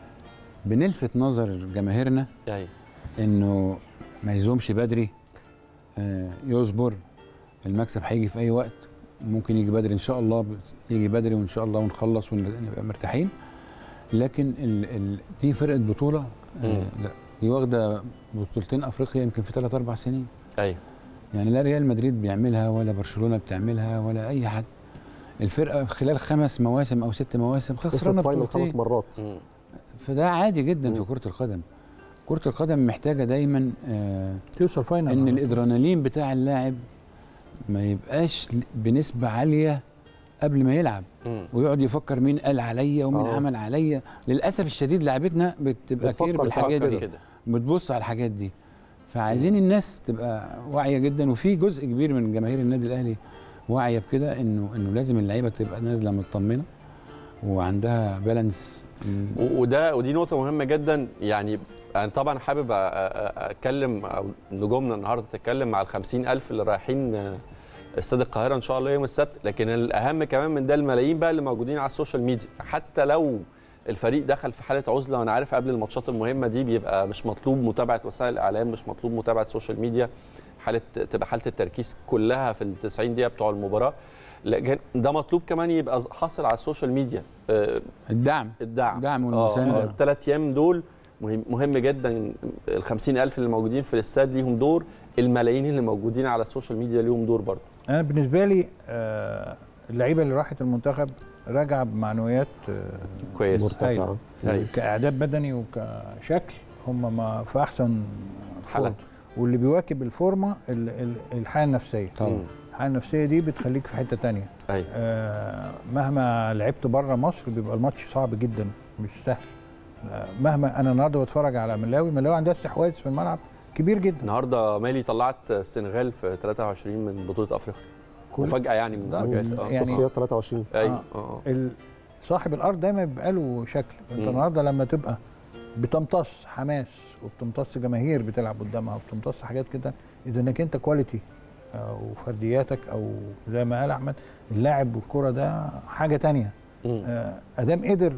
بنلفت نظر جماهيرنا أيوة. انه ما يزومش بدري آه، يصبر المكسب هيجي في اي وقت ممكن يجي بدري ان شاء الله يجي بدري وان شاء الله ونخلص ونبقى مرتاحين لكن ال ال دي فرقه بطوله آه مم. لا دي واخده بطولتين افريقيا يمكن في ثلاث اربع سنين ايوه يعني لا ريال مدريد بيعملها ولا برشلونه بتعملها ولا اي حد الفرقه خلال خمس مواسم او ست مواسم خسرانه خسرت فاينل بطولتين خمس مرات مم. فده عادي جدا في مم. كره القدم كره القدم محتاجه دايما آه توصل فاينل ان الادرينالين بتاع اللاعب ما يبقاش ل- بنسبه عاليه قبل ما يلعب مم. ويقعد يفكر مين قال عليا ومين آه. عمل عليا للاسف الشديد لعبتنا بتبقى بتفكر كتير بالحاجات فكر دي كده بتبص على الحاجات دي فعايزين الناس تبقى واعيه جدا وفي جزء كبير من جماهير النادي الاهلي واعيه بكده انه انه لازم اللعيبه تبقى نازله مطمنه وعندها بالانس و- وده ودي نقطة مهمة جدا يعني أنا طبعا حابب أ- أ- أتكلم أو نجومنا النهاردة تتكلم مع الخمسين ألف اللي رايحين آه، استاد القاهرة إن شاء الله يوم السبت لكن الأهم كمان من ده الملايين بقى اللي موجودين على السوشيال ميديا حتى لو الفريق دخل في حالة عزلة وأنا عارف قبل الماتشات المهمة دي بيبقى مش مطلوب متابعة وسائل الإعلام مش مطلوب متابعة السوشيال ميديا حالة تبقى حالة التركيز كلها في ال 90 دقيقة بتوع المباراة لكن ده مطلوب كمان يبقى حاصل على السوشيال ميديا آه، الدعم الدعم الدعم والمساندة. الثلاث ايام دول مهم, مهم جدا ال 50000 اللي موجودين في الاستاد ليهم دور الملايين اللي موجودين على السوشيال ميديا ليهم دور برضه انا بالنسبه لي آه، اللعيبه اللي راحت المنتخب راجعه بمعنويات آه، كويس مرتفعه أيوة. كاعداد بدني وكشكل هم ما في احسن فورم حالة. واللي بيواكب الفورمه ال- ال- الحاله النفسيه طبعا مم. الحاله النفسيه دي بتخليك في حته تانية ايوه آه، مهما لعبت بره مصر بيبقى الماتش صعب جدا مش سهل آه، مهما انا النهارده بتفرج على ملاوي ملاوي عندها استحواذ في الملعب كبير جدا النهارده مالي طلعت السنغال في 23 من بطوله افريقيا كل- مفاجاه يعني من لا، المفاجآت اه يعني- تصفيات 23 ايوه آه. اه ال- صاحب الارض دايما بيبقى له شكل انت مم. النهارده لما تبقى بتمتص حماس وبتمتص جماهير بتلعب قدامها وبتمتص حاجات كده اذا انك انت كواليتي او فردياتك او زي ما قال احمد اللاعب والكره ده حاجه تانية مم. آه، ادام قدر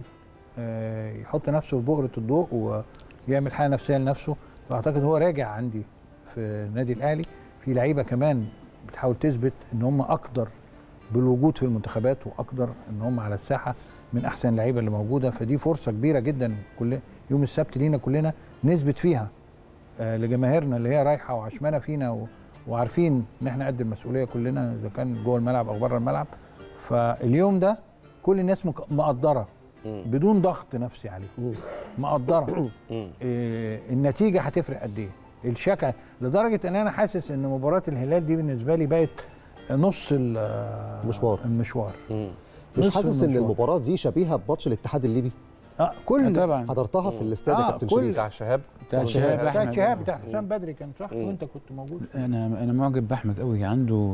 آه، يحط نفسه في بؤره الضوء ويعمل حاله نفسيه لنفسه فاعتقد هو راجع عندي في النادي الاهلي في لعيبه كمان بتحاول تثبت ان هم اقدر بالوجود في المنتخبات واقدر ان هم على الساحه من احسن اللعيبه اللي موجوده فدي فرصه كبيره جدا كل يوم السبت لينا كلنا نثبت فيها آه، لجماهيرنا اللي هي رايحه وعشمانه فينا و... وعارفين ان احنا قد المسؤوليه كلنا اذا كان جوه الملعب او بره الملعب فاليوم ده كل الناس مك- مقدره مم. بدون ضغط نفسي عليهم مم. مقدره مم. إيه النتيجه هتفرق قد ايه الشكل لدرجه ان انا حاسس ان مباراه الهلال دي بالنسبه لي بقت نص ال- المشوار. المشوار مم. مش نص حاسس ان المشوار. المباراه دي شبيهه بماتش الاتحاد الليبي اه كل طبعا حضرتها في الاستاد يا آه، كابتن كل- شريف بتاع شهاب بتاع طبعاً. شهاب بتاع بتاع احمد شهاب بتاع حسام بدري كان صح مم. وانت كنت موجود انا انا معجب باحمد قوي عنده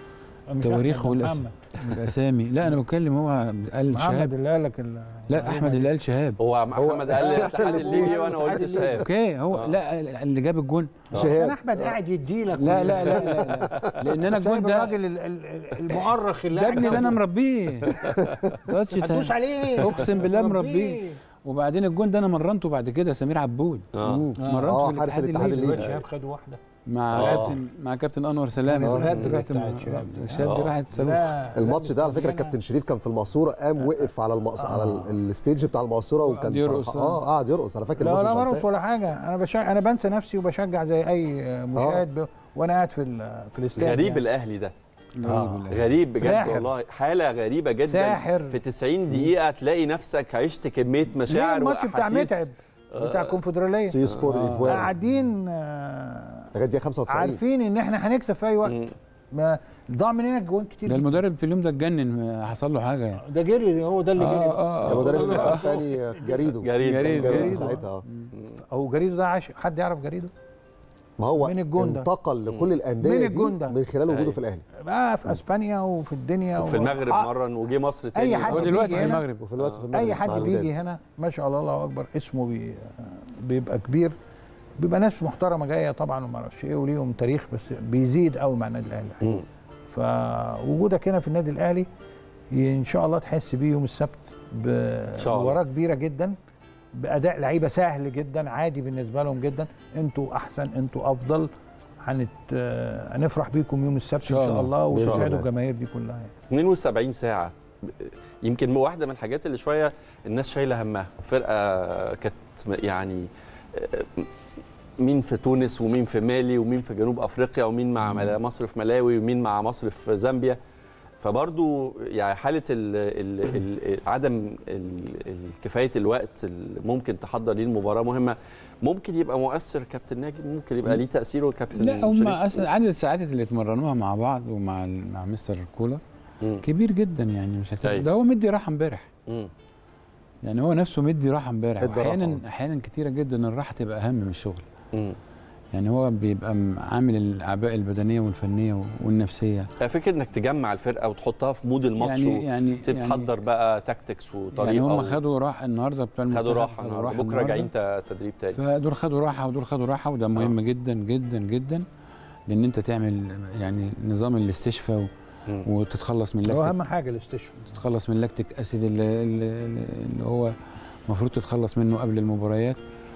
مش تواريخ أحمد، والأس- محمد الاسامي لا انا بتكلم هو قال محمد شهاب اللي قال لك ال- لا احمد اللي قال شهاب هو محمد قال لي الاتحاد الليبي وانا قلت شهاب اوكي هو آه. لا اللي جاب الجون كان شهاب احمد قاعد يدي لك لا لا لا لا, لا. لان انا الجون سايب ده الراجل ال- ال- المؤرخ اللي ده قاعد ابني اللي انا جنبه. مربيه تاتش هتدوس تاني. عليه اقسم بالله مربيه وبعدين الجون ده انا مرنته بعد كده سمير عبود اه مم. مرنته آه، في حارس الاتحاد الاتحاد الليبي الليبي. شهاب خد واحده مع آه. كابتن مع كابتن انور سلام آه. رحت الهدر رحت بتاعت مع- شهاب دي. شهاب دي آه. راحت صاروخ لا، الماتش ده على فكره لا، الكابتن شريف كان في المقصوره قام وقف على المقص... على ال- الستيج بتاع المقصوره وقعد وكان يرقص، فرحان. آه. اه قعد يرقص انا فاكر لا الماتش لا مش برقص هنساه. ولا حاجه انا بشجع انا بنسى نفسي وبشجع زي اي مشاهد ب... وانا قاعد في ال... في الاستاد غريب يعني. الاهلي ده غريب والله. غريب بجد ساحر. والله حاله غريبه جدا ساحر. في 90 دقيقه تلاقي نفسك عشت كميه ليه مشاعر الماتش بتاع وأحاسيس. متعب بتاع الكونفدراليه سي سبور آه. ايفوار قاعدين آه، لغايه دقيقه 95 عارفين ان احنا هنكسب في اي وقت مم. ما ضاع مننا جوان كتير ده جداً. المدرب في اليوم ده اتجنن حصل له حاجه يعني ده جري هو ده اللي جري اه المدرب اه الاسباني جريدو جريد جريد. جريدو جريدو. ساعتها آه. هو جريدو ده عاش حد يعرف جريدو ما هو من الجون ده. انتقل لكل الانديه من دي الجون ده. من خلال وجوده أيوة. في الاهلي بقى في اسبانيا وفي الدنيا وفي المغرب آه، مرن وجه مصر تاني أي حد هو بيجي دلوقتي في هنا. المغرب وفي الوقت في المغرب اي مع حد الوداد. بيجي هنا ما شاء الله الله اكبر اسمه بي بيبقى كبير بيبقى ناس محترمه جايه طبعا وما اعرفش ايه وليهم تاريخ بس بيزيد قوي مع النادي الاهلي مم. فوجودك هنا في النادي الاهلي ي- ان شاء الله تحس بيه يوم السبت شاء الله. بمباراه كبيره جدا باداء لعيبه سهل جدا عادي بالنسبه لهم جدا انتوا احسن انتوا افضل هنت آه، هنفرح بيكم يوم السبت ان شاء شاء الله. الله بإذن وتسعدوا الله. الجماهير دي كلها يعني. 72 ساعة يمكن واحدة من الحاجات اللي شوية الناس شايلة همها فرقة كانت يعني مين في تونس ومين في مالي ومين في جنوب افريقيا ومين مع ملا- مصر في ملاوي ومين مع مصر في زامبيا فبرضو يعني حالة ال ال ال عدم ال- ال- كفاية الوقت اللي ممكن تحضر ليه المباراة مهمة ممكن يبقى مؤثر كابتن ناجي ممكن يبقى ليه تأثيره كابتن لا هم شريف؟ اصلا عدد الساعات اللي اتمرنوها مع بعض ومع ال- مع مستر كولر مم. كبير جدا يعني مش هتبقى أيوة. ده هو مدي راحه امبارح مم. يعني هو نفسه مدي راحه امبارح ادى راحة. احيانا احيانا كتيره جدا الراحه تبقى اهم من الشغل مم. يعني هو بيبقى م- عامل الاعباء البدنيه والفنيه و- والنفسيه فكرة انك تجمع الفرقة وتحطها في مود الماتش يعني يعني تتحضر بقى تاكتكس وطريقه يعني هم و- خدوا راحه النهارده بتوع خدوا المنتخب راحه النهارده بكره راجعين ت- تدريب تاني فدول خدوا راحه ودول خدوا راحه وده مهم جدا جدا جدا لان انت تعمل يعني نظام الاستشفاء و- مم. وتتخلص من هو لاكتيك اهم حاجه الاستشفاء تتخلص من لاكتيك اسيد اللي, اللي, اللي هو المفروض تتخلص منه قبل المباريات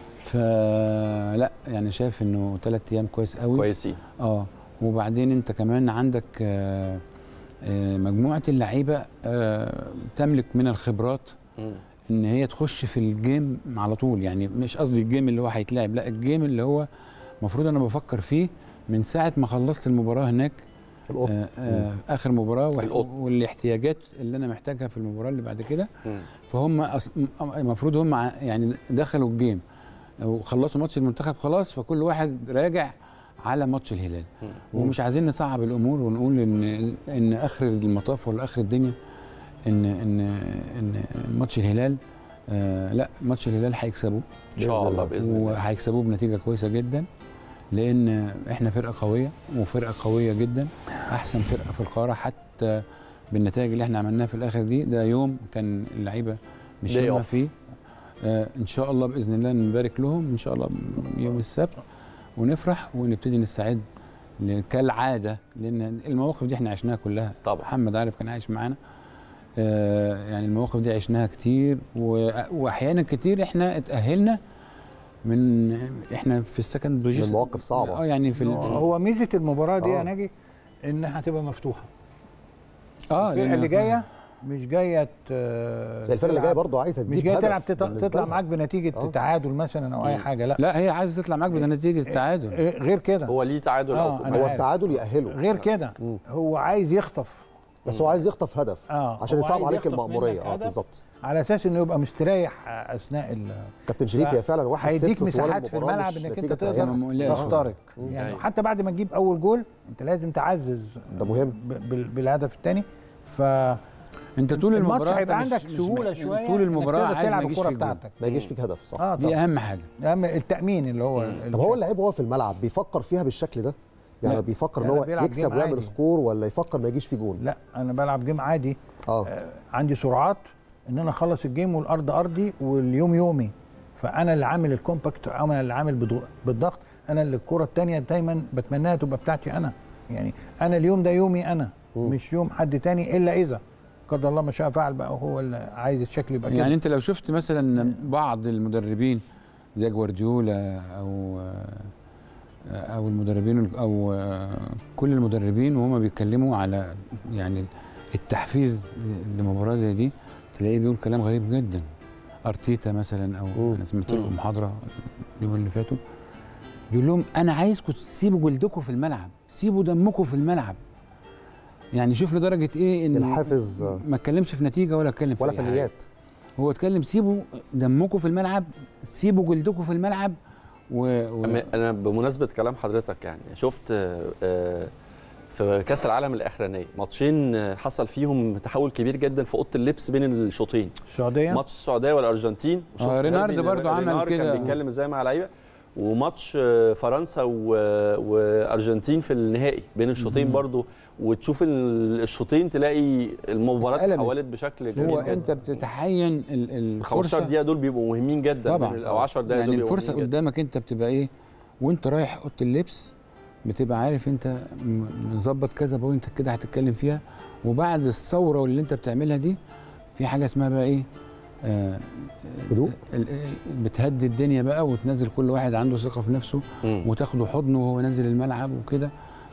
فلا يعني شايف انه ثلاث ايام كويس قوي كويسين اه وبعدين انت كمان عندك آه آه مجموعه اللعيبه آه تملك من الخبرات مم. ان هي تخش في الجيم على طول يعني مش قصدي الجيم اللي هو هيتلعب لا الجيم اللي هو المفروض انا بفكر فيه من ساعه ما خلصت المباراه هناك القطن آه آه اخر مباراه وح- القطن. والاحتياجات اللي انا محتاجها في المباراه اللي بعد كده مم. فهم أص- م- المفروض هم ع- يعني دخلوا الجيم وخلصوا ماتش المنتخب خلاص فكل واحد راجع على ماتش الهلال مم. ومش عايزين نصعب الامور ونقول ان ان اخر المطاف ولا اخر الدنيا ان ان ان ماتش الهلال آه لا ماتش الهلال هيكسبوه ان شاء الله باذن الله وهيكسبوه بنتيجه كويسه جدا لان احنا فرقه قويه وفرقه قويه جدا احسن فرقه في القاره حتى بالنتائج اللي احنا عملناها في الاخر دي ده يوم كان اللعيبه مش Day يومها off. فيه آه ان شاء الله باذن الله نبارك لهم ان شاء الله يوم السبت ونفرح ونبتدي نستعد ل- كالعاده لان المواقف دي احنا عشناها كلها طبعا. محمد عارف كان عايش معانا آه يعني المواقف دي عشناها كتير و- واحيانا كتير احنا اتاهلنا من احنا في السكند من مواقف صعبة. اه يعني في ال- هو ميزه المباراه دي آه. يا ناجي انها هتبقى مفتوحه اه الفرقه لأن- اللي جايه مش جايه ت- زي الفرقه اللي جايه تلعب- برضه عايزه تجيب مش جايه هدف تلعب تط- بالنسبة تطلع لها. معاك بنتيجه آه. تعادل مثلا او اي حاجه لا لا هي عايزه تطلع معاك بنتيجه التعادل إيه، غير كده هو ليه تعادل آه، او أنا هو عارف. التعادل يأهله غير كده مم. هو عايز يخطف بس هو عايز يخطف هدف اه عشان هو يصعب عايز عليك يخطف المأمورية منك اه هدف بالظبط على اساس انه يبقى مستريح اثناء ال كابتن شريف هي فعلا واحد هيديك صفر طوال مساحات في المباراة الملعب مش انك انت نتيجة تقدر تأهيل. مقلقة. تخترق مم. يعني أيوة. حتى بعد ما تجيب اول جول انت لازم تعزز ده مهم. ب- بال- بالهدف الثاني ف انت طول الماتش المباراه هيبقى أنت مش- عندك مش سهوله مح- شويه طول إنك المباراه تقدر عايز تلعب ما يجيش الكره فيك جول. بتاعتك ما يجيش فيك هدف صح اه دي طبعا اهم حاجه اهم التامين اللي هو طب هو اللعيب وهو في الملعب بيفكر فيها بالشكل ده يعني لا. بيفكر ان لا، لا، هو بيلعب يكسب جيم ويعمل عادي. سكور ولا يفكر ما يجيش فيه جون لا انا بلعب جيم عادي اه آه، عندي سرعات ان انا اخلص الجيم والارض ارضي واليوم يومي فانا اللي عامل الكومباكت او انا اللي عامل بدو- بالضغط انا اللي الكره الثانيه دايما بتمناها تبقى بتاعتي انا يعني انا اليوم ده يومي انا مم. مش يوم حد تاني الا اذا قدر الله ما شاء فعل بقى هو اللي عايز الشكل يبقى كده يعني انت لو شفت مثلا بعض المدربين زي جوارديولا او او المدربين او كل المدربين وهم بيتكلموا على يعني التحفيز لمباراه زي دي تلاقيه بيقول كلام غريب جدا ارتيتا مثلا او مم. انا سمعت له محاضره اليوم اللي فاتوا بيقول لهم انا عايزكم تسيبوا جلدكم في الملعب سيبوا دمكم في الملعب يعني شوف لدرجه ايه ان الحافز آه، ما اتكلمش في نتيجه ولا اتكلم في ولا أي حاجة. فنيات هو اتكلم سيبوا دمكم في الملعب سيبوا جلدكم في الملعب و... و... أما انا بمناسبه كلام حضرتك يعني شفت آه، آه، في كاس العالم الاخرانيه ماتشين آه، حصل فيهم تحول كبير جدا في اوضه اللبس بين الشوطين السعوديه ماتش السعوديه والارجنتين وشفت آه، رينارد هيربي برضو عمل رينار كده. كان بيتكلم ازاي مع لعيبه وماتش آه، فرنسا و- وارجنتين في النهائي بين الشوطين برضو وتشوف ال- الشوطين تلاقي المباراه اتقلبت. اتحولت بشكل جميل هو جدا انت بتتحين ال- ال 15 الفرصه دقيقه دول بيبقوا مهمين جدا طبعا من ال- او 10 دقائق يعني دول بيبقوا الفرصه مهمين جداً. قدامك انت بتبقى ايه وانت رايح اوضه اللبس بتبقى عارف انت م- مظبط كذا بوينت كده هتتكلم فيها وبعد الثوره واللي انت بتعملها دي في حاجه اسمها بقى ايه آه هدوء ال- ال- بتهدي الدنيا بقى وتنزل كل واحد عنده ثقه في نفسه مم. وتاخده حضنه وهو نازل الملعب وكده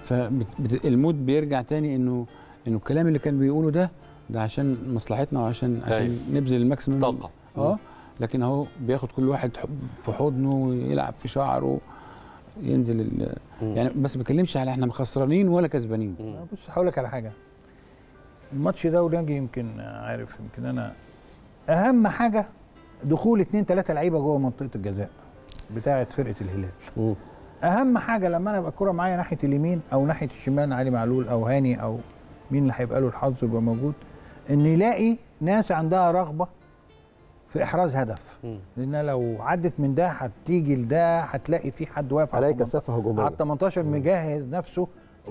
فالمود بيرجع تاني انه انه الكلام اللي كان بيقوله ده ده عشان مصلحتنا وعشان عشان أيوة. نبذل الماكسيمم طاقه اه لكن اهو بياخد كل واحد ح- في حضنه ويلعب في شعره ينزل ال... مم. يعني بس ما بكلمش على احنا خسرانين ولا كسبانين مم. بص هقول لك على حاجه الماتش ده وناجي يمكن عارف يمكن انا اهم حاجه دخول اتنين تلاته لعيبه جوه منطقه الجزاء بتاعه فرقه الهلال مم. اهم حاجه لما انا ابقى الكره معايا ناحيه اليمين او ناحيه الشمال علي معلول او هاني او مين اللي هيبقى له الحظ يبقى موجود ان يلاقي ناس عندها رغبه في احراز هدف مم. لان لو عدت من ده هتيجي لده هتلاقي في حد واقف عليه على التمنتاشر- كثافه هجوميه على ال 18 مجهز نفسه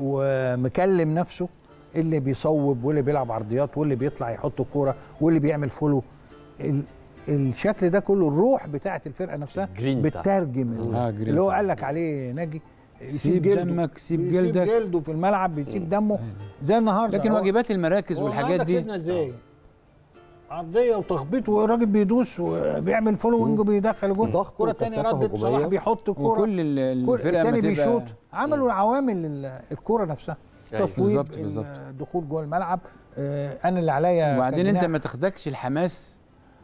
ومكلم نفسه اللي بيصوب واللي بيلعب عرضيات واللي بيطلع يحط الكوره واللي بيعمل فولو ال الشكل ده كله الروح بتاعه الفرقه نفسها الجرين بتاعها. بتترجم آه، جرين اللي هو بتاعها. قال لك عليه ناجي سيب دمك سيب جلدك جلده في الملعب بيسيب دمه زي النهارده لكن هو- واجبات المراكز هو والحاجات النهاردة دي كسبنا ازاي؟ عرضيه وتخبيط والراجل بيدوس وبيعمل فولوينج وبيدخل جول ضغط الكره الثانيه وكثافة ردت هجومية. صلاح بيحط الكوره وكل ال- كل الفرقه التاني ما بيشوط تبقى عملوا عوامل ال- الكوره نفسها أيوة. تصويب بالظبط، بالظبط. الدخول جوه الملعب آه، انا اللي عليا وبعدين انت كجناح. ما تاخدكش الحماس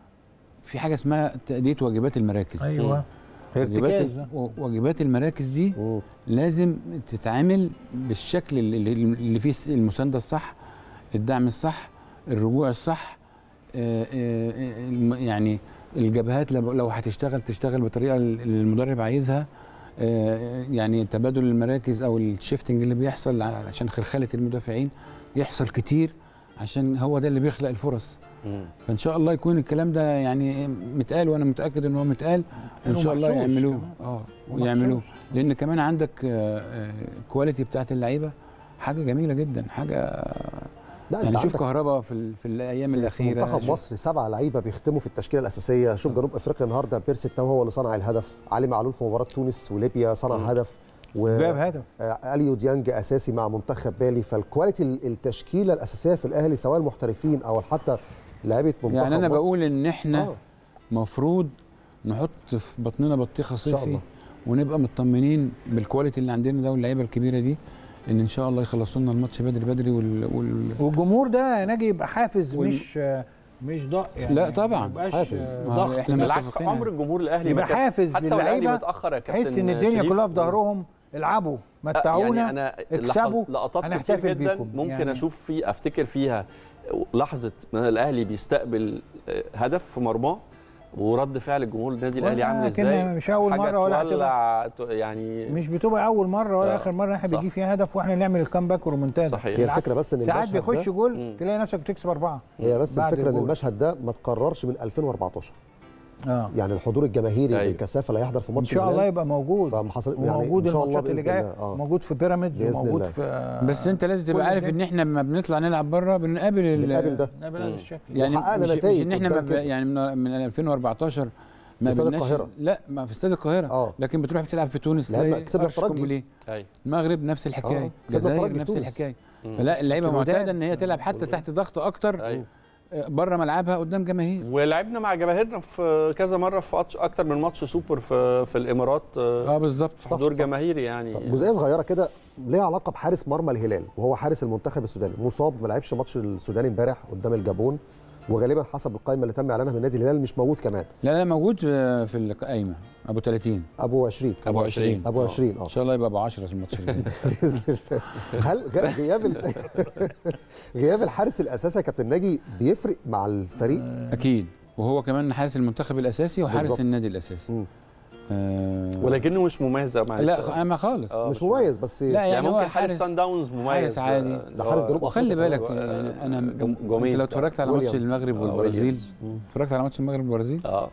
في حاجه اسمها تاديه واجبات المراكز ايوه واجبات ارتكاز ده. واجبات المراكز دي مم. لازم تتعامل بالشكل اللي, اللي- اللي فيه المسانده الصح الدعم الصح الرجوع الصح آه، آه، آه، الم- يعني الجبهات لو لو هتشتغل تشتغل بالطريقه اللي المدرب عايزها آه، يعني تبادل المراكز او الشيفتنج اللي بيحصل عشان خلخله المدافعين يحصل كتير عشان هو ده اللي بيخلق الفرص مم. فان شاء الله يكون الكلام ده يعني متقال وانا متاكد ان هو متقال وان شاء الله ومحسوس يعملوه كمان. اه ومحسوس. ويعملوه لان كمان عندك كواليتي بتاعت اللعيبه حاجه جميله جدا حاجه لا يعني انت شوف عندك كهربا في, ال- في الايام في الاخيره منتخب شوف- مصر سبعة لعيبه بيختموا في التشكيله الاساسيه شوف جنوب افريقيا النهارده بيرسي التاو هو اللي صنع الهدف علي معلول في مباراه تونس وليبيا صنع هدف جاب هدف واليو ديانج اساسي مع منتخب بالي فالكواليتي التشكيله الاساسيه في الاهلي سواء المحترفين او حتى لعيبه منتخب يعني انا مصر. بقول ان احنا آه. مفروض نحط في بطننا بطيخه شاء صيفي الله. ونبقى مطمنين بالكواليتي اللي عندنا ده واللعيبه الكبيره دي ان ان شاء الله يخلصوا لنا الماتش بدري بدري وال, وال... والجمهور ده يا ناجي يبقى حافز وال- مش آه، مش ضاء يعني لا طبعاً. ما يبقاش، حافز. آه، ما ضغط إحنا بالعكس متفقين عمر الجمهور الاهلي يبقى ما كان- حافز حتى والاهلي للعيبة متاخر يا كابتن تحس ان الدنيا شريف. كلها في ظهرهم العبوا متعونا يعني انا اكسبوا لحظ- لقطات كتير هنحتفل جدا بيكم. ممكن يعني- اشوف في افتكر فيها لحظه ما الاهلي بيستقبل آه، هدف في مرماه ورد فعل الجمهور النادي الاهلي عامل ولكن ازاي مش أول حاجة مرة ولا تولع ت- يعني مش بتبقى اول مره ولا آه، اخر مره احنا صح. بيجي فيها هدف واحنا نعمل الكامباك ورومنتادا صحيح. هي الفكره بس ان ساعات المشهد بيخش ده جول مم. تلاقي نفسك بتكسب اربعه هي بس بعد الفكره ان الجول. المشهد ده ما تكررش من 2014 اه يعني الحضور الجماهيري أيوة. بالكثافه اللي هيحضر في ان ماتش شاء الله الهلال يبقى موجود فما حصل يعني وموجود ان شاء الله الماتشات اللي باذن جايه الله اه موجود في بيراميدز بإذن وموجود الله. في آه، بس انت لازم كل تبقى عارف ده. ان احنا لما بنطلع نلعب بره بنقابل ال- بنقابل ده نبي هذا الشكل يعني وحققنا مش, مش نتائج ان احنا قدام ما ب- كده. يعني من, من 2014 ما في استاد قابلناش- القاهرة. لا ما في استاد القاهره اه لكن بتروح بتلعب في تونس لعبنا- تلاقي كسبنا أرش الترجي. كومبليه أيوة. المغرب نفس الحكايه آه، كسبنا الجزائر الترجي في نفس تونس. الحكايه مم. فلا اللعيبه الوداد. معتاده ان هي تلعب حتى تحت ضغط اكتر ايوه بره ملعبها قدام جماهير ولعبنا مع جماهيرنا في كذا مره في ماتش اكتر من ماتش سوبر في في الامارات آه، اه بالظبط حضور صح. جماهيري يعني طب جزئيه صغيره كده ليها علاقه بحارس مرمى الهلال وهو حارس المنتخب السوداني مصاب ما لعبش ماتش السوداني امبارح قدام الجابون وغالبا حسب القائمه اللي تم اعلانها من نادي الهلال مش موجود كمان لا لا موجود آه، في القايمه ابو 30 ابو 20 ابو 20 ابو آه. 20 اه ان شاء الله يبقى ابو 10 في الماتش الجاي باذن الله هل غ- غياب ال... غياب الحارس الاساسي يا كابتن ناجي بيفرق مع الفريق اكيد وهو كمان حارس المنتخب الاساسي وحارس بالظبط. النادي الاساسي مم. آه ولكنه مش مميز مع لا انا خالص آه، مش مميز بس لا يعني, يعني هو ممكن حارس حارس سان داونز مميز حارس عادي. آه، ده حارس جنوب وخلي أفريقيا بالك آه، يعني انا جم- انت جوميز لو ده. اتفرجت على ماتش ويليامز. المغرب آه، والبرازيل ويليامز. اتفرجت على ماتش المغرب والبرازيل اه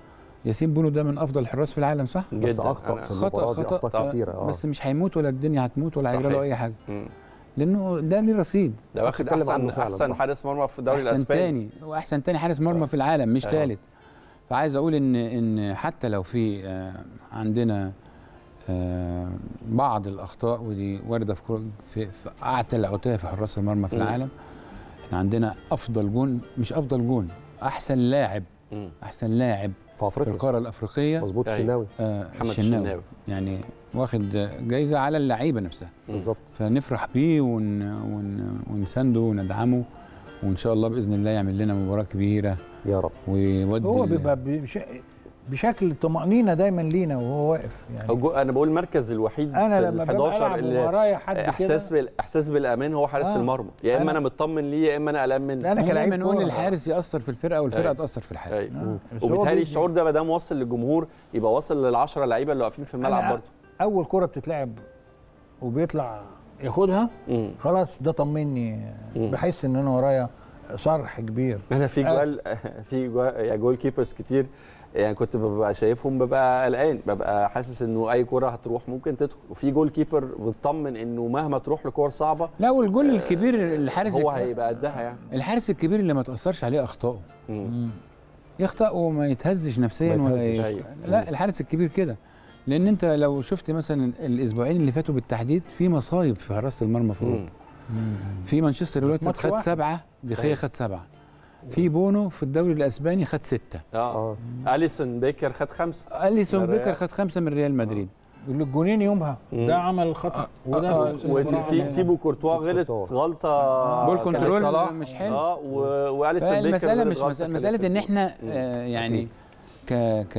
ياسين بونو ده من افضل الحراس في العالم صح بس جداً. اخطا أنا- في خطأ- المباراه دي خطأ. اخطاء كثيره اه بس مش هيموت ولا الدنيا هتموت ولا هيجرى له صحيح. اي حاجه مم. لانه ده ليه رصيد ده واخد بتتكلم احسن عنه فعلاً، احسن صح. حارس مرمى في الدوري احسن الاسباني تاني واحسن تاني حارس مرمى في العالم مش آه. ثالث فعايز اقول ان ان حتى لو في آه، عندنا آه، بعض الاخطاء ودي وارده في كرة- في, في اعتى العتاه في حراس المرمى في مم. العالم احنا عندنا افضل جون مش افضل جون احسن لاعب مم. احسن لاعب في في افريقيا القاره الافريقيه مظبوط أيوة. شناوي آه، محمد الشناوي الشناوي يعني واخد جايزه على اللعيبه نفسها بالظبط فنفرح بيه ون... ون... ونسنده وندعمه وان شاء الله باذن الله يعمل لنا مباراه كبيره يا رب ويودي هو ال- بيبقى بش... بشكل طمأنينة دايما لينا وهو واقف يعني هو جو- انا بقول المركز الوحيد انا في لما ال ببقى 11 العب اللي ورايا حد كده احساس بال... احساس بالامان هو حارس آه. المرمى يا اما أنا- انا مطمن ليه يا اما انا قلقان منه لا، انا احنا كلاعب دايما نقول كورة. الحارس ياثر في الفرقه والفرقه أيوة. تاثر في الحارس أيوة. آه. بس هو وبالتالي بيدي- الشعور ده ما دام وصل للجمهور يبقى واصل للعشرة لعيبه اللي واقفين في الملعب أنا برضه اول كرة بتتلعب وبيطلع ياخدها مم. خلاص ده طمني مم. بحس ان انا ورايا صرح كبير انا في آه. جوال في جوال يعني جول كيبرز كتير يعني كنت ببقى شايفهم ببقى قلقان ببقى حاسس انه اي كره هتروح ممكن تدخل وفي جول كيبر بتطمن انه مهما تروح لكور صعبه لا والجول الكبير الحارس هو الك- هيبقى قدها يعني الحارس الكبير اللي ما تاثرش عليه اخطائه مم. يخطأ وما يتهزش نفسيا ما ولا يتهزش. ي... أيوة. لا الحارس الكبير كده لان انت لو شفت مثلا الاسبوعين اللي فاتوا بالتحديد في مصايب في حراسه المرمى في مم. اوروبا في مانشستر يونايتد ماتش خد واحد. سبعه دخيا أيوة. خد سبعه في بونو في الدوري الاسباني خد سته اه اه اليسون بيكر خد خمسه اليسون من بيكر الريال. خد خمسه من ريال مدريد الجونين يومها مم. ده عمل خطأ وده آه، في المباراة وتي- عمل- تيبو كورتوا غلط كورتوا. غلطه بول كانت كنترول صلاح. مش حلو اه و- واليسون بيكر فالمسألة غلط مش غلطة مسألة, كانت مسألة إن في- إحنا مم. آه يعني ك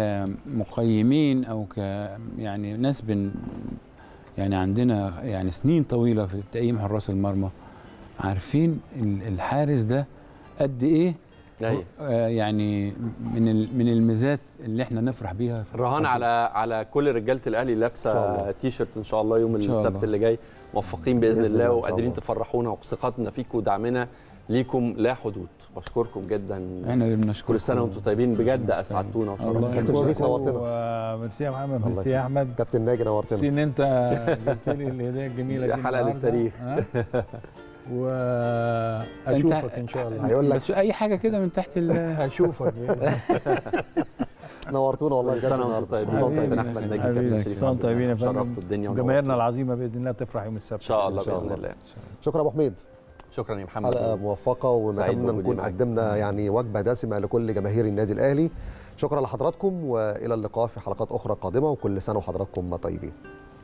كمقيمين أو ك يعني ناس بن يعني عندنا يعني سنين طويلة في تقييم حراس المرمى عارفين ال- الحارس ده قد إيه أيوة. آه يعني من ال- من الميزات اللي إحنا نفرح بيها رهان على على كل رجاله الاهلي إن شاء الله. لابسه تي شيرت ان شاء الله يوم إن شاء السبت الله. اللي جاي موفقين باذن, بإذن الله الله إن شاء وقادرين الله. تفرحونا وثقتنا فيكم ودعمنا ليكم لا حدود بشكركم جدا إحنا اللي بنشكركم كل سنه وانتم طيبين بجد اسعدتونا الله وشرفتونا كابتن شريف يشكركم نورتنا. وميرسي يا محمد الله ميرسي يا احمد كابتن ناجي نورتنا ميرسي ان انت جبت لي الهديه الجميله دي حلقة النهاردة. للتاريخ. ها؟ واشوفك ان شاء الله هيقول لك بس أي حاجة كده من تحت ال اشوفك نورتونا والله كل بجد سنه وانتم النهارده طيبين كل سنة وأنتم كابتن طيبين. احمد ناجي حبيبي، كابتن شريف كل سنة وأنتم طيبين يا فندم. شرفتوا الدنيا جماهيرنا ونورتونا. العظيمه باذن الله تفرح يوم السبت ان شاء الله إن شاء باذن الله. الله شكرا ابو حميد شكرا يا محمد حلقه موفقه سعيد ونتمنى بوجودي نكون معاك. قدمنا يعني وجبه دسمه لكل جماهير النادي الاهلي شكرا لحضراتكم والى اللقاء في حلقات اخرى قادمه وكل سنه وحضراتكم طيبين